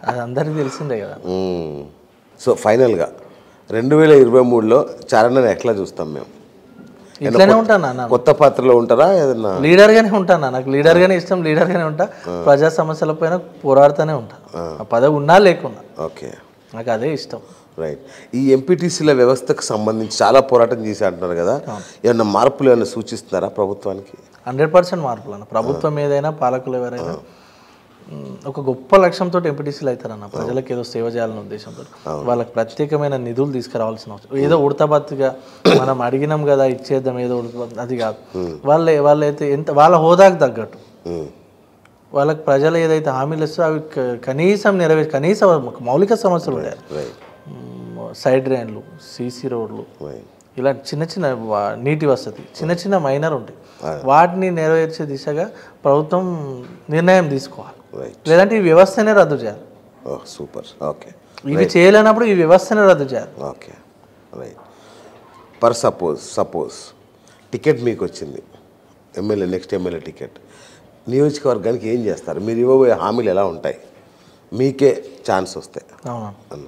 అది అందరికీ తెలిసిందే కదా మ్మ్. సో ఫైనల్గా రెండు వేల ఇరవై మూడులో చరణ్ ఎట్లా చూస్తాం మేము ఇట్లనే ఉంటాను అన్న కొత్త పాత్రలో ఉంటారా ఏదన్నా లీడర్గానే ఉంటాను నాకు లీడర్గానే ఇష్టం లీడర్గానే ఉంటా ప్రజా సమస్యల పైన పోరాడుతూనే ఉంటా ఆ పదవి ఉన్నా లేకున్నా ఓకే నాకు అదే ఇష్టం రైట్ ఈ ఎంపీటీసీల వ్యవస్థకు సంబంధించి చాలా పోరాటం చేసి అంటున్నారు కదా ఏమన్నా మార్పులు ఏమైనా సూచిస్తున్నారా ప్రభుత్వానికి హండ్రెడ్ పర్సెంట్ మార్పులు అన్న ప్రభుత్వం ఏదైనా పాలకులు ఎవరైనా మ్, ఒక గొప్ప లక్ష్యంతో ఎంపీటీసీలు అవుతారన్న ప్రజలకు ఏదో సేవ చేయాలనే ఉద్దేశంతో వాళ్ళకి ప్రత్యేకమైన నిధులు తీసుకురావాల్సిన అవసరం ఏదో ఉడతబత్తుగా మనం అడిగినాం కదా ఇచ్చేద్దాం ఏదో ఉడతబత్తు అది కాదు వాళ్ళే వాళ్ళైతే ఎంత వాళ్ళ హోదాకు తగ్గట్టు మ్మ్. వాళ్ళకి ప్రజలు ఏదైతే హామీలు ఇస్తో అవి క- కనీసం నెరవేర్చి కనీసం మౌలిక సమస్యలు ఉంటాయి రైట్ మ్, సైడ్ డ్రైన్లు సీసీ రోడ్లు రైట్ ఇలా చిన్న చిన్న వా- నీటి వసతి చిన్న చిన్న మైనర్ ఉంటాయి వాటిని నెరవేర్చే దిశగా ప్రభుత్వం నిర్ణయం తీసుకోవాలి రైట్ లేదంటే ఈ వ్యవస్థనే రద్దు చేయాలి ఓ సూపర్ ఓకే ఇవి చేయలేనప్పుడు ఈ వ్యవస్థనే రద్దు చేయాలి okay right per suppose suppose ticket మీకు వచ్చింది ఎమ్మెల్యే నెక్స్ట్ ఎమ్మెల్యే టికెట్ నియోజకవర్గానికి ఏం చేస్తారు మీరు ఇవ్వబోయే హామీలు ఎలా ఉంటాయి మీకే ఛాన్స్ వస్తాయి అవునా అన్న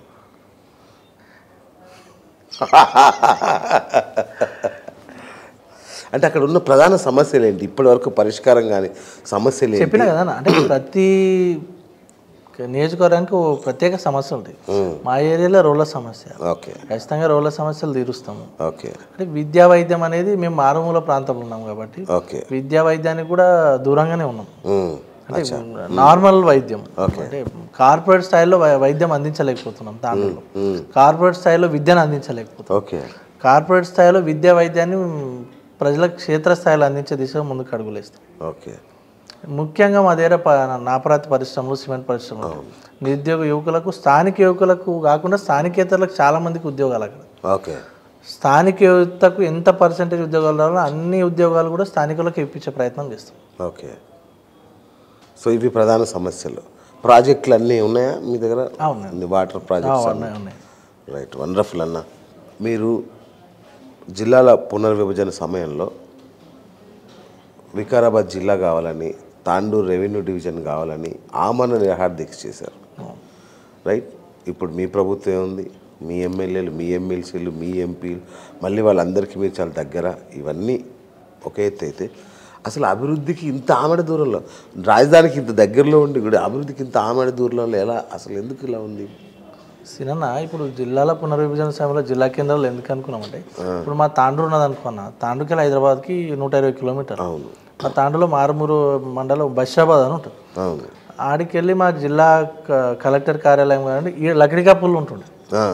అంటే అక్కడ ఉన్న ప్రధాన సమస్యలు ఏంటి ఇప్పటి వరకు పరిష్కారం కానీ సమస్యలు ఏంటి చెప్పినా కదా అన్న, అంటే ప్రతి నియోజకవర్గానికి ఓ ప్రత్యేక సమస్య ఉంటుంది మా ఏరియాలో రోడ్ల సమస్య ఓకే ఖచ్చితంగా రోడ్ల సమస్యలు తీరుస్తాము ఓకే అంటే విద్యా వైద్యం అనేది మేము మారుమూల ప్రాంతంలో ఉన్నాం కాబట్టి ఓకే విద్యా వైద్యానికి కూడా దూరంగానే ఉన్నాం ఉమ్, అంటే నార్మల్ వైద్యం అంటే కార్పొరేట్ స్థాయిలో వై- వైద్యం అందించలేకపోతున్నాం దాంట్లో కార్పొరేట్ స్థాయిలో విద్యను అందించలేకపోతున్నాం ఓకే కార్పొరేట్ స్థాయిలో విద్యా వైద్యాన్ని ప్రజలకు క్షేత్రస్థాయిలో అందించే దిశగా ముందుకు అడుగులేస్తాం ఓకే ముఖ్యంగా మా దగ్గర ప- నాపరాతి పరిశ్రమలు సిమెంట్ పరిశ్రమలు నిరుద్యోగ యువకులకు స్థానిక యువకులకు కాకుండా స్థానికేతరులకు చాలా మందికి ఉద్యోగాలు అక్కడ ఓకే స్థానిక యువతకు ఎంత పర్సెంటేజ్ ఉద్యోగాలు రావాలో అన్ని ఉద్యోగాలు కూడా స్థానికులకు ఇప్పించే ప్రయత్నం చేస్తాం ఓకే సో ఇవి ప్రధాన సమస్యలు ప్రాజెక్టులు అన్నీ ఉన్నాయా మీ దగ్గర అవునండి. అన్ని వాటర్ ప్రాజెక్ట్స్ ఉన్నాయి ఉన్నాయి రైట్ వండర్ఫుల్ అన్న మీరు జిల్లాల పునర్విభజన సమయంలో వికారాబాద్ జిల్లా కావాలని తాండూరు రెవెన్యూ డివిజన్ కావాలని ఆమరణ నిరాహార దీక్ష చేశారు రైట్ ఇప్పుడు మీ ప్రభుత్వం ఉంది మీ ఎమ్మెల్యేలు మీ ఎమ్మెల్సీలు మీ ఎంపీలు మళ్ళీ వాళ్ళందరికీ మీరు చాలా దగ్గర ఇవన్నీ ఒక ఎత్తు అయితే అసలు అభివృద్ధికి ఇంత ఆమెడ దూరంలో రాజధానికి ఇంత దగ్గరలో ఉండి కూడా అభివృద్ధికి ఇంత ఆమెడ దూరంలో ఎలా అసలు ఎందుకు ఇలా ఉంది సినన్న ఇప్పుడు జిల్లాల పునర్విభజన సమయంలో జిల్లా కేంద్రాలు ఎందుకు అనుకున్నామంటే ఇప్పుడు మా తాండ్రు ఉన్నది అనుకున్నా తాండ్రుకి వెళ్ళి హైదరాబాద్కి నూట ఇరవై కిలోమీటర్ అవును మా తాండ్రులో మారుమూరు మండలం బషాబాద్ అని ఉంటుంది అవును ఆడికి వెళ్ళి మా జిల్లా క- కలెక్టర్ కార్యాలయం కానీ ఈ లకడికాపుల్లో ఉంటుండే ఆ,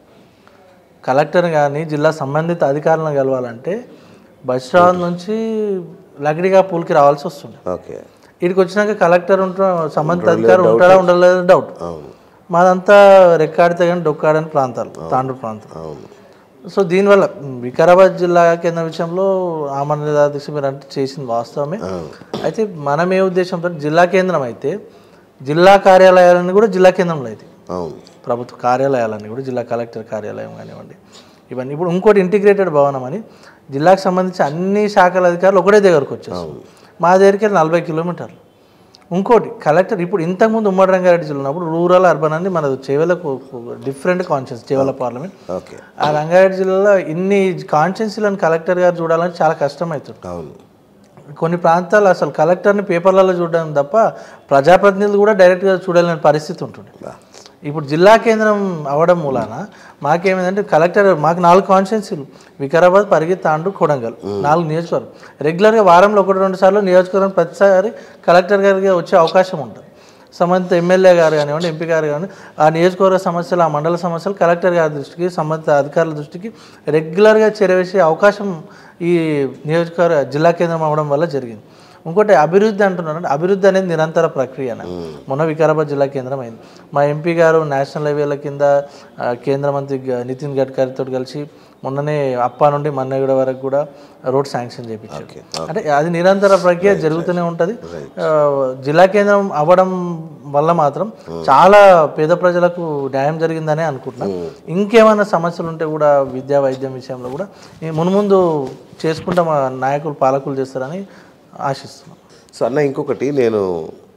కలెక్టర్ కానీ జిల్లా సంబంధిత అధికారులను కలవాలంటే బషాబాద్ నుంచి లకడిగా పూల్కి రావాల్సి వస్తుండే ఓకే ఇక్కడికి వచ్చినాక కలెక్టర్ ఉంటా సంబంధిత అధికారి ఉంటాడా ఉండలేదు డౌట్ అవును మాదంతా రెక్కాడితే కానీ డొక్కాడని ప్రాంతాలు తాండూరు ప్రాంతం అవును సో దీనివల్ల ఉమ్, వికారాబాద్ జిల్లా కేంద్ర విషయంలో ఆమరణ దీక్ష మీరు అంటే చేసింది వాస్తవమే అయితే మనం ఏ ఉద్దేశంతో జిల్లా కేంద్రం అయితే జిల్లా కార్యాలయాలన్నీ కూడా జిల్లా కేంద్రంలో అయితే అవును ప్రభుత్వ కార్యాలయాలన్నీ కూడా జిల్లా కలెక్టర్ కార్యాలయం కానివ్వండి ఇవన్నీ ఇప్పుడు ఇంకోటి ఇంటిగ్రేటెడ్ భవనం అని జిల్లాకు సంబంధించి అన్ని శాఖల అధికారులు ఒకటే దగ్గరకు వచ్చేస్తారు మా దగ్గరికి వెళ్ళి నలభై కిలోమీటర్లు ఇంకోటి కలెక్టర్ ఇప్పుడు ఇంతకుముందు ఉమ్మడి రంగారెడ్డి జిల్లా ఉన్నప్పుడు రూరల్ అర్బన్ అని మన చేవలకు డిఫరెంట్ కాన్షియన్స్ చేవల పార్లమెంట్ ఓకే ఆ రంగారెడ్డి జిల్లాలో ఇన్ని కాన్షియన్సీలను కలెక్టర్ గారు చూడాలని చాలా కష్టమవుతుంది అవును కొన్ని ప్రాంతాలు అసలు కలెక్టర్ని పేపర్లలో చూడడం తప్ప ప్రజాప్రతినిధులు కూడా డైరెక్ట్గా చూడలేని పరిస్థితి ఉంటుంది బా. ఇప్పుడు జిల్లా కేంద్రం అవ్వడం మూలాన మాకేమైందంటే కలెక్టర్ మాకు నాలుగు కాన్స్టిట్యున్సీలు వికారాబాద్ పరిగి తాండ్రు కొడంగల్ నాలుగు నియోజకవర్గం రెగ్యులర్గా వారంలో ఒకటి రెండు సార్లు నియోజకవర్గం ప్రతిసారి కలెక్టర్ గారికి వచ్చే అవకాశం ఉంటుంది సంబంధిత ఎమ్మెల్యే గారు కానివ్వండి ఎంపీ గారు కానివ్వండి ఆ నియోజకవర్గ సమస్యలు ఆ మండల సమస్యలు కలెక్టర్ గారి దృష్టికి సంబంధిత అధికారుల దృష్టికి రెగ్యులర్గా చేరవేసే అవకాశం ఈ నియోజకవర్గ జిల్లా కేంద్రం అవ్వడం వల్ల జరిగింది ఇంకోటి అభివృద్ధి అంటున్నారంటే అభివృద్ధి అనేది నిరంతర ప్రక్రియ మొన్న వికారాబాద్ జిల్లా కేంద్రం అయింది మా ఎంపీ గారు నేషనల్ హైవేల కింద ఆ, కేంద్ర మంత్రి గ- నితిన్ గడ్కరీతో కలిసి మొన్ననే అప్ప నుండి మన్నగూడ వరకు కూడా రోడ్ శాంక్షన్ చేయించారు అంటే అది నిరంతర ప్రక్రియ జరుగుతూనే ఉంటుంది ఆ, జిల్లా కేంద్రం అవ్వడం వల్ల మాత్రం చాలా పేద ప్రజలకు న్యాయం జరిగిందనే అనుకుంటున్నాం ఇంకేమైనా సమస్యలు ఉంటే కూడా విద్యా వైద్యం విషయంలో కూడా ఈ మున్ముందు చేసుకుంటా మా నాయకులు పాలకులు చేస్తారని ఆశిస్తున్నాం సో అన్న ఇంకొకటి నేను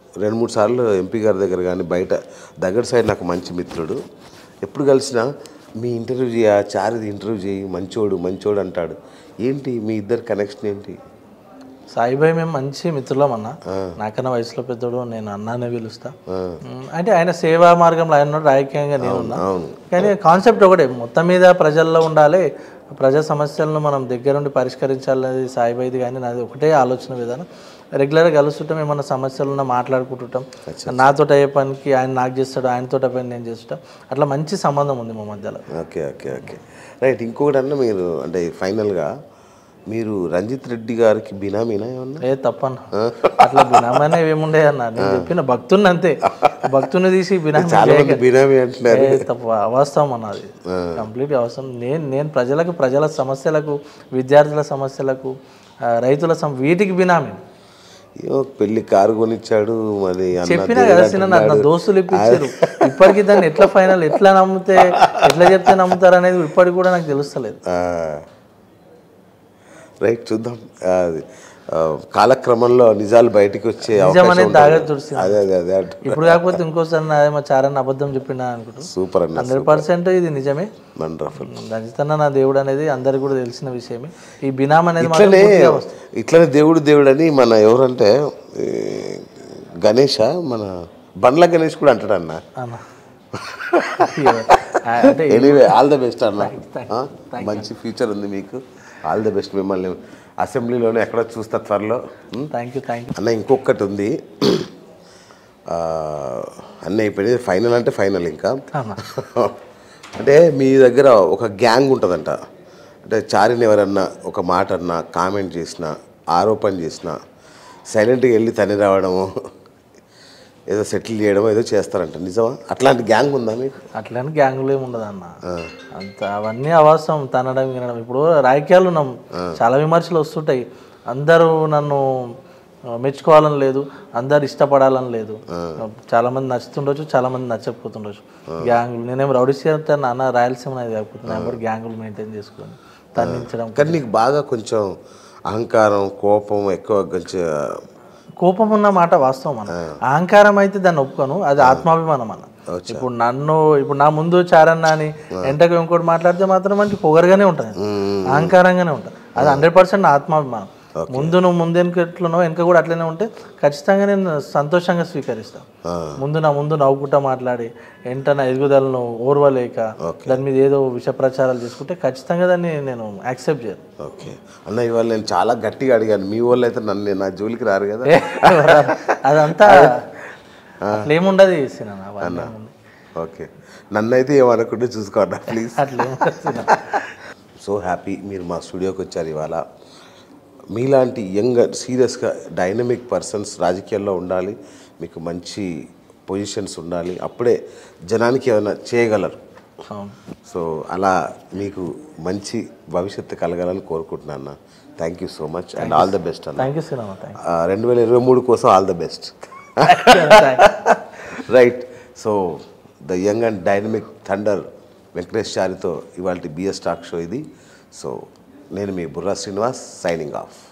రెండు మూడు సార్లు ఎంపీ గారి దగ్గర కానీ బయట దగ్గర సైడ్ నాకు మంచి మిత్రుడు ఎప్పుడు కలిసినా మీ ఇంటర్వ్యూ చేయ చారిది ఇంటర్వ్యూ చేయి మంచోడు మంచోడు అంటాడు ఏంటి మీ ఇద్దరు కనెక్షన్ ఏంటి సాయిబాయి మేము మంచి మిత్రులం అన్న నాకన్నా వయసులో పెద్దోడు నేను అన్నానే పిలుస్తా ఉమ్, అంటే ఆయన సేవా మార్గంలో ఆయన ఉన్నాడు, రాజకీయంగా నేను ఉన్నా అవును కానీ కాన్సెప్ట్ ఒకటే మొత్తం మీద ప్రజల్లో ఉండాలి ప్రజా సమస్యలను మనం దగ్గరుండి పరిష్కరించాలనేది సాయిబాయిది కానీ నాది ఒకటే ఆలోచన విధానం రెగ్యులర్గా కలుస్తుంటాం ఏమన్నా సమస్యలు ఉన్నా మాట్లాడుకుంటుంటాం నాతో అయ్యే పనికి ఆయన నాకు చేస్తాడు ఆయనతో పని నేను చేస్తాం అట్లా మంచి సంబంధం ఉంది మా మధ్యలో ఓకే ఓకే ఓకే రైట్ ఇంకొకటి అన్న మీరు అంటే ఫైనల్గా మీరు రంజిత్ రెడ్డి గారికి బినామీనా ఏమన్నా ఏ తప్పన్న అట్లా బినామీ ఏముండే అన్న నేను చెప్పిన భక్తుని అంతే భక్తుని తీసి బినామీ చాలా మంది బినామీ అంటున్నారు ఏ తప్ప అవాస్తవం అన్నది కంప్లీట్ అవసరం నేను నేను ప్రజలకు ప్రజల సమస్యలకు విద్యార్థుల సమస్యలకు ఆ, రైతుల సమ వీటికి బినామీ ఏమో పెళ్లి కారు కొనిచ్చాడు మరి అన్న చెప్పినా కదా సిన్న నాకు నా దోస్తులు ఇప్పించారు ఇప్పటికి దాన్ని ఎట్లా ఫైనల్ ఎట్లా నమ్మితే ఎట్లా చెప్తే నమ్ముతారు అనేది ఇప్పటికి కూడా నాకు తెలుస్తలేదు ఆ, రైట్ చూద్దాం ఆ, అది, ఆ, కాలక్రమంలో నిజాలు బయటికి వచ్చే నిజం అవకాశం అనేది ఉంటుంది. దాగా తుడిసి అదే అదే అదే అంటు ఇప్పుడు కాకపోతే ఇంకోసారి నా ఏమో చారని అబద్ధం చెప్పిండా అనుకుంటా సూపర్ అన్న హండ్రెడ్ పర్సెంట్ ఇది నిజమే వండర్ఫుల్ రజితన్న నా దేవుడు అనేది అందరికి కూడా తెలిసిన విషయమే ఈ బినాం అనేది మాత్రం ఇట్లనే పూర్తిగా వస్తుంది. ఇట్లనే దేవుడు దేవుడు అని మన ఎవరంటే ఈ, గణేష మన బండ్ల గణేష్ కూడా అంటాడు అన్న అన్న ఆ, అంటే ఎనీవే ఆల్ ద బెస్ట్ అన్న ఆ? మంచి ఫ్యూచర్ ఉంది మీకు ఆల్ ద బెస్ట్ మిమ్మల్ని అసెంబ్లీలోనే ఎక్కడో చూస్తా త్వరలో ఉం? థ్యాంక్ యూ థ్యాంక్ యూ అన్న ఇంకొకటి ఉంది ఆ, అన్నీ అయిపోయింది ఫైనల్ అంటే ఫైనల్ ఇంకా అన్న అంటే మీ దగ్గర ఒక గ్యాంగ్ ఉంటుందంట అంటే చారిని ఎవరన్నా ఒక మాట అన్నా కామెంట్ చేసినా ఆరోపణ చేసినా సైలెంట్గా వెళ్ళి తని రావడము ఏదో సెటిల్ చేయడమో ఏదో చేస్తారంట నిజమా అట్లాంటి గ్యాంగ్ ఉందా మీకు అట్లని గ్యాంగులు ఏమి ఉండదు అన్న అంత అవన్నీ అవాస్తవం తనడం వినడం ఇప్పుడు రాజకీయాలు ఉన్నాం చాలా విమర్శలు వస్తుంటాయి అందరూ నన్ను ఆ, మెచ్చుకోవాలని లేదు అందరు ఇష్టపడాలని లేదు చాలా మంది నచ్చుతుండొచ్చు చాలా మంది నచ్చకపోతుండొచ్చు గ్యాంగులు నేనేం రౌడీ చేస్తాను అన్న రాయలసీమ అనేది కాకపోతే నేను ఎప్పుడు గ్యాంగులు మెయింటైన్ చేసుకొని తన్నించడం కానీ నీకు బాగా కొంచెం అహంకారం కోపం ఎక్కువ కొంచెం కోపం ఉన్న మాట వాస్తవం అన్న అహంకారం అయితే దాన్ని ఒప్పుకోను అది ఆత్మాభిమానం అన్న ఇప్పుడు నన్ను ఇప్పుడు నా ముందు చారన్న అని ఎంటకు ఇంకోటి మాట్లాడితే మాత్రం మనకి పొగరుగానే ఉంటుంది అహంకారంగానే ఉంటుంది అది హండ్రెడ్ పర్సెంట్ నా ఆత్మాభిమానం ముందు నువ్వు ముందు వెనుక ఎట్లనో వెనుక కూడా అట్లనే ఉంటే ఖచ్చితంగా నేను సంతోషంగా స్వీకరిస్తాను ముందు నా ముందు నవ్వుకుంటా మాట్లాడి ఎంట నా ఎదుగుదలను ఓర్వలేక దాని మీద ఏదో విష ప్రచారాలు చేసుకుంటే ఖచ్చితంగా దాన్ని నేను యాక్సెప్ట్ చేయను ఓకే అన్న ఇవాళ నేను చాలా గట్టిగా అడిగాను మీ వాళ్ళు అయితే నన్ను నా జోలికి రారు కదా అదంతా అట్లేముండదు సినా అవన్నీ ఏముండదు. ఓకే నన్ను అయితే ఏమనకుండా చూసుకోండి ప్లీజ్ అట్లేముండదు సినా. సో హ్యాపీ మీరు మా స్టూడియోకి వచ్చారు ఇవాళ మీలాంటి యంగ్ సీరియస్గా డైనమిక్ పర్సన్స్ రాజకీయాల్లో ఉండాలి మీకు మంచి పొజిషన్స్ ఉండాలి అప్పుడే జనానికి ఏమైనా చేయగలరు అవును సో అలా మీకు మంచి భవిష్యత్తు కలగాలని కోరుకుంటున్నాను అన్న thank you so much and all the best అన్న థ్యాంక్ యూ సినిమా థ్యాంక్ రెండు వేల ఇరవై మూడు కోసం all the best right so the young and dynamic thunder Venkatesh చారితో ఇవాళ బిఎస్ టాక్ షో ఇది సో నేను మీ బుర్రా శ్రీనివాస్ సైనింగ్ ఆఫ్